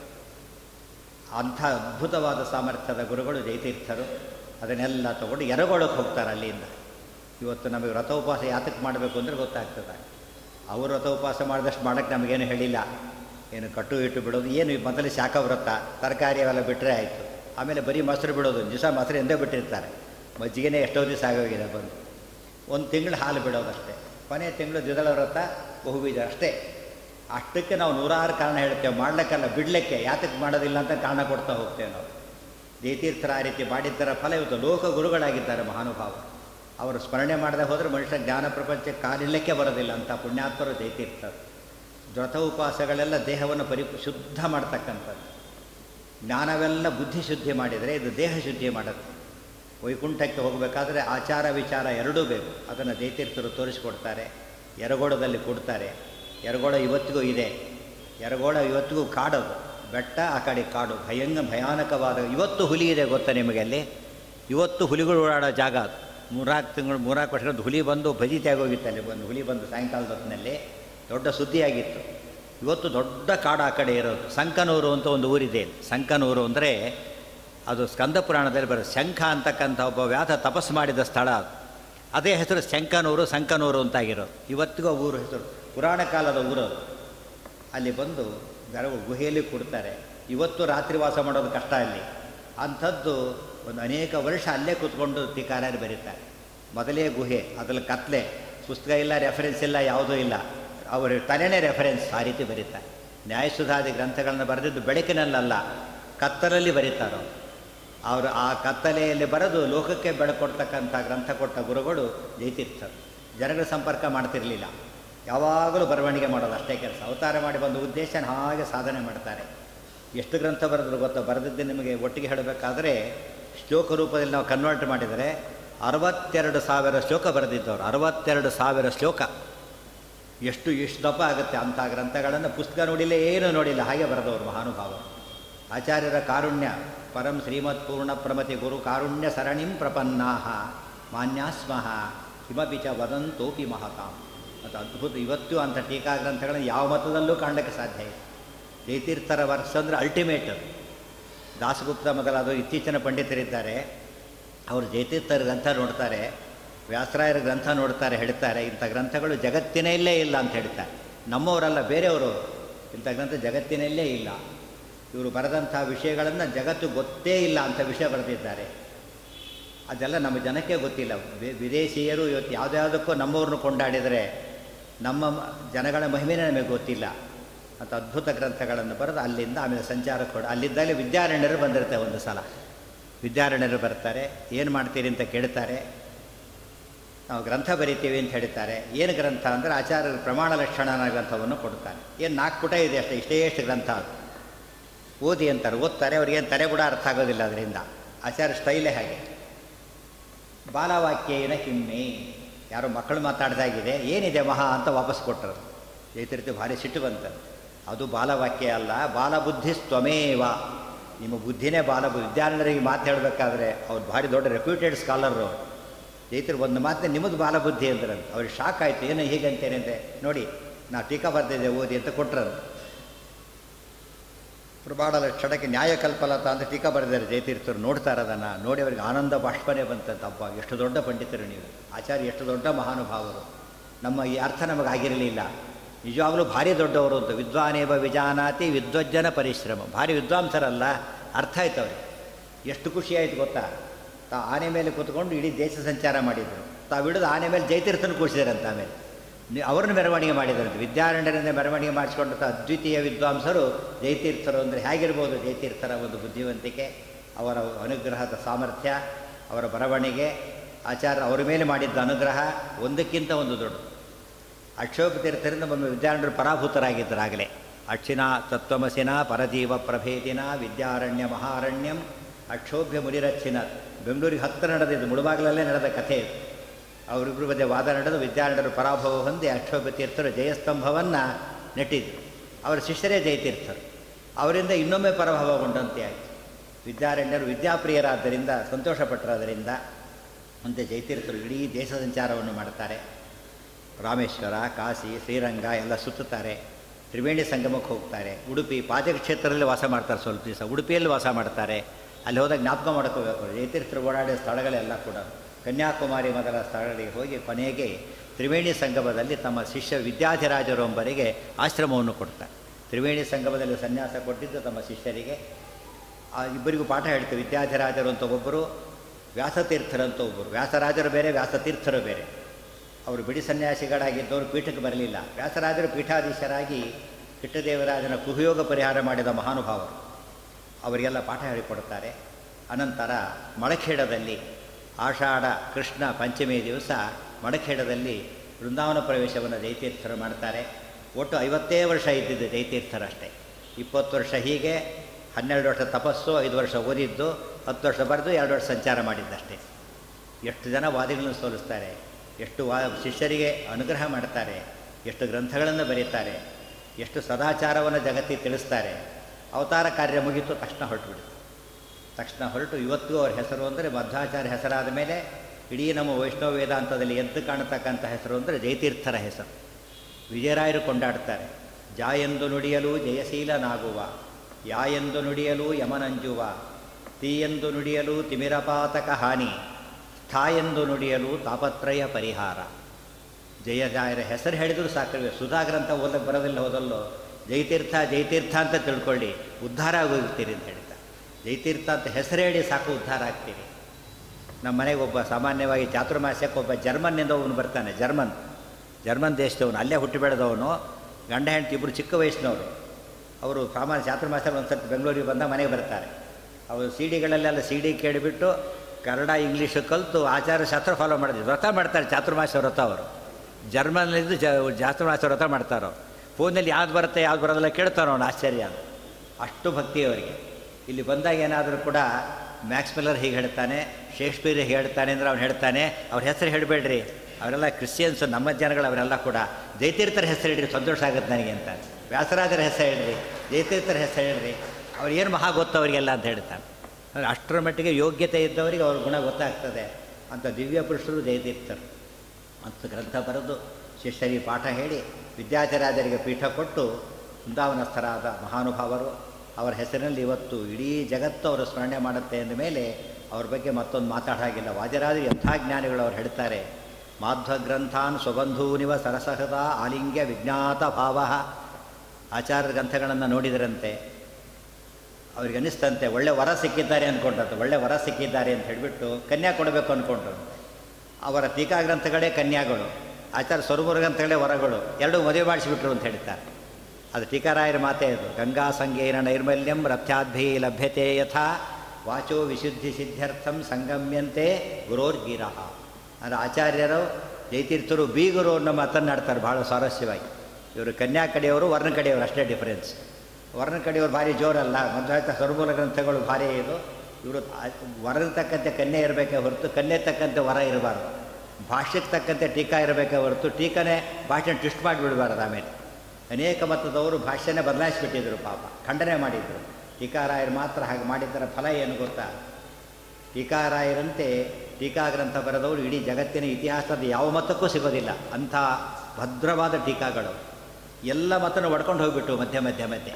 ಅಂಥ ಅದ್ಭುತವಾದ ಸಾಮರ್ಥ್ಯದ ಗುರುಗಳು ಜಯತೀರ್ಥರು ಅದನ್ನೆಲ್ಲ ತಗೊಂಡು ಎರಗೊಳಕ್ಕೆ ಹೋಗ್ತಾರೆ ಅಲ್ಲಿಂದ ಇವತ್ತು ನಮಗೆ ವ್ರತೋಪವಾಸ ಯಾತಕ್ಕೆ ಮಾಡಬೇಕು ಅಂದರೆ ಗೊತ್ತಾಗ್ತದೆ ಅವರು ವ್ರತೋಪವಾಸ ಮಾಡಿದಷ್ಟು ಮಾಡೋಕ್ಕೆ ನಮಗೇನು ಹೇಳಿಲ್ಲ ಏನು ಕಟ್ಟು ಇಟ್ಟು ಬಿಡೋದು ಏನು ಮೊದಲು ಶಾಖ ವ್ರತ ತರಕಾರಿ ಅವೆಲ್ಲ ಬಿಟ್ಟರೆ ಆಯಿತು ಆಮೇಲೆ ಬರೀ ಮೊಸರು ಬಿಡೋದು ದಿವಸ ಮೊಸರು ಎಂದೇ ಬಿಟ್ಟಿರ್ತಾರೆ ಮಜ್ಜಿಗೆನೇ ಎಷ್ಟೋ ದಿವಸ ಆಗೋಗಿದೆ ಬಂದು ಒಂದು ತಿಂಗಳು ಹಾಲು ಬಿಡೋದಷ್ಟೇ ಕೊನೆಯ ತಿಂಗಳು ದ್ವಿದಳ ವ್ರತ ಬಹುಬೀಜ ಅಷ್ಟೇ ಅಷ್ಟಕ್ಕೆ ನಾವು ನೂರಾರು ಕಾರಣ ಹೇಳ್ತೇವೆ ಮಾಡ್ಲಿಕ್ಕಲ್ಲ ಬಿಡಲಿಕ್ಕೆ ಯಾತಕ್ಕೆ ಮಾಡೋದಿಲ್ಲ ಅಂತ ಕಾರಣ ಕೊಡ್ತಾ ಹೋಗ್ತೇವೆ ನಾವು ಜಯತೀರ್ಥರ ಆ ರೀತಿ ಮಾಡಿದ್ದರ ಫಲ ಇವತ್ತು ಲೋಕ ಗುರುಗಳಾಗಿದ್ದಾರೆ ಮಹಾನುಭಾವರು ಅವರು ಸ್ಮರಣೆ ಮಾಡದೆ ಹೋದರೆ ಮನುಷ್ಯ ಜ್ಞಾನ ಪ್ರಪಂಚಕ್ಕೆ ಕಾಲಿಡಲಿಕ್ಕೆ ಬರೋದಿಲ್ಲ ಅಂತ ಪುಣ್ಯಾತ್ಮರು ಜಯತೀರ್ಥರು ವ್ರತ ಉಪವಾಸಗಳೆಲ್ಲ ದೇಹವನ್ನು ಪರಿ ಶುದ್ಧ ಮಾಡ್ತಕ್ಕಂಥದ್ದು ಜ್ಞಾನವೆಲ್ಲ ಬುದ್ಧಿ ಶುದ್ಧಿ ಮಾಡಿದರೆ ಇದು ದೇಹ ಶುದ್ಧಿ ಮಾಡುತ್ತೆ ವೈಕುಂಠಕ್ಕೆ ಹೋಗಬೇಕಾದ್ರೆ ಆಚಾರ ವಿಚಾರ ಎರಡೂ ಬೇಕು ಅದನ್ನು ಜಯತೀರ್ಥರು ತೋರಿಸ್ಕೊಡ್ತಾರೆ ಎರಗೋಡದಲ್ಲಿ ಕೊಡ್ತಾರೆ ಎರಗೋಡ ಇವತ್ತಿಗೂ ಇದೆ ಎರಗೋಡ ಇವತ್ತಿಗೂ ಕಾಡೋದು ಬೆಟ್ಟ ಆ ಕಡೆ ಕಾಡು ಭಯಂಗ ಭಯಾನಕವಾದ ಇವತ್ತು ಹುಲಿ ಇದೆ ಗೊತ್ತಾ ನಿಮಗೆ ಅಲ್ಲಿ ಇವತ್ತು ಹುಲಿಗಳು ಓಡಾಡೋ ಜಾಗ ಅದು ಮೂರಾಕು ತಿಂಗಳು ಮೂರಾಕು ವರ್ಷದ ಹುಲಿ ಬಂದು ಭಜಿತಿ ಆಗೋಗಿತ್ತು ಅಲ್ಲಿ ಬಂದು ಹುಲಿ ಬಂದು ಸಾಯಂಕಾಲದ ಹೊತ್ತಿನಲ್ಲಿ ದೊಡ್ಡ ಸುದ್ದಿಯಾಗಿತ್ತು ಇವತ್ತು ದೊಡ್ಡ ಕಾಡು ಆ ಕಡೆ ಇರೋದು ಸಂಕನೂರು ಅಂತ ಒಂದು ಊರಿದೆ ಸಂಕನೂರು ಅಂದರೆ ಅದು ಸ್ಕಂದ ಪುರಾಣದಲ್ಲಿ ಬರೋದು ಶಂಖ ಅಂತಕ್ಕಂಥ ಒಬ್ಬ ವ್ಯಾಧ ತಪಸ್ಸು ಮಾಡಿದ ಸ್ಥಳ ಅದು ಅದೇ ಹೆಸರು ಶಂಕನೂರು ಸಂಕನೂರು ಅಂತಾಗಿರೋದು ಇವತ್ತಿಗೂ ಊರು ಹೆಸರು ಪುರಾಣ ಕಾಲದ ಊರು ಅದು ಅಲ್ಲಿ ಬಂದು ಗರವು ಗುಹೆಯಲ್ಲಿ ಕೊಡ್ತಾರೆ ಇವತ್ತು ರಾತ್ರಿ ವಾಸ ಮಾಡೋದು ಕಷ್ಟ ಅಲ್ಲಿ ಅಂಥದ್ದು ಒಂದು ಅನೇಕ ವರ್ಷ ಅಲ್ಲೇ ಕೂತ್ಕೊಂಡು ಟೀಕಾರಾಯರು ಬರೀತಾರೆ ಮೊದಲೇ ಗುಹೆ ಅದ್ರಲ್ಲಿ ಕತ್ಲೆ ಪುಸ್ತಕ ಇಲ್ಲ ರೆಫರೆನ್ಸ್ ಇಲ್ಲ ಯಾವುದೂ ಇಲ್ಲ ಅವರು ತಲೆನೇ ರೆಫರೆನ್ಸ್ ಆ ರೀತಿ ಬರೀತಾರೆ ನ್ಯಾಯಸುಧಾದಿ ಗ್ರಂಥಗಳನ್ನ ಬರೆದಿದ್ದು ಬೆಳಕಿನಲ್ಲಲ್ಲ ಕತ್ತಲಲ್ಲಿ ಬರೀತಾರೋ ಅವರು ಆ ಕತ್ತಲೆಯಲ್ಲಿ ಬರೆದು ಲೋಕಕ್ಕೆ ಬೆಳಕೊಡ್ತಕ್ಕಂಥ ಗ್ರಂಥ ಕೊಟ್ಟ ಗುರುಗಳು ಜಯತೀರ್ಥರು ಜನಗಳ ಸಂಪರ್ಕ ಮಾಡ್ತಿರಲಿಲ್ಲ ಯಾವಾಗಲೂ ಬರವಣಿಗೆ ಮಾಡೋದು ಅಷ್ಟೇ ಕೆಲಸ ಅವತಾರ ಮಾಡಿ ಬಂದ ಉದ್ದೇಶ ಹಾಗೆ ಸಾಧನೆ ಮಾಡ್ತಾರೆ ಎಷ್ಟು ಗ್ರಂಥ ಬರೆದ್ರು ಗೊತ್ತಾ ಬರೆದಿದ್ದು ನಿಮಗೆ ಒಟ್ಟಿಗೆ ಹೇಳಬೇಕಾದ್ರೆ ಶ್ಲೋಕ ರೂಪದಲ್ಲಿ ನಾವು ಕನ್ವರ್ಟ್ ಮಾಡಿದರೆ ಅರವತ್ತೆರಡು ಸಾವಿರ ಶ್ಲೋಕ ಬರೆದಿದ್ದವರು ಅರವತ್ತೆರಡು ಸಾವಿರ ಶ್ಲೋಕ ಎಷ್ಟು ಎಷ್ಟು ದಪ್ಪ ಆಗುತ್ತೆ ಅಂಥ ಗ್ರಂಥಗಳನ್ನು ಪುಸ್ತಕ ನೋಡಿಲ್ಲ ಏನು ನೋಡಿಲ್ಲ ಹಾಗೆ ಬರೆದವರು ಮಹಾನುಭಾವ ಆಚಾರ್ಯರ ಕಾರುಣ್ಯ ಪರಂ ಶ್ರೀಮತ್ ಪೂರ್ಣ ಪ್ರಮತಿ ಗುರು ಕಾರುಣ್ಯ ಸರಣಿಂ ಪ್ರಪನ್ನಾಹ ಮಾನ್ಯಾಸ್ಮಃ ಕಿಮಪಿ ಚ ವದಂತೋಪಿ ಮಹತಾಂ ಮತ್ತು ಅದ್ಭುತ ಇವತ್ತು ಅಂಥ ಟೀಕಾ ಗ್ರಂಥಗಳನ್ನು ಯಾವ ಮತದಲ್ಲೂ ಕಾಣಲಿಕ್ಕೆ ಸಾಧ್ಯ ಇಲ್ಲ ಜಯತೀರ್ಥರ ವರ್ಕ್ಸ್ ಅಂದರೆ ಅಲ್ಟಿಮೇಟ್ ಅದು ದಾಸಗುಪ್ತ ಮೊದಲಾದವರು ಇತ್ತೀಚಿನ ಪಂಡಿತರಿದ್ದಾರೆ ಅವರು ಜಯತೀರ್ಥರ ಗ್ರಂಥ ನೋಡ್ತಾರೆ ವ್ಯಾಸರಾಯರ ಗ್ರಂಥ ನೋಡ್ತಾರೆ ಹೇಳ್ತಾರೆ ಇಂಥ ಗ್ರಂಥಗಳು ಜಗತ್ತಿನಲ್ಲೇ ಇಲ್ಲ ಅಂತ ಹೇಳ್ತಾರೆ ನಮ್ಮವರಲ್ಲ ಬೇರೆಯವರು ಇಂಥ ಗ್ರಂಥ ಜಗತ್ತಿನಲ್ಲೇ ಇಲ್ಲ ಇವರು ಬರೆದಂಥ ವಿಷಯಗಳನ್ನು ಜಗತ್ತು ಗೊತ್ತೇ ಇಲ್ಲ ಅಂತ ವಿಷಯ ಬರೆದಿದ್ದಾರೆ ಅದೆಲ್ಲ ನಮ್ಮ ಜನಕ್ಕೆ ಗೊತ್ತಿಲ್ಲ ವಿ- ವಿದೇಶೀಯರು ಇವತ್ತು ಯಾವುದ್ಯಾವುದಕ್ಕೂ ನಮ್ಮವ್ರನ್ನ ಕೊಂಡಾಡಿದರೆ ನಮ್ಮ ಮ- ಜನಗಳ ಮಹಿಮೆನೇ ನಮಗೆ ಗೊತ್ತಿಲ್ಲ ಅಂತ ಅದ್ಭುತ ಗ್ರಂಥಗಳನ್ನು ಬರೆದು ಅಲ್ಲಿಂದ ಆಮೇಲೆ ಸಂಚಾರ ಕೊಡ ಅಲ್ಲಿದ್ದಾಗಲೇ ವಿದ್ಯಾರಣ್ಯರು ಬಂದಿರ್ತಾರೆ ಒಂದು ಸಲ ವಿದ್ಯಾರಣ್ಯರು ಬರ್ತಾರೆ ಏನು ಮಾಡ್ತೀರಿ ಅಂತ ಕೇಳ್ತಾರೆ ನಾವು ಗ್ರಂಥ ಬರಿತೀವಿ ಅಂತ ಹೇಳ್ತಾರೆ ಏನು ಗ್ರಂಥ ಅಂದರೆ ಆಚಾರ್ಯರ ಪ್ರಮಾಣ ಲಕ್ಷಣ ಗ್ರಂಥವನ್ನು ಕೊಡ್ತಾರೆ ಏನು ನಾಲ್ಕು ಪುಟ ಇದೆ ಅಷ್ಟೇ ಇಷ್ಟೇ ಎಷ್ಟು ಗ್ರಂಥ ಅದು ಓದಿ ಅಂತಾರೆ ಓದ್ತಾರೆ ಅವ್ರಿಗೇನು ತಲೆ ಕೂಡ ಅರ್ಥ ಆಗೋದಿಲ್ಲ ಅದರಿಂದ ಆಚಾರ್ಯ ಸ್ಟೈಲೇ ಹಾಗೆ ಬಾಲವಾಕ್ಯೇನ ಕಿಮ್ಮೆ ಯಾರೋ ಮಕ್ಕಳು ಮಾತಾಡ್ದಾಗಿದೆ ಏನಿದೆ ಮಹಾ ಅಂತ ವಾಪಸ್ ಕೊಟ್ಟರು ಜೈತಿರ್ತಿ ಭಾರಿ ಸಿಟ್ಟು ಬಂತ ಅದು ಬಾಲವಾಕ್ಯ ಅಲ್ಲ ಬಾಲಬುದ್ಧಿ ಸ್ವಮೇವ ನಿಮ್ಮ ಬುದ್ಧಿನೇ ಬಾಲ ವಿದ್ಯಾರ್ಥಿಗಳಿಗೆ ಮಾತಾಡಬೇಕಾದ್ರೆ ಅವ್ರು ಭಾರಿ ದೊಡ್ಡ ರೆಪ್ಯೂಟೆಡ್ ಸ್ಕಾಲರು ಜೈತಿರು ಒಂದು ಮಾತೇ ನಿಮ್ಮದು ಬಾಲಬುದ್ಧಿ ಅಂದ್ರಂತ ಅವ್ರಿಗೆ ಶಾಕ್ ಆಯಿತು ಏನು ಹೀಗಂತೇನೆ ಅಂತೆ ನೋಡಿ ನಾವು ಟೀಕಾ ಬರ್ತಿದ್ದೆ ಓದಿ ಅಂತ ಕೊಟ್ರಂತ ಪ್ರಮಾಣ ಲಕ್ಷಣಕ್ಕೆ ನ್ಯಾಯಕಲ್ಪಲತ ಅಂತ ಟೀಕಾ ಬರೆದಿದ್ದಾರೆ ಜಯತೀರ್ಥರು ನೋಡ್ತಾರೆ ಅದನ್ನು ನೋಡಿ ಅವರಿಗೆ ಆನಂದ ಬಾಷ್ಪನೇ ಬಂತಂತ ಹಬ್ಬ ಎಷ್ಟು ದೊಡ್ಡ ಪಂಡಿತರು ನೀವು ಆಚಾರ್ಯ ಎಷ್ಟು ದೊಡ್ಡ ಮಹಾನುಭಾವರು ನಮ್ಮ ಈ ಅರ್ಥ ನಮಗಾಗಿರಲಿಲ್ಲ ನಿಜವಾಗಲೂ ಭಾರಿ ದೊಡ್ಡವರು ಅಂತ ವಿದ್ವಾನೇವ ವಿಜಾನಾತಿ ವಿದ್ವಜ್ಜನ ಪರಿಶ್ರಮ ಭಾರಿ ವಿದ್ವಾಂಸರಲ್ಲ ಅರ್ಥ ಆಯ್ತು ಅವ್ರಿಗೆ ಎಷ್ಟು ಖುಷಿ ಆಯ್ತು ಗೊತ್ತಾ ತಾ ಆನೆ ಮೇಲೆ ಕೂತ್ಕೊಂಡು ಇಡೀ ದೇಶ ಸಂಚಾರ ಮಾಡಿದರು ತಾವು ಹಿಡಿದು ಆನೆ ಮೇಲೆ ಜಯತೀರ್ಥನ ಕೂಡಿಸಿದಾರಂತ ಆಮೇಲೆ ನೀವು ಅವ್ರನ್ನ ಮೆರವಣಿಗೆ ಮಾಡಿದಾರಂತೆ ವಿದ್ಯಾರಣ್ಯರಿಂದ ಮೆರವಣಿಗೆ ಮಾಡಿಸಿಕೊಂಡಂಥ ಅದ್ವಿತೀಯ ವಿದ್ವಾಂಸರು ಜಯತೀರ್ಥರು ಅಂದರೆ ಹೇಗಿರ್ಬೋದು ಜಯತೀರ್ಥರ ಒಂದು ಬುದ್ಧಿವಂತಿಕೆ ಅವರ ಅನುಗ್ರಹದ ಸಾಮರ್ಥ್ಯ ಅವರ ಬರವಣಿಗೆ ಆಚಾರ ಅವರ ಮೇಲೆ ಮಾಡಿದ್ದ ಅನುಗ್ರಹ ಒಂದಕ್ಕಿಂತ ಒಂದು ದೊಡ್ಡ ಅಕ್ಷೋಭ ತೀರ್ಥರಿಂದ ಒಮ್ಮೆ ವಿದ್ಯಾರಣ್ಯರು ಪರಾಭೂತರಾಗಿದ್ದರು ಆಗಲೇ ಅಕ್ಷಿಣ ತತ್ವಮಸಿನ ಪರಜೀವ ಪ್ರಭೇದಿನ ವಿದ್ಯಾರಣ್ಯ ಮಹಾರಣ್ಯಂ ಅಕ್ಷೋಭ್ಯ ಮುನಿರಚ್ಚಿನ ಬೆಂಗಳೂರಿಗೆ ಹತ್ತಿರ ನಡೆದಿದ್ದು ಮುಳುಬಾಗಿಲಲ್ಲೇ ನಡೆದ ಕಥೆ ಇದು ಅವರಿಬ್ಬರ ಮಧ್ಯೆ ವಾದ ನಡೆದು ವಿದ್ಯಾರಣ್ಯರು ಪರಾಭವ ಹೊಂದಿ ಅಕ್ಷೋಭ ತೀರ್ಥರು ಜಯಸ್ತಂಭವನ್ನು ನೆಟ್ಟಿದ್ರು ಅವರ ಶಿಷ್ಯರೇ ಜಯತೀರ್ಥರು ಅವರಿಂದ ಇನ್ನೊಮ್ಮೆ ಪರಾಭವಗೊಂಡಂತೆ ಆಯಿತು ವಿದ್ಯಾರಣ್ಯರು ವಿದ್ಯಾಪ್ರಿಯರಾದ್ದರಿಂದ ಸಂತೋಷಪಟ್ಟರಾದ್ದರಿಂದ ಮುಂದೆ ಜಯತೀರ್ಥರು ಇಡೀ ದೇಶ ಸಂಚಾರವನ್ನು ಮಾಡ್ತಾರೆ ರಾಮೇಶ್ವರ ಕಾಶಿ ಶ್ರೀರಂಗ ಎಲ್ಲ ಸುತ್ತುತ್ತಾರೆ ತ್ರಿವೇಣಿ ಸಂಗಮಕ್ಕೆ ಹೋಗ್ತಾರೆ ಉಡುಪಿ ಪಾಜಕ ಕ್ಷೇತ್ರದಲ್ಲಿ ವಾಸ ಮಾಡ್ತಾರೆ ಸ್ವಲ್ಪ ದಿವಸ ಉಡುಪಿಯಲ್ಲಿ ವಾಸ ಮಾಡ್ತಾರೆ ಅಲ್ಲಿ ಹೋದಾಗ ಜ್ಞಾಪಕ ಮಾಡ್ಕೋಬೇಕು ಜಯತೀರ್ಥರು ಓಡಾಡಿದ ಸ್ಥಳಗಳೆಲ್ಲ ಕೂಡ ಕನ್ಯಾಕುಮಾರಿ ಮೊದಲ ಸ್ಥಳಗಳಿಗೆ ಹೋಗಿ ಕೊನೆಗೆ ತ್ರಿವೇಣಿ ಸಂಗಮದಲ್ಲಿ ತಮ್ಮ ಶಿಷ್ಯ ವಿದ್ಯಾಧಿರಾಜರೊಬ್ಬರಿಗೆ ಆಶ್ರಮವನ್ನು ಕೊಡ್ತಾರೆ ತ್ರಿವೇಣಿ ಸಂಗಮದಲ್ಲಿ ಸನ್ಯಾಸ ಕೊಟ್ಟಿದ್ದು ತಮ್ಮ ಶಿಷ್ಯರಿಗೆ ಆ ಇಬ್ಬರಿಗೂ ಪಾಠ ಹೇಳ್ತಾರೆ ವಿದ್ಯಾಧಿರಾಜರು ಅಂತ ಒಬ್ಬರು ವ್ಯಾಸತೀರ್ಥರು ಅಂತ ಒಬ್ಬರು ವ್ಯಾಸರಾಜರು ಬೇರೆ ವ್ಯಾಸತೀರ್ಥರು ಬೇರೆ ಅವರು ಬಿಡಿ ಸನ್ಯಾಸಿಗಳಾಗಿದ್ದವರು ಪೀಠಕ್ಕೆ ಬರಲಿಲ್ಲ ವ್ಯಾಸರಾಜರು ಪೀಠಾಧೀಶರಾಗಿ ಕಿಟ್ಟದೇವರಾಜನ ಕುಹಯೋಗ ಪರಿಹಾರ ಮಾಡಿದ ಮಹಾನುಭಾವರು ಅವರಿಗೆಲ್ಲ ಪಾಠ ಹೇಳಿಕೊಡ್ತಾರೆ ಅನಂತರ ಮಳಖೇಡದಲ್ಲಿ ಆಷಾಢ ಕೃಷ್ಣ ಪಂಚಮಿ ದಿವಸ ಮಳಖೇಡದಲ್ಲಿ ಬೃಂದಾವನ ಪ್ರವೇಶವನ್ನು ಜಯತೀರ್ಥರು ಮಾಡ್ತಾರೆ ಒಟ್ಟು ಐವತ್ತೇ ವರ್ಷ ಇದ್ದಿದ್ದು ಜಯತೀರ್ಥರಷ್ಟೇ ಇಪ್ಪತ್ತು ವರ್ಷ ಹೀಗೆ ಹನ್ನೆರಡು ವರ್ಷ ತಪಸ್ಸು ಐದು ವರ್ಷ ಓದಿದ್ದು ಹತ್ತು ವರ್ಷ ಬರೆದು ಎರಡು ವರ್ಷ ಸಂಚಾರ ಮಾಡಿದ್ದಷ್ಟೇ ಎಷ್ಟು ಜನ ವಾದಿಗಳನ್ನು ಸೋಲಿಸ್ತಾರೆ ಎಷ್ಟು ವಾ ಶಿಷ್ಯರಿಗೆ ಅನುಗ್ರಹ ಮಾಡ್ತಾರೆ ಎಷ್ಟು ಗ್ರಂಥಗಳನ್ನು ಬರೀತಾರೆ ಎಷ್ಟು ಸದಾಚಾರವನ್ನು ಜಗತ್ತಿಗೆ ತಿಳಿಸ್ತಾರೆ ಅವತಾರ ಕಾರ್ಯ ಮುಗೀತು ತಕ್ಷಣ ಹೊರಟುಬಿಡ್ತು ತಕ್ಷಣ ಹೊರಟು ಇವತ್ತಿಗೂ ಅವ್ರ ಹೆಸರು ಅಂದರೆ ಮಧ್ವಾಚಾರ್ಯ ಹೆಸರಾದ ಮೇಲೆ ಇಡೀ ನಮ್ಮ ವೈಷ್ಣವ ವೇದಾಂತದಲ್ಲಿ ಎದ್ದು ಕಾಣತಕ್ಕಂಥ ಹೆಸರು ಅಂದರೆ ಜಯತೀರ್ಥರ ಹೆಸರು ವಿಜಯರಾಯರು ಕೊಂಡಾಡ್ತಾರೆ ಜಾ ಎಂದು ನುಡಿಯಲು ಜಯಶೀಲನಾಗುವ ಯಾ ಎಂದು ನುಡಿಯಲು ಯಮನಂಜುವ ತೀ ಎಂದು ನುಡಿಯಲು ತಿಮಿರಪಾತಕ ಹಾನಿ ಸ್ಥಾ ಎಂದು ನುಡಿಯಲು ತಾಪತ್ರಯ ಪರಿಹಾರ ಜಯಜಾಯರ ಹೆಸರು ಹೇಳಿದರೂ ಸಾಕಲ್ವೇ ಸುಧಾ ಗ್ರಂಥ ಓದಕ್ಕೆ ಬರೋದಿಲ್ಲ ಹೋದಲ್ಲೋ ಜಯತೀರ್ಥ ಜಯತೀರ್ಥ ಅಂತ ತಿಳ್ಕೊಳ್ಳಿ ಉದ್ಧಾರ ಆಗೋಗ್ತೀರಿ ಅಂತ ಹೇಳ್ತಾರೆ ಜಯತೀರ್ಥ ಅಂತ ಹೆಸರು ಹೇಳಿ ಸಾಕು ಉದ್ಧಾರ ಆಗ್ತೀರಿ ನಮ್ಮ ಮನೆಗೆ ಒಬ್ಬ ಸಾಮಾನ್ಯವಾಗಿ ಚಾತುರ್ಮಾಸ್ಯಕ್ಕೆ ಒಬ್ಬ ಜರ್ಮನ್ನಿಂದ ಅವನು ಬರ್ತಾನೆ ಜರ್ಮನ್ ಜರ್ಮನ್ ದೇಶದವನು ಅಲ್ಲೇ ಹುಟ್ಟಿ ಬೆಳೆದವನು ಗಂಡ ಹೆಂಡತಿ ಇಬ್ಬರು ಚಿಕ್ಕ ವಯಸ್ಸಿನವರು ಅವರು ಸಾಮಾನ್ಯ ಚಾತುರ್ಮಾಸ್ಯ ಒಂದು ಸರ್ತಿ ಬೆಂಗಳೂರಿಗೆ ಬಂದಾಗ ಮನೆಗೆ ಬರ್ತಾರೆ ಅವರು ಸಿ ಡಿಗಳಲ್ಲೆಲ್ಲ ಸಿ ಡಿ ಕೇಳಿಬಿಟ್ಟು ಕನ್ನಡ ಇಂಗ್ಲೀಷು ಕಲಿತು ಆಚಾರ ಶಾಸ್ತ್ರ ಫಾಲೋ ಮಾಡಿದ್ರು ವ್ರತ ಮಾಡ್ತಾರೆ ಚಾತುರ್ಮಾಸ್ಯ ವ್ರತ ಅವರು ಜರ್ಮನ್ಲಿದ್ದು ಜ ಚಾತುರ್ಮಾಸ್ಯ ವ್ರತ ಮಾಡ್ತಾರೋ ಫೋನಲ್ಲಿ ಯಾವ್ದು ಬರುತ್ತೆ ಯಾವ್ದು ಬರೋದಿಲ್ಲ ಕೇಳ್ತಾರೋ ಅವನು ಆಶ್ಚರ್ಯ ಅಂತ ಅಷ್ಟು ಭಕ್ತಿ ಅವರಿಗೆ ಇಲ್ಲಿ ಬಂದಾಗ ಏನಾದರೂ ಕೂಡ ಮ್ಯಾಕ್ಸ್ ಮಿಲ್ಲರ್ ಹೀಗೆ ಹೇಳ್ತಾನೆ ಶೇಕ್ಸ್ಪಿಯರ್ ಹೀಗೆ ಹೇಳ್ತಾನೆ ಅಂದರೆ ಅವ್ನು ಹೇಳ್ತಾನೆ ಅವ್ರ ಹೆಸರು ಹೇಳಬೇಡ್ರಿ ಅವರೆಲ್ಲ ಕ್ರಿಶ್ಚಿಯನ್ಸು ನಮ್ಮ ಜನಗಳು ಅವರೆಲ್ಲ ಕೂಡ ಜಯತೀರ್ಥರ ಹೆಸರು ಹೇಳ್ರಿ ಸಂತೋಷ ಆಗುತ್ತೆ ನನಗೆ ಅಂತ ವ್ಯಾಸರಾಜರ ಹೆಸರು ಹೇಳ್ರಿ ಜಯತೀರ್ಥರ ಹೆಸರು ಹೇಳ್ರಿ ಅವ್ರು ಏನು ಮಹಾ ಗೊತ್ತು ಅವರಿಗೆಲ್ಲ ಅಂತ ಹೇಳ್ತಾನೆ ಅಂದ್ರೆ ಅಷ್ಟರ ಮಟ್ಟಿಗೆ ಯೋಗ್ಯತೆ ಇದ್ದವರಿಗೆ ಅವ್ರ ಗುಣ ಗೊತ್ತಾಗ್ತದೆ ಅಂತ ದಿವ್ಯ ಪುರುಷರು ಜಯತೀರ್ಥರು ಮತ್ತು ಗ್ರಂಥ ಬರೆದು ಶಿಷ್ಯರಿಗೆ ಪಾಠ ಹೇಳಿ ವಿದ್ಯಾಚಾರ್ಯರಿಗೆ ಪೀಠ ಕೊಟ್ಟು ವೃಂದಾವನಸ್ಥರಾದ ಮಹಾನುಭಾವರು ಅವರ ಹೆಸರಿನಲ್ಲಿ ಇವತ್ತು ಇಡೀ ಜಗತ್ತು ಅವರು ಸ್ಮರಣೆ ಮಾಡುತ್ತೆ ಅಂದ ಮೇಲೆ ಅವ್ರ ಬಗ್ಗೆ ಮತ್ತೊಂದು ಮಾತಾಡಾಗಿಲ್ಲ ವಾಜರಾಜರು ಎಂಥ ಜ್ಞಾನಿಗಳು ಅವ್ರು ಹೇಳ್ತಾರೆ ಮಾಧ್ವ ಗ್ರಂಥಾನ್ ಸ್ವಬಂಧೂನಿವ ಸರಸಹೃದ ಆಲಿಂಗ್ಯ ವಿಜ್ಞಾತ ಭಾವ ಆಚಾರ್ಯ ಗ್ರಂಥಗಳನ್ನು ನೋಡಿದರಂತೆ ಅವ್ರಿಗೆ ಅನ್ನಿಸ್ತಂತೆ ಒಳ್ಳೆ ವರ ಸಿಕ್ಕಿದ್ದಾರೆ ಅಂದ್ಕೊಂಡಂತೆ ಒಳ್ಳೆ ವರ ಸಿಕ್ಕಿದ್ದಾರೆ ಅಂತ ಹೇಳಿಬಿಟ್ಟು ಕನ್ಯಾ ಕೊಡಬೇಕು ಅಂದ್ಕೊಂಡ್ರು ಅವರ ಟೀಕಾ ಗ್ರಂಥಗಳೇ ಕನ್ಯಾಗಳು ಆಚಾರ್ಯ ಸ್ವರೂಪರ ಗ್ರಂಥಗಳೇ ವರಗಳು ಎರಡೂ ಮದುವೆ ಮಾಡಿಸಿಬಿಟ್ರು ಅಂತ ಹೇಳ್ತಾರೆ ಅದು ಟೀಕಾರಾಯರ ಮಾತೇ ಅದು ಗಂಗಾ ಸಂಗೇನ ನೈರ್ಮಲ್ಯಂ ರಥ್ಯಾದ್ಭಿ ಲಭ್ಯತೆ ಯಥಾ ವಾಚೋ ವಿಶುದ್ಧಿ ಸಿದ್ಧ್ಯರ್ಥಂ ಸಂಗಮ್ಯಂತೆ ಗುರೋರ್ಗಿರ ಅಂದರೆ ಆಚಾರ್ಯರು ಜೈತೀರ್ಥರು ಬೀಗುರು ಅನ್ನೋ ಮಾತನ್ನಾಡ್ತಾರೆ ಭಾಳ ಸ್ವಾರಸ್ಯವಾಗಿ ಇವರು ಕನ್ಯಾ ಕಡೆಯವರು ವರ್ಣ ಕಡೆಯವರು ಅಷ್ಟೇ ಡಿಫರೆನ್ಸ್ ವರ್ಣ ಕಡೆಯವರು ಭಾರಿ ಜೋರಲ್ಲ ಮಧ್ವಾಯ್ತ ಸ್ವರಮೂಲ ಗ್ರಂಥಗಳು ಭಾರಿ ಇದು ಇವರು ವರದ ತಕ್ಕಂತೆ ಕನ್ಯೆ ಇರಬೇಕೇ ಹೊರತು ಕನ್ಯೆ ತಕ್ಕಂತೆ ವರ ಇರಬಾರ್ದು ಭಾಷ್ಯಕ್ಕೆ ತಕ್ಕಂತೆ ಟೀಕಾ ಇರಬೇಕೇ ಹೊರತು ಟೀಕನೇ ಭಾಷೆ ಟ್ವಿಸ್ಟ್ ಮಾಡಿಬಿಡಬಾರ್ದು ಆಮೇಲೆ ಅನೇಕ ಮತದವರು ಭಾಷ್ಯನೇ ಬದಲಾಯಿಸಿಬಿಟ್ಟಿದ್ರು ಪಾಪ ಖಂಡನೆ ಮಾಡಿದರು ಟೀಕಾರಾಯರು ಮಾತ್ರ ಹಾಗೆ ಮಾಡಿದ್ದರ ಫಲ ಏನು ಗೊತ್ತಾ ಟೀಕಾರಾಯರಂತೆ ಟೀಕಾಗ್ರಂಥ ಬರೆದವರು ಇಡೀ ಜಗತ್ತಿನ ಇತಿಹಾಸದ ಯಾವ ಮತಕ್ಕೂ ಸಿಗೋದಿಲ್ಲ ಅಂಥ ಭದ್ರವಾದ ಟೀಕಾಗಳು ಎಲ್ಲ ಮತನ ಒಡ್ಕೊಂಡು ಹೋಗ್ಬಿಟ್ಟು ಮಧ್ಯ ಮಧ್ಯ ಮಧ್ಯೆ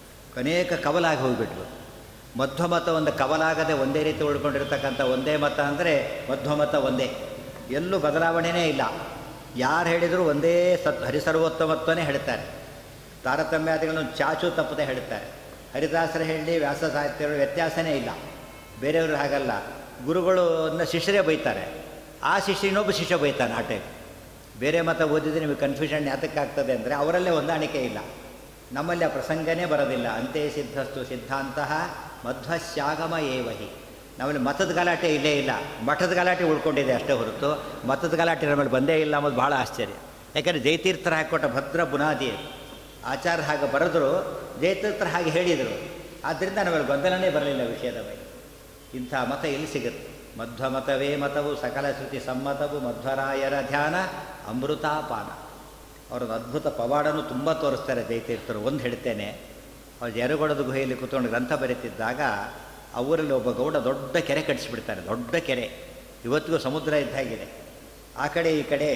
ಅನೇಕ ಕವಲಾಗಿ ಹೋಗ್ಬಿಟ್ರು ಮಧ್ವಮತ ಒಂದು ಕವಲಾಗದೆ ಒಂದೇ ರೀತಿ ಉಳ್ಕೊಂಡಿರ್ತಕ್ಕಂಥ ಒಂದೇ ಮತ ಅಂದರೆ ಮಧ್ವಮತ ಒಂದೇ ಎಲ್ಲೂ ಬದಲಾವಣೆಯೇ ಇಲ್ಲ ಯಾರು ಹೇಳಿದರೂ ಒಂದೇ ಸತ್ ಹರಿಸರ್ವೋತ್ತಮತ್ವನೇ ಹೇಳ್ತಾರೆ ತಾರತಮ್ಯಾದಿಗಳನ್ನು ಚಾಚು ತಪ್ಪದೆ ಹೇಳ್ತಾರೆ ಹರಿದಾಸರು ಹೇಳಿ ವ್ಯಾಸ ಸಾಹಿತ್ಯಗಳು ವ್ಯತ್ಯಾಸನೇ ಇಲ್ಲ ಬೇರೆಯವರು ಹಾಗಲ್ಲ ಗುರುಗಳನ್ನ ಶಿಷ್ಯರೇ ಬೈತಾರೆ ಆ ಶಿಷ್ಯ ಇನ್ನೊಬ್ಬ ಶಿಷ್ಯ ಬೈತಾನೆ ಆ ಟೈಪ್ ಬೇರೆ ಮತ ಓದಿದ್ರೆ ನಿಮಗೆ ಕನ್ಫ್ಯೂಷನ್ ಯಾತಕ್ಕಾಗ್ತದೆ ಅಂದರೆ ಅವರಲ್ಲೇ ಹೊಂದಾಣಿಕೆ ಇಲ್ಲ ನಮ್ಮಲ್ಲಿ ಆ ಪ್ರಸಂಗನೇ ಬರೋದಿಲ್ಲ ಅಂತೆ ಸಿದ್ಧಸ್ತು ಸಿದ್ಧಾಂತಹ ಮಧ್ವಶ್ಯಾಗಮ ಏವಹಿ ನಮ್ಮಲ್ಲಿ ಮತದ ಗಲಾಟೆ ಇಲ್ಲೇ ಇಲ್ಲ ಮಠದ ಗಲಾಟೆ ಉಳ್ಕೊಂಡಿದೆ ಅಷ್ಟೇ ಹೊರತು ಮತದ ಗಲಾಟೆ ನಮ್ಮಲ್ಲಿ ಬಂದೇ ಇಲ್ಲ ಅನ್ನೋದು ಭಾಳ ಆಶ್ಚರ್ಯ ಯಾಕಂದರೆ ಜಯತೀರ್ಥರು ಹಾಕಿಕೊಟ್ಟ ಭದ್ರ ಬುನಾದಿ ಅದು. ಆಚಾರ್ಯ ಹಾಗೆ ಬರೆದ್ರು ಜಯತೀರ್ಥರು ಹಾಗೆ ಹೇಳಿದರು ಆದ್ದರಿಂದ ನಮ್ಮಲ್ಲಿ ಗೊಂದಲನೇ ಬರಲಿಲ್ಲ ವಿಷಯದ ಬಗ್ಗೆ ಇಂಥ ಮತ ಎಲ್ಲಿ ಸಿಗುತ್ತೆ ಮಧ್ವ ಮತವೇ ಮತವು ಸಕಲ ಶ್ರುತಿ ಸಮ್ಮತವು ಮಧ್ವರಾಯರ ಧ್ಯಾನ ಅಮೃತಾಪಾನ ಅವರೊಂದು ಅದ್ಭುತ ಪವಾಡನೂ ತುಂಬ ತೋರಿಸ್ತಾರೆ ಜಯತೀರ್ಥರು ಒಂದು ಹೇಳ್ತೇನೆ ಅವ್ರು ಯರಗೊಡದ ಗುಹೆಯಲ್ಲಿ ಕೂತ್ಕೊಂಡು ಗ್ರಂಥ ಬರೀತಿದ್ದಾಗ ಆ ಊರಲ್ಲಿ ಒಬ್ಬ ಗೌಡ ದೊಡ್ಡ ಕೆರೆ ಕಟ್ಟಿಸ್ಬಿಡ್ತಾರೆ ದೊಡ್ಡ ಕೆರೆ ಇವತ್ತಿಗೂ ಸಮುದ್ರ ಇದ್ದಾಗಿದೆ ಆ ಕಡೆ ಈ ಕಡೆ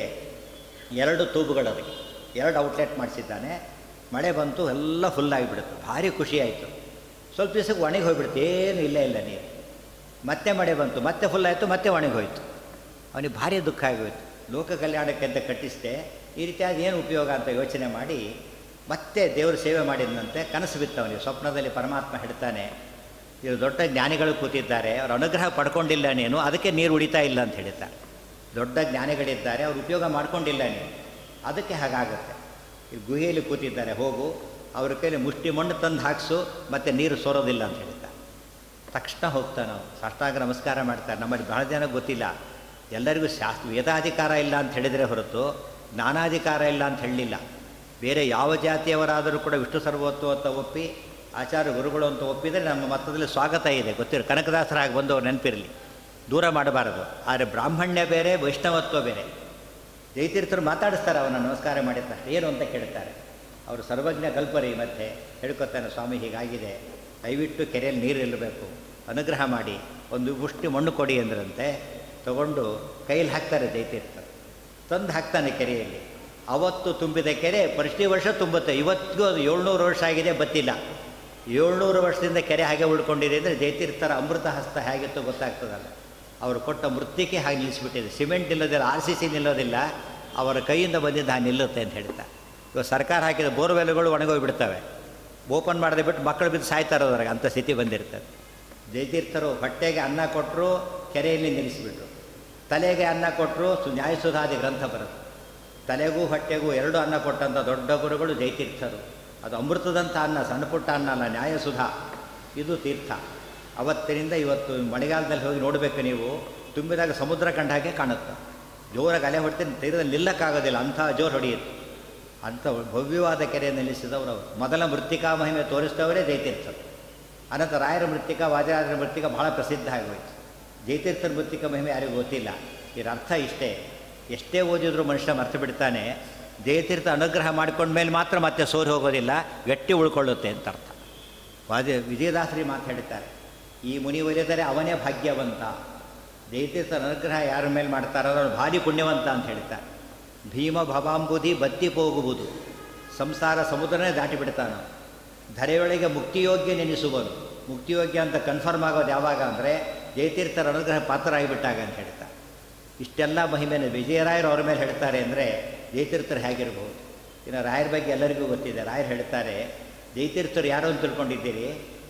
ಎರಡು ತೂಬುಗಳವೆ ಎರಡು ಔಟ್ಲೆಟ್ ಮಾಡಿಸಿದ್ದಾನೆ ಮಳೆ ಬಂತು ಎಲ್ಲ ಫುಲ್ಲಾಗಿಬಿಡುತ್ತೆ ಭಾರಿ ಖುಷಿ ಆಯಿತು ಸ್ವಲ್ಪ ದಿವಸಕ್ಕೆ ಒಣಗಿ ಹೋಗ್ಬಿಡುತ್ತೆ ಏನು ಇಲ್ಲ ಇಲ್ಲ ನೀರು ಮತ್ತೆ ಮಳೆ ಬಂತು ಮತ್ತೆ ಫುಲ್ ಆಯಿತು ಮತ್ತೆ ಒಣಗಿ ಹೋಯಿತು ಅವನಿಗೆ ಭಾರಿ ದುಃಖ ಆಗೋಯ್ತು ಲೋಕ ಕಲ್ಯಾಣಕ್ಕೆ ಅಂತ ಕಟ್ಟಿಸಿದೆ ಈ ರೀತಿಯಾಗಿ ಏನು ಉಪಯೋಗ ಅಂತ ಯೋಚನೆ ಮಾಡಿ ಮತ್ತೆ ದೇವರು ಸೇವೆ ಮಾಡಿದಂತೆ ಕನಸು ಬಿತ್ತು ಅವನಿಗೆ ಸ್ವಪ್ನದಲ್ಲಿ ಪರಮಾತ್ಮ ಹೇಳ್ತಾನೆ ಇವರು ದೊಡ್ಡ ಜ್ಞಾನಿಗಳು ಕೂತಿದ್ದಾರೆ ಅವ್ರ ಅನುಗ್ರಹ ಪಡ್ಕೊಂಡಿಲ್ಲ ನೀನು ಅದಕ್ಕೆ ನೀರು ಉಳಿತಾ ಇಲ್ಲ ಅಂತ ಹೇಳ್ತಾರೆ ದೊಡ್ಡ ಜ್ಞಾನಿಗಳಿದ್ದಾರೆ ಅವ್ರು ಉಪಯೋಗ ಮಾಡ್ಕೊಂಡಿಲ್ಲ ನೀನು ಅದಕ್ಕೆ ಹಾಗಾಗುತ್ತೆ ಈ ಗುಹೆಯಲ್ಲಿ ಕೂತಿದ್ದಾರೆ ಹೋಗು ಅವ್ರ ಕೈಲಿ ಮುಷ್ಟಿ ಮಣ್ಣು ತಂದು ಹಾಕ್ಸು ಮತ್ತು ನೀರು ಸೋರೋದಿಲ್ಲ ಅಂತ ಹೇಳ್ತಾರೆ ತಕ್ಷಣ ಹೋಗ್ತಾನೆ ನಾವು ಸಾಷ್ಟಾಂಗ ನಮಸ್ಕಾರ ಮಾಡ್ತಾರೆ ನಮ್ಮಲ್ಲಿ ಬಹಳ ಜನ ಗೊತ್ತಿಲ್ಲ ಎಲ್ಲರಿಗೂ ಶಾಸ್ತ್ರ ವೇದಾಧಿಕಾರ ಇಲ್ಲ ಅಂತ ಹೇಳಿದರೆ ಹೊರತು ಜ್ಞಾನಾಧಿಕಾರ ಇಲ್ಲ ಅಂತ ಹೇಳಲಿಲ್ಲ ಬೇರೆ ಯಾವ ಜಾತಿಯವರಾದರೂ ಕೂಡ ವಿಷ್ಣು ಸರ್ವೋತ್ವ ಅಂತ ಒಪ್ಪಿ ಆಚಾರ್ಯ ಗುರುಗಳು ಅಂತ ಒಪ್ಪಿದರೆ ನಮ್ಮ ಮತದಲ್ಲಿ ಸ್ವಾಗತ ಇದೆ ಗೊತ್ತಿರೋ ಕನಕದಾಸರಾಗಿ ಬಂದವರು ನೆನಪಿರಲಿ ದೂರ ಮಾಡಬಾರದು ಆದರೆ ಬ್ರಾಹ್ಮಣ್ಯ ಬೇರೆ ವೈಷ್ಣವತ್ವ ಬೇರೆ ಜೈತೀರ್ಥರು ಮಾತಾಡಿಸ್ತಾರೆ ಅವನ ನಮಸ್ಕಾರ ಮಾಡಿದ ತಕ್ಷಣ ಏನು ಅಂತ ಕೇಳ್ತಾರೆ ಅವರು ಸರ್ವಜ್ಞ ಕಲ್ಪರಿ ಮತ್ತೆ ಹೇಳ್ಕೊತಾನೆ ಸ್ವಾಮಿ ಹೀಗಾಗಿದೆ ದಯವಿಟ್ಟು ಕೆರೆಯಲ್ಲಿ ನೀರು ನಿಲ್ಲಬೇಕು ಅನುಗ್ರಹ ಮಾಡಿ ಒಂದು ಮುಷ್ಟಿ ಮಣ್ಣು ಕೊಡಿ ಅಂದ್ರಂತೆ ತಗೊಂಡು ಕೈಯಲ್ಲಿ ಹಾಕ್ತಾರೆ ಜೈತೀರ್ಥರು ತಂದು ಹಾಕ್ತಾನೆ ಕೆರೆಯಲ್ಲಿ ಅವತ್ತು ತುಂಬಿದ ಕೆರೆ ಪ್ರತಿ ವರ್ಷ ತುಂಬುತ್ತೆ ಇವತ್ತಿಗೂ ಅದು ಏಳ್ನೂರು ವರ್ಷ ಆಗಿದೆ ಬತ್ತಿಲ್ಲ ಏಳ್ನೂರು ವರ್ಷದಿಂದ ಕೆರೆ ಹಾಗೆ ಉಳ್ಕೊಂಡಿದೆ ಅಂದರೆ ಜಯತೀರ್ಥರ ಅಮೃತ ಹಸ್ತ ಹೇಗಿತ್ತು ಗೊತ್ತಾಗ್ತದಲ್ಲ ಅವರು ಕೊಟ್ಟ ಮೃತ್ತಿಕೆ ಹಾಗೆ ನಿಲ್ಲಿಸ್ಬಿಟ್ಟಿದೆ ಸಿಮೆಂಟ್ ನಿಲ್ಲೋದಿಲ್ಲ ಆರ್ ಸಿ ಸಿ ನಿಲ್ಲೋದಿಲ್ಲ ಅವರ ಕೈಯಿಂದ ಬಂದಿದ್ದು ಹಾಗೆ ನಿಲ್ಲುತ್ತೆ ಅಂತ ಹೇಳ್ತಾರೆ ಇವಾಗ ಸರ್ಕಾರ ಹಾಕಿದ ಬೋರ್ವೆಲ್ಗಳು ಒಣಗೋಗ್ಬಿಡ್ತವೆ ಓಪನ್ ಮಾಡದೆ ಬಿಟ್ಟು ಮಕ್ಕಳು ಬಿದ್ದು ಸಾಯ್ತಾ ಇರೋದ್ರಾಗ ಅಂಥ ಸ್ಥಿತಿ ಬಂದಿರ್ತದೆ ಜಯತೀರ್ಥರು ಹೊಟ್ಟೆಗೆ ಅನ್ನ ಕೊಟ್ಟರು ಕೆರೆಯಲ್ಲಿ ನಿಲ್ಲಿಸಿಬಿಟ್ರು ತಲೆಗೆ ಅನ್ನ ಕೊಟ್ಟರು ಸು ನ್ಯಾಯಸುಧಾದಿ ಗ್ರಂಥ ಬರುತ್ತೆ ತಲೆಗೂ ಹೊಟ್ಟೆಗೂ ಎರಡು ಅನ್ನ ಕೊಟ್ಟಂಥ ದೊಡ್ಡ ಗುರುಗಳು ಜಯತೀರ್ಥರು ಅದು ಅಮೃತದಂಥ ಅನ್ನ ಸಣ್ಣ ಪುಟ್ಟ ಅನ್ನ ಅಲ್ಲ ನ್ಯಾಯಸುಧಾ ಇದು ತೀರ್ಥ ಅವತ್ತಿನಿಂದ ಇವತ್ತು ಮಳೆಗಾಲದಲ್ಲಿ ಹೋಗಿ ನೋಡಬೇಕು ನೀವು ತುಂಬಿದಾಗ ಸಮುದ್ರ ಕಂಡ ಹಾಗೆ ಕಾಣುತ್ತೆ ಜೋರಾಗಿ ಅಲೆ ಹೊಡ್ತೀನಿ ತೀರದಲ್ಲಿ ನಿಲ್ಲಕ್ಕಾಗೋದಿಲ್ಲ ಅಂಥ ಜೋರು ಹೊಡೆಯುತ್ತೆ ಅಂಥ ಭವ್ಯವಾದ ಕೆರೆ ನಿಲ್ಲಿಸಿದವರು ಅವರು ಮೊದಲ ಮೃತ್ತಿಕಾ ಮಹಿಮೆ ತೋರಿಸಿದವರೇ ಜಯತೀರ್ಥರು ಅನಂತರ ರಾಯರ ಮೃತ್ತಿಕಾ ವಾದಿರಾಜರ ಮೃತ್ತಿಕಾ ಬಹಳ ಪ್ರಸಿದ್ಧ ಆಗೋಯ್ತು ಜಯತೀರ್ಥರ ಮೃತ್ತಿಕಾ ಮಹಿಮೆ ಯಾರಿಗೂ ಗೊತ್ತಿಲ್ಲ ಇದರ ಅರ್ಥ ಇಷ್ಟೇ ಎಷ್ಟೇ ಓದಿದ್ರು ಮನುಷ್ಯ ಮರ್ತು ಬಿಡ್ತಾನೆ ಜಯತೀರ್ಥ ಅನುಗ್ರಹ ಮಾಡ್ಕೊಂಡ್ಮೇಲೆ ಮಾತ್ರ ಮತ್ತೆ ಸೋರಿ ಹೋಗೋದಿಲ್ಲ ಗಟ್ಟಿ ಉಳ್ಕೊಳ್ಳುತ್ತೆ ಅಂತ ಅರ್ಥ ವಾದ ವಿಜಯದಾಸರಿ ಮಾತು ಹೇಳ್ತಾರೆ ಈ ಮುನಿ ಒಲಿದರೆ ಅವನೇ ಭಾಗ್ಯವಂತ ಜಯತೀರ್ಥನ ಅನುಗ್ರಹ ಯಾರ ಮೇಲೆ ಮಾಡ್ತಾರೋ ಅವ್ರು ಭಾರಿ ಪುಣ್ಯವಂತ ಅಂತ ಹೇಳ್ತಾರೆ ಭೀಮ ಭವಾಂಬುಧಿ ಬತ್ತಿ ಹೋಗುವುದು ಸಂಸಾರ ಸಮುದ್ರನೇ ದಾಟಿ ಬಿಡ್ತಾನೆ ಧರೆಯೊಳಗೆ ಮುಕ್ತಿಯೋಗ್ಯ ನೆನೆಸುವನು ಮುಕ್ತಿಯೋಗ್ಯ ಅಂತ ಕನ್ಫರ್ಮ್ ಆಗೋದು ಯಾವಾಗ ಅಂದರೆ ಜಯತೀರ್ಥರ ಅನುಗ್ರಹ ಪಾತ್ರರಾಗಿಬಿಟ್ಟಾಗ ಅಂತ ಹೇಳ್ತಾರೆ ಇಷ್ಟೆಲ್ಲ ಮಹಿಮೆನ ವಿಜಯರಾಯರು ಅವ್ರ ಮೇಲೆ ಹೇಳ್ತಾರೆ ಅಂದರೆ ಜಯತೀರ್ಥರು ಹೇಗಿರ್ಬೋದು ಇನ್ನು ರಾಯರ ಬಗ್ಗೆ ಎಲ್ಲರಿಗೂ ಗೊತ್ತಿದೆ ರಾಯರು ಹೇಳ್ತಾರೆ ಜಯತೀರ್ಥರು ಯಾರು ಅಂತ ತಿಳ್ಕೊಂಡಿದ್ದೀರಿ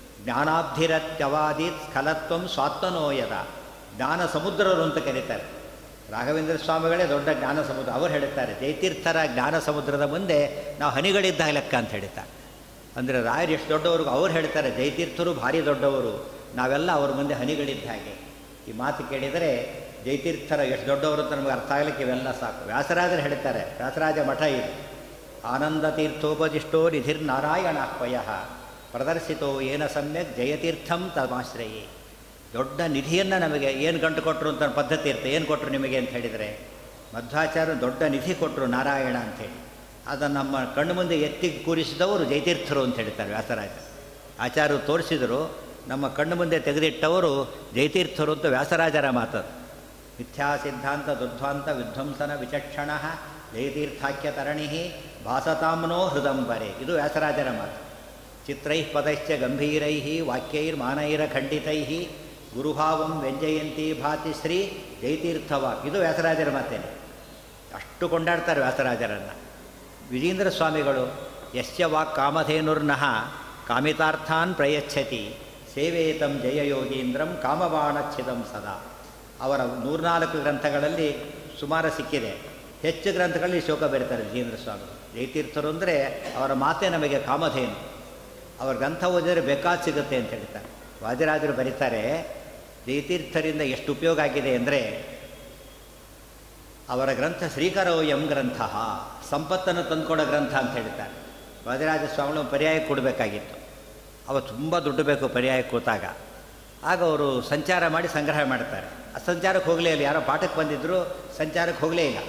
ಜ್ಞಾನಾಬ್ಧಿರತ್ಯವಾದಿ ಸ್ಖಲತ್ವಂ ಸ್ವಾತ್ಮನೋಯದ ಜ್ಞಾನ ಸಮುದ್ರರು ಅಂತ ಕರೀತಾರೆ ರಾಘವೇಂದ್ರ ಸ್ವಾಮಿಗಳೇ ದೊಡ್ಡ ಜ್ಞಾನ ಸಮುದ್ರ ಅವರು ಹೇಳುತ್ತಾರೆ ಜಯತೀರ್ಥರ ಜ್ಞಾನ ಸಮುದ್ರದ ಮುಂದೆ ನಾವು ಹನಿಗಳಿದ್ದಾಗ ಲೆಕ್ಕ ಅಂತ ಹೇಳ್ತಾರೆ ಅಂದರೆ ರಾಯರು ಎಷ್ಟು ದೊಡ್ಡವರು ಅವ್ರು ಹೇಳ್ತಾರೆ ಜಯತೀರ್ಥರು ಭಾರಿ ದೊಡ್ಡವರು ನಾವೆಲ್ಲ ಅವ್ರ ಮುಂದೆ ಹನಿಗಳಿದ್ದ ಹಾಗೆ ಈ ಮಾತು ಕೇಳಿದರೆ ಜಯತೀರ್ಥರ ಎಷ್ಟು ದೊಡ್ಡವರು ಅಂತ ನಮಗೆ ಅರ್ಥ ಆಗಲಿಕ್ಕೆ ಇವೆಲ್ಲ ಸಾಕು ವ್ಯಾಸರಾಜರು ಹೇಳ್ತಾರೆ ವ್ಯಾಸರಾಜ ಮಠ ಇದು ಆನಂದ ತೀರ್ಥೋಪದಿಷ್ಟೋ ನಿಧಿರ್ನಾರಾಯಣಾಹ್ವಯ ಪ್ರದರ್ಶಿತೋ ಏನ ಸಮ್ಯಕ್ ಜಯತೀರ್ಥಂ ತಮಾಶ್ರಯೇ ದೊಡ್ಡ ನಿಧಿಯನ್ನು ನಮಗೆ ಏನು ಗಂಟು ಕೊಟ್ಟರು ಅಂತ ಪದ್ಧತಿ ಇರುತ್ತೆ ಏನು ಕೊಟ್ಟರು ನಿಮಗೆ ಅಂತ ಹೇಳಿದರೆ ಮಧ್ವಾಚಾರ್ಯ ದೊಡ್ಡ ನಿಧಿ ಕೊಟ್ಟರು ನಾರಾಯಣ ಅಂಥೇಳಿ ಅದನ್ನು ನಮ್ಮ ಕಣ್ಣು ಮುಂದೆ ಎತ್ತಿ ಕೂರಿಸಿದವರು ಜಯತೀರ್ಥರು ಅಂತ ಹೇಳ್ತಾರೆ ವ್ಯಾಸರಾಜ ಆಚಾರ್ಯರು ತೋರಿಸಿದರು ನಮ್ಮ ಕಣ್ಣು ಮುಂದೆ ತೆಗೆದಿಟ್ಟವರು ಜಯತೀರ್ಥರು ಅಂತ ವ್ಯಾಸರಾಜರ ಮಾತದು ಮಿಥ್ಯಾ ಸಿದ್ಧಾಂತ ದುರ್ಧ್ವಾಂತ ವಿಧ್ವಂಸನ ವಿಚಕ್ಷಣ ಜಯತೀರ್ಥಾಖ್ಯ ತರಣಿ ಭಾಸತಾಮ್ನೋ ಹೃದಂಬರೆ ಇದು ವ್ಯಾಸರಾಜರ ಮಾತು ಚಿತ್ರೈ ಪದಶ್ಚ ಗಂಭೀರೈ ವಾಕ್ಯೈರ್ಮಾನೈರ ಖಂಡಿತೈ ಗುರುಭಾವಂ ವ್ಯಂಜಯಂತಿ ಭಾತಿ ಶ್ರೀ ಜಯತೀರ್ಥವಾಕ್ ಇದು ವ್ಯಾಸರಾಜರ ಮಾತೇನೆ ಅಷ್ಟು ಕೊಂಡಾಡ್ತಾರೆ ವ್ಯಾಸರಾಜರನ್ನು ವಿಜೇಂದ್ರ ಸ್ವಾಮಿಗಳು ಯಶ್ಯ ವಾಕ್ ಕಾಮಧೇನುರ್ನಃ ಕಾಮಿತಾರ್ಥಾನ್ ಪ್ರಯಚ್ಛತಿ ಸೇವೇತಂ ಜಯಯೋಗೀಂದ್ರಂ ಕಾಮಬಾಣಚ್ಛಿದಂ ಸದಾ ಅವರ ಮೂರ್ನಾಲ್ಕು ಗ್ರಂಥಗಳಲ್ಲಿ ಸುಮಾರು ಸಿಕ್ಕಿದೆ ಹೆಚ್ಚು ಗ್ರಂಥಗಳಲ್ಲಿ ಶೋಕ ಬರೀತಾರೆ ವಿಜೇಂದ್ರ ಸ್ವಾಮಿಗಳು ಜಯತೀರ್ಥರು ಅಂದರೆ ಅವರ ಮಾತೇ ನಮಗೆ ಕಾಮಧೇನು ಅವರ ಗ್ರಂಥ ಓದಿದರೆ ಬೇಕಾದ ಸಿಗುತ್ತೆ ಅಂತ ಹೇಳ್ತಾರೆ ವಾದಿರಾಜರು ಬರೀತಾರೆ ಜಯತೀರ್ಥರಿಂದ ಎಷ್ಟು ಉಪಯೋಗ ಆಗಿದೆ ಅಂದರೆ ಅವರ ಗ್ರಂಥ ಶ್ರೀಕರೋಯಂ ಗ್ರಂಥ ಸಂಪತ್ತನ್ನು ತಂದುಕೊಡೋ ಗ್ರಂಥ ಅಂತ ಹೇಳ್ತಾರೆ ವಾದಿರಾಜ ಸ್ವಾಮಿಗಳು ಪರ್ಯಾಯ ಕೊಡಬೇಕಾಗಿತ್ತು ಅವ ತುಂಬ ದುಡ್ಡು ಬೇಕು ಪರ್ಯಾಯ ಕೂತಾಗ ಆಗ ಅವರು ಸಂಚಾರ ಮಾಡಿ ಸಂಗ್ರಹ ಮಾಡ್ತಾರೆ ಆ ಸಂಚಾರಕ್ಕೆ ಹೋಗಲೇ ಇಲ್ಲ ಯಾರೋ ಪಾಠಕ್ಕೆ ಬಂದಿದ್ದರು ಸಂಚಾರಕ್ಕೆ ಹೋಗಲೇ ಇಲ್ಲ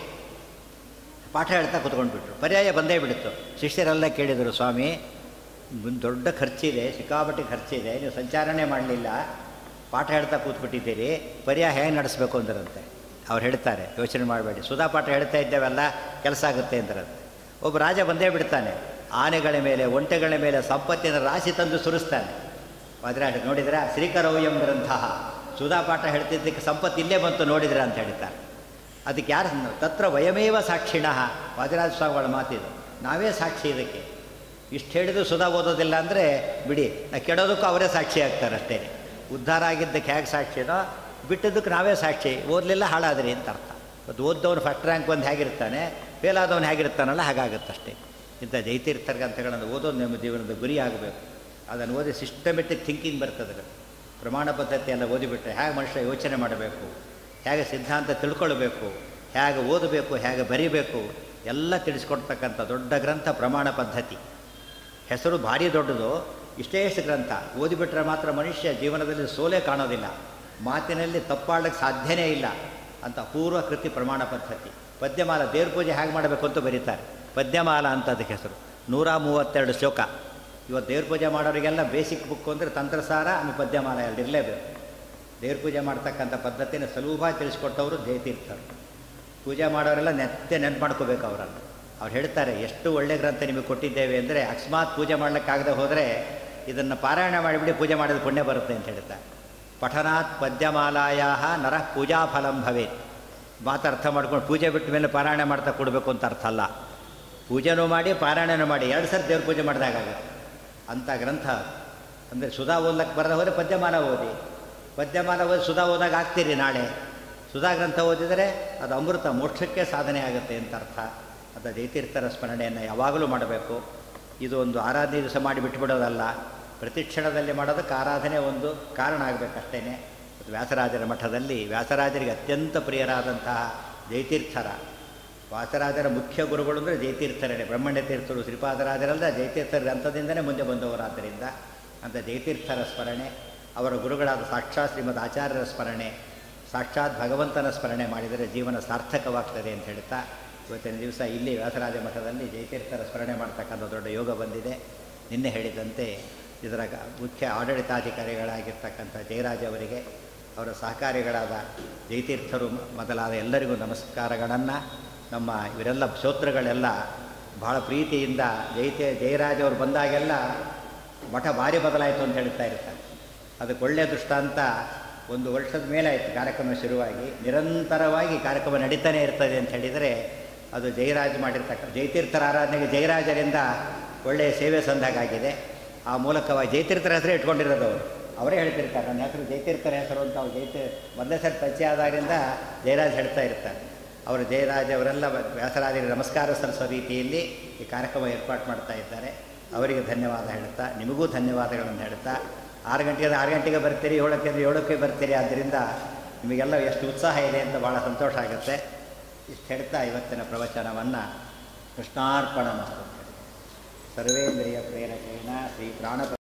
ಪಾಠ ಹೇಳ್ತಾ ಕೂತ್ಕೊಂಡ್ಬಿಟ್ರು ಪರ್ಯಾಯ ಬಂದೇ ಬಿಡ್ತು ಶಿಷ್ಯರೆಲ್ಲ ಕೇಳಿದರು ಸ್ವಾಮಿ ಒಂದು ದೊಡ್ಡ ಖರ್ಚಿದೆ ಸಿಕ್ಕಾಪಟ್ಟೆ ಖರ್ಚಿದೆ ನೀವು ಸಂಚಾರನೇ ಮಾಡಲಿಲ್ಲ ಪಾಠ ಹೇಳ್ತಾ ಕೂತ್ಬಿಟ್ಟಿದ್ದೀರಿ ಪರ್ಯಾಯ ಹೇಗೆ ನಡೆಸಬೇಕು ಅಂದ್ರಂತೆ ಅವ್ರು ಹೇಳ್ತಾರೆ ಯೋಚನೆ ಮಾಡಬೇಡಿ ಸುಧಾ ಪಾಠ ಹೇಳ್ತಾ ಇದ್ದೇವೆಲ್ಲ ಕೆಲಸ ಆಗುತ್ತೆ ಅಂದ್ರಂತೆ ಒಬ್ಬ ರಾಜ ಬಂದೇ ಬಿಡ್ತಾನೆ ಆನೆಗಳ ಮೇಲೆ ಒಂಟೆಗಳ ಮೇಲೆ ಸಂಪತ್ತಿನ ರಾಶಿ ತಂದು ಸುರಿಸ್ತಾನೆ ವಾದಿರಾಜ ನೋಡಿದ್ರೆ ಶ್ರೀಕರೌಯಂ ಗ್ರಂಥ ಸುಧಾ ಪಾಠ ಹೇಳ್ತಿದ್ದಕ್ಕೆ ಸಂಪತ್ತು ಇಲ್ಲೇ ಬಂತು ನೋಡಿದ್ರೆ ಅಂತ ಹೇಳ್ತಾರೆ ಅದಕ್ಕೆ ಯಾರು ತತ್ರ ವಯಮೇವ ಸಾಕ್ಷಿಣಃ ವಾದಿರಾಜ ಸ್ವಾಮಿಗಳ ಮಾತಿದು ನಾವೇ ಸಾಕ್ಷಿ ಇದಕ್ಕೆ ಇಷ್ಟು ಹೇಳಿದ್ರು ಸುಧಾ ಓದೋದಿಲ್ಲ ಅಂದರೆ ಬಿಡಿ ನಾ ಕೆಡೋದಕ್ಕೂ ಅವರೇ ಸಾಕ್ಷಿ ಆಗ್ತಾರೆ ಅಷ್ಟೇ ಉದ್ಧಾರ ಆಗಿದ್ದಕ್ಕೆ ಹೇಗೆ ಸಾಕ್ಷಿನೋ ಬಿಟ್ಟಿದ್ದಕ್ಕೆ ನಾವೇ ಸಾಕ್ಷಿ ಓದಲಿಲ್ಲ ಹಾಳಾದ್ರಿ ಅಂತ ಅರ್ಥ ಮತ್ತು ಓದ್ದವನು ಫಸ್ಟ್ ರ್ಯಾಂಕ್ ಬಂದು ಹೇಗಿರ್ತಾನೆ ಫೇಲ್ ಆದವನು ಹೇಗಿರ್ತಾನಲ್ಲ ಹಾಗಾಗುತ್ತಷ್ಟೇ ಇಂಥ ಜೈತೀರ್ಥರ ಗ್ರಂಥಗಳನ್ನು ಓದೋದು ನಮ್ಮ ಜೀವನದ ಗುರಿ ಆಗಬೇಕು ಅದನ್ನು ಓದಿ ಸಿಸ್ಟಮೆಟಿಕ್ ಥಿಂಕಿಂಗ್ ಬರ್ತದೆ ಪ್ರಮಾಣ ಪದ್ಧತಿಯನ್ನು ಓದಿಬಿಟ್ರೆ ಹೇಗೆ ಮನುಷ್ಯ ಯೋಚನೆ ಮಾಡಬೇಕು ಹೇಗೆ ಸಿದ್ಧಾಂತ ತಿಳ್ಕೊಳ್ಬೇಕು ಹೇಗೆ ಓದಬೇಕು ಹೇಗೆ ಬರಿಬೇಕು ಎಲ್ಲ ತಿಳಿಸ್ಕೊಡ್ತಕ್ಕಂಥ ದೊಡ್ಡ ಗ್ರಂಥ ಪ್ರಮಾಣ ಪದ್ಧತಿ ಹೆಸರು ಭಾರಿ ದೊಡ್ಡದು ಇಷ್ಟೇ ಇಷ್ಟು ಗ್ರಂಥ ಓದಿಬಿಟ್ರೆ ಮಾತ್ರ ಮನುಷ್ಯ ಜೀವನದಲ್ಲಿ ಸೋಲೆ ಕಾಣೋದಿಲ್ಲ ಮಾತಿನಲ್ಲಿ ತಪ್ಪಾಡಲಿಕ್ಕೆ ಸಾಧ್ಯನೇ ಇಲ್ಲ ಅಂತ ಪೂರ್ವ ಕೃತಿ ಪ್ರಮಾಣ ಪದ್ಧತಿ ಪದ್ಯಮಾಲ ದೇವ್ರ ಪೂಜೆ ಹೇಗೆ ಮಾಡಬೇಕು ಅಂತ ಬರೀತಾರೆ ಪದ್ಯಮಾಲ ಅಂತ ಅದಕ್ಕೆ ಹೆಸರು ನೂರ ಮೂವತ್ತೆರಡು ಶ್ಲೋಕ ಇವತ್ತು ದೇವ್ರ ಪೂಜೆ ಮಾಡೋರಿಗೆಲ್ಲ ಬೇಸಿಕ್ ಬುಕ್ಕು ಅಂದರೆ ತಂತ್ರಸಾರ ಆಮೇಲೆ ಪದ್ಯಮಾಲ ಎರಡು ಇರಲೇಬೇಕು ದೇವ್ರ ಪೂಜೆ ಮಾಡ್ತಕ್ಕಂಥ ಪದ್ಧತಿನ ಸುಲಭ ತಿಳಿಸ್ಕೊಟ್ಟವರು ಜಯತೀರ್ಥರು ಪೂಜೆ ಮಾಡೋರೆಲ್ಲ ನೆತ್ತೆ ನೆನ್ಪು ಮಾಡ್ಕೋಬೇಕು ಅವರನ್ನು ಅವ್ರು ಹೇಳ್ತಾರೆ ಎಷ್ಟು ಒಳ್ಳೆ ಗ್ರಂಥ ನಿಮಗೆ ಕೊಟ್ಟಿದ್ದೇವೆ ಅಂದರೆ ಅಕಸ್ಮಾತ್ ಪೂಜೆ ಮಾಡಲಿಕ್ಕಾಗದೆ ಹೋದರೆ ಇದನ್ನು ಪಾರಾಯಣ ಮಾಡಿಬಿಡಿ ಪೂಜೆ ಮಾಡಿದ ಪುಣ್ಯ ಬರುತ್ತೆ ಅಂತ ಹೇಳ್ತಾರೆ ಪಠನಾತ್ ಪದ್ಯಮಾಲಾಯ ನರ ಪೂಜಾ ಫಲಂ ಭವೇತ್ ಮಾತು ಅರ್ಥ ಮಾಡ್ಕೊಂಡು ಪೂಜೆ ಬಿಟ್ಟ ಮೇಲೆ ಪಾರಾಯಣ ಮಾಡ್ತಾ ಕೊಡಬೇಕು ಅಂತ ಅರ್ಥ ಅಲ್ಲ ಪೂಜೆನೂ ಮಾಡಿ ಪಾರಾಯಣನೂ ಮಾಡಿ ಎರಡು ಸರಿ ದೇವ್ರ ಪೂಜೆ ಮಾಡಿದಾಗುತ್ತೆ ಅಂಥ ಗ್ರಂಥ ಅಂದರೆ ಸುಧಾ ಓದ್ಲಕ್ಕೆ ಬರದೆ ಹೋದರೆ ಪದ್ಯಮಾಲ ಓದಿ ಪದ್ಯಮಾಲ ಓದಿ ಸುಧಾ ಓದಾಗ ಆಗ್ತೀರಿ ನಾಳೆ ಸುಧಾ ಗ್ರಂಥ ಓದಿದರೆ ಅದು ಅಮೃತ ಮೋಕ್ಷಕ್ಕೆ ಸಾಧನೆ ಆಗುತ್ತೆ ಅಂತ ಅರ್ಥ ಅದು ಜಯತೀರ್ಥರ ಸ್ಮರಣೆಯನ್ನು ಯಾವಾಗಲೂ ಮಾಡಬೇಕು ಇದು ಒಂದು ಆರಾಧನೆ ದಿವಸ ಮಾಡಿ ಬಿಟ್ಟುಬಿಡೋದಲ್ಲ ಪ್ರತಿ ಕ್ಷಣದಲ್ಲಿ ಮಾಡೋದಕ್ಕೆ ಆರಾಧನೆ ಒಂದು ಕಾರಣ ಆಗಬೇಕಷ್ಟೇ ವ್ಯಾಸರಾಜರ ಮಠದಲ್ಲಿ ವ್ಯಾಸರಾಜರಿಗೆ ಅತ್ಯಂತ ಪ್ರಿಯರಾದಂತಹ ಜಯತೀರ್ಥರ ವ್ಯಾಸರಾಜರ ಮುಖ್ಯ ಗುರುಗಳು ಅಂದರೆ ಜಯತೀರ್ಥರೇ ಬ್ರಹ್ಮಣ್ಯ ತೀರ್ಥರು ಶ್ರೀಪಾದರಾಜರಲ್ಲ ಜಯತೀರ್ಥರ ಗ್ರಂಥದಿಂದಲೇ ಮುಂದೆ ಬಂದವರಾದ್ದರಿಂದ ಅಂತ ಜಯತೀರ್ಥರ ಸ್ಮರಣೆ ಅವರ ಗುರುಗಳಾದ ಸಾಕ್ಷಾತ್ ಶ್ರೀಮದ್ ಆಚಾರ್ಯರ ಸ್ಮರಣೆ ಸಾಕ್ಷಾತ್ ಭಗವಂತನ ಸ್ಮರಣೆ ಮಾಡಿದರೆ ಜೀವನ ಸಾರ್ಥಕವಾಗ್ತದೆ ಅಂತ ಹೇಳ್ತಾ ಇವತ್ತಿನ ದಿವಸ ಇಲ್ಲಿ ವ್ಯಾಸರಾಜ ಮಠದಲ್ಲಿ ಜಯತೀರ್ಥರ ಸ್ಮರಣೆ ಮಾಡ್ತಕ್ಕಂಥ ದೊಡ್ಡ ಯೋಗ ಬಂದಿದೆ ನಿನ್ನೆ ಹೇಳಿದಂತೆ ಇದರ ಗ- ಮುಖ್ಯ ಆಡಳಿತಾಧಿಕಾರಿಗಳಾಗಿರ್ತಕ್ಕಂಥ ಜಯರಾಜ್ ಅವರಿಗೆ ಅವರ ಸಹಕಾರಿಗಳಾದ ಜಯತೀರ್ಥರು ಮ- ಮೊದಲಾದ ಎಲ್ಲರಿಗೂ ನಮಸ್ಕಾರಗಳನ್ನು ನಮ್ಮ ಇವರೆಲ್ಲ ಶ್ರೋತೃಗಳೆಲ್ಲ ಬಹಳ ಪ್ರೀತಿಯಿಂದ ಜಯತೆ ಜಯರಾಜ್ ಅವರು ಬಂದಾಗೆಲ್ಲ ಮಠ ಭಾರಿ ಬದಲಾಯಿತು ಅಂತ ಹೇಳ್ತಾ ಇರ್ತಾರೆ ಅದಕ್ಕೆ ಒಳ್ಳೆಯ ದೃಷ್ಟಾಂತ ಒಂದು ವರ್ಷದ ಮೇಲೆ ಆಯಿತು ಕಾರ್ಯಕ್ರಮ ಶುರುವಾಗಿ ನಿರಂತರವಾಗಿ ಕಾರ್ಯಕ್ರಮ ನಡೀತಾನೆ ಇರ್ತದೆ ಅಂತ ಹೇಳಿದರೆ ಅದು ಜಯರಾಜ್ ಮಾಡಿರ್ತಕ್ಕ ಜಯತೀರ್ಥರ ಆರಾಧನೆಗೆ ಜಯರಾಜರಿಂದ ಒಳ್ಳೆಯ ಸೇವೆ ಸಂದಾಗಾಗಿದೆ ಆ ಮೂಲಕವಾಗಿ ಜಯತೀರ್ಥರ ಹೆಸರು ಇಟ್ಕೊಂಡಿರೋದು ಅವರು ಅವರೇ ಹೇಳ್ತಿರ್ತಾರೆ ನನ್ನ ಹೆಸರು ಜಯತೀರ್ಥರ ಹೆಸರು ಅಂತ ಅವ್ರು ಜಯತೀ ಮೊದಲನೇ ಸರಿ ಪರಿಚಯ ಆದಾಗಿಂದ ಜಯರಾಜ್ ಹೇಳ್ತಾ ಇರ್ತಾರೆ ಅವರು ಜಯರಾಜ್ ಅವರೆಲ್ಲ ವ್ಯಾಸರಾಜರಿಗೆ ನಮಸ್ಕಾರ ಸಲ್ಲಿಸೋ ರೀತಿಯಲ್ಲಿ ಈ ಕಾರ್ಯಕ್ರಮ ಏರ್ಪಾಡು ಮಾಡ್ತಾ ಇದ್ದಾರೆ ಅವರಿಗೆ ಧನ್ಯವಾದ ಹೇಳ್ತಾ ನಿಮಗೂ ಧನ್ಯವಾದಗಳನ್ನು ಹೇಳ್ತಾ ಆರು ಗಂಟೆಗೆ ಆರು ಗಂಟೆಗೆ ಬರ್ತೀರಿ ಏಳಕ್ಕೆ ಅಂದರೆ ಏಳಕ್ಕೆ ಬರ್ತೀರಿ ಆದ್ದರಿಂದ ನಿಮಗೆಲ್ಲ ಎಷ್ಟು ಉತ್ಸಾಹ ಇದೆ ಅಂತ ಭಾಳ ಸಂತೋಷ ಆಗುತ್ತೆ ಇಷ್ಟು ಹೇಳ್ತಾ ಇವತ್ತಿನ ಪ್ರವಚನವನ್ನು ಕೃಷ್ಣಾರ್ಪಣ ಮಸ್ತು ಸರ್ವೇಂದ್ರಿಯ ಪ್ರೇರಕೇಣ ಶ್ರೀ ಪ್ರಾಣ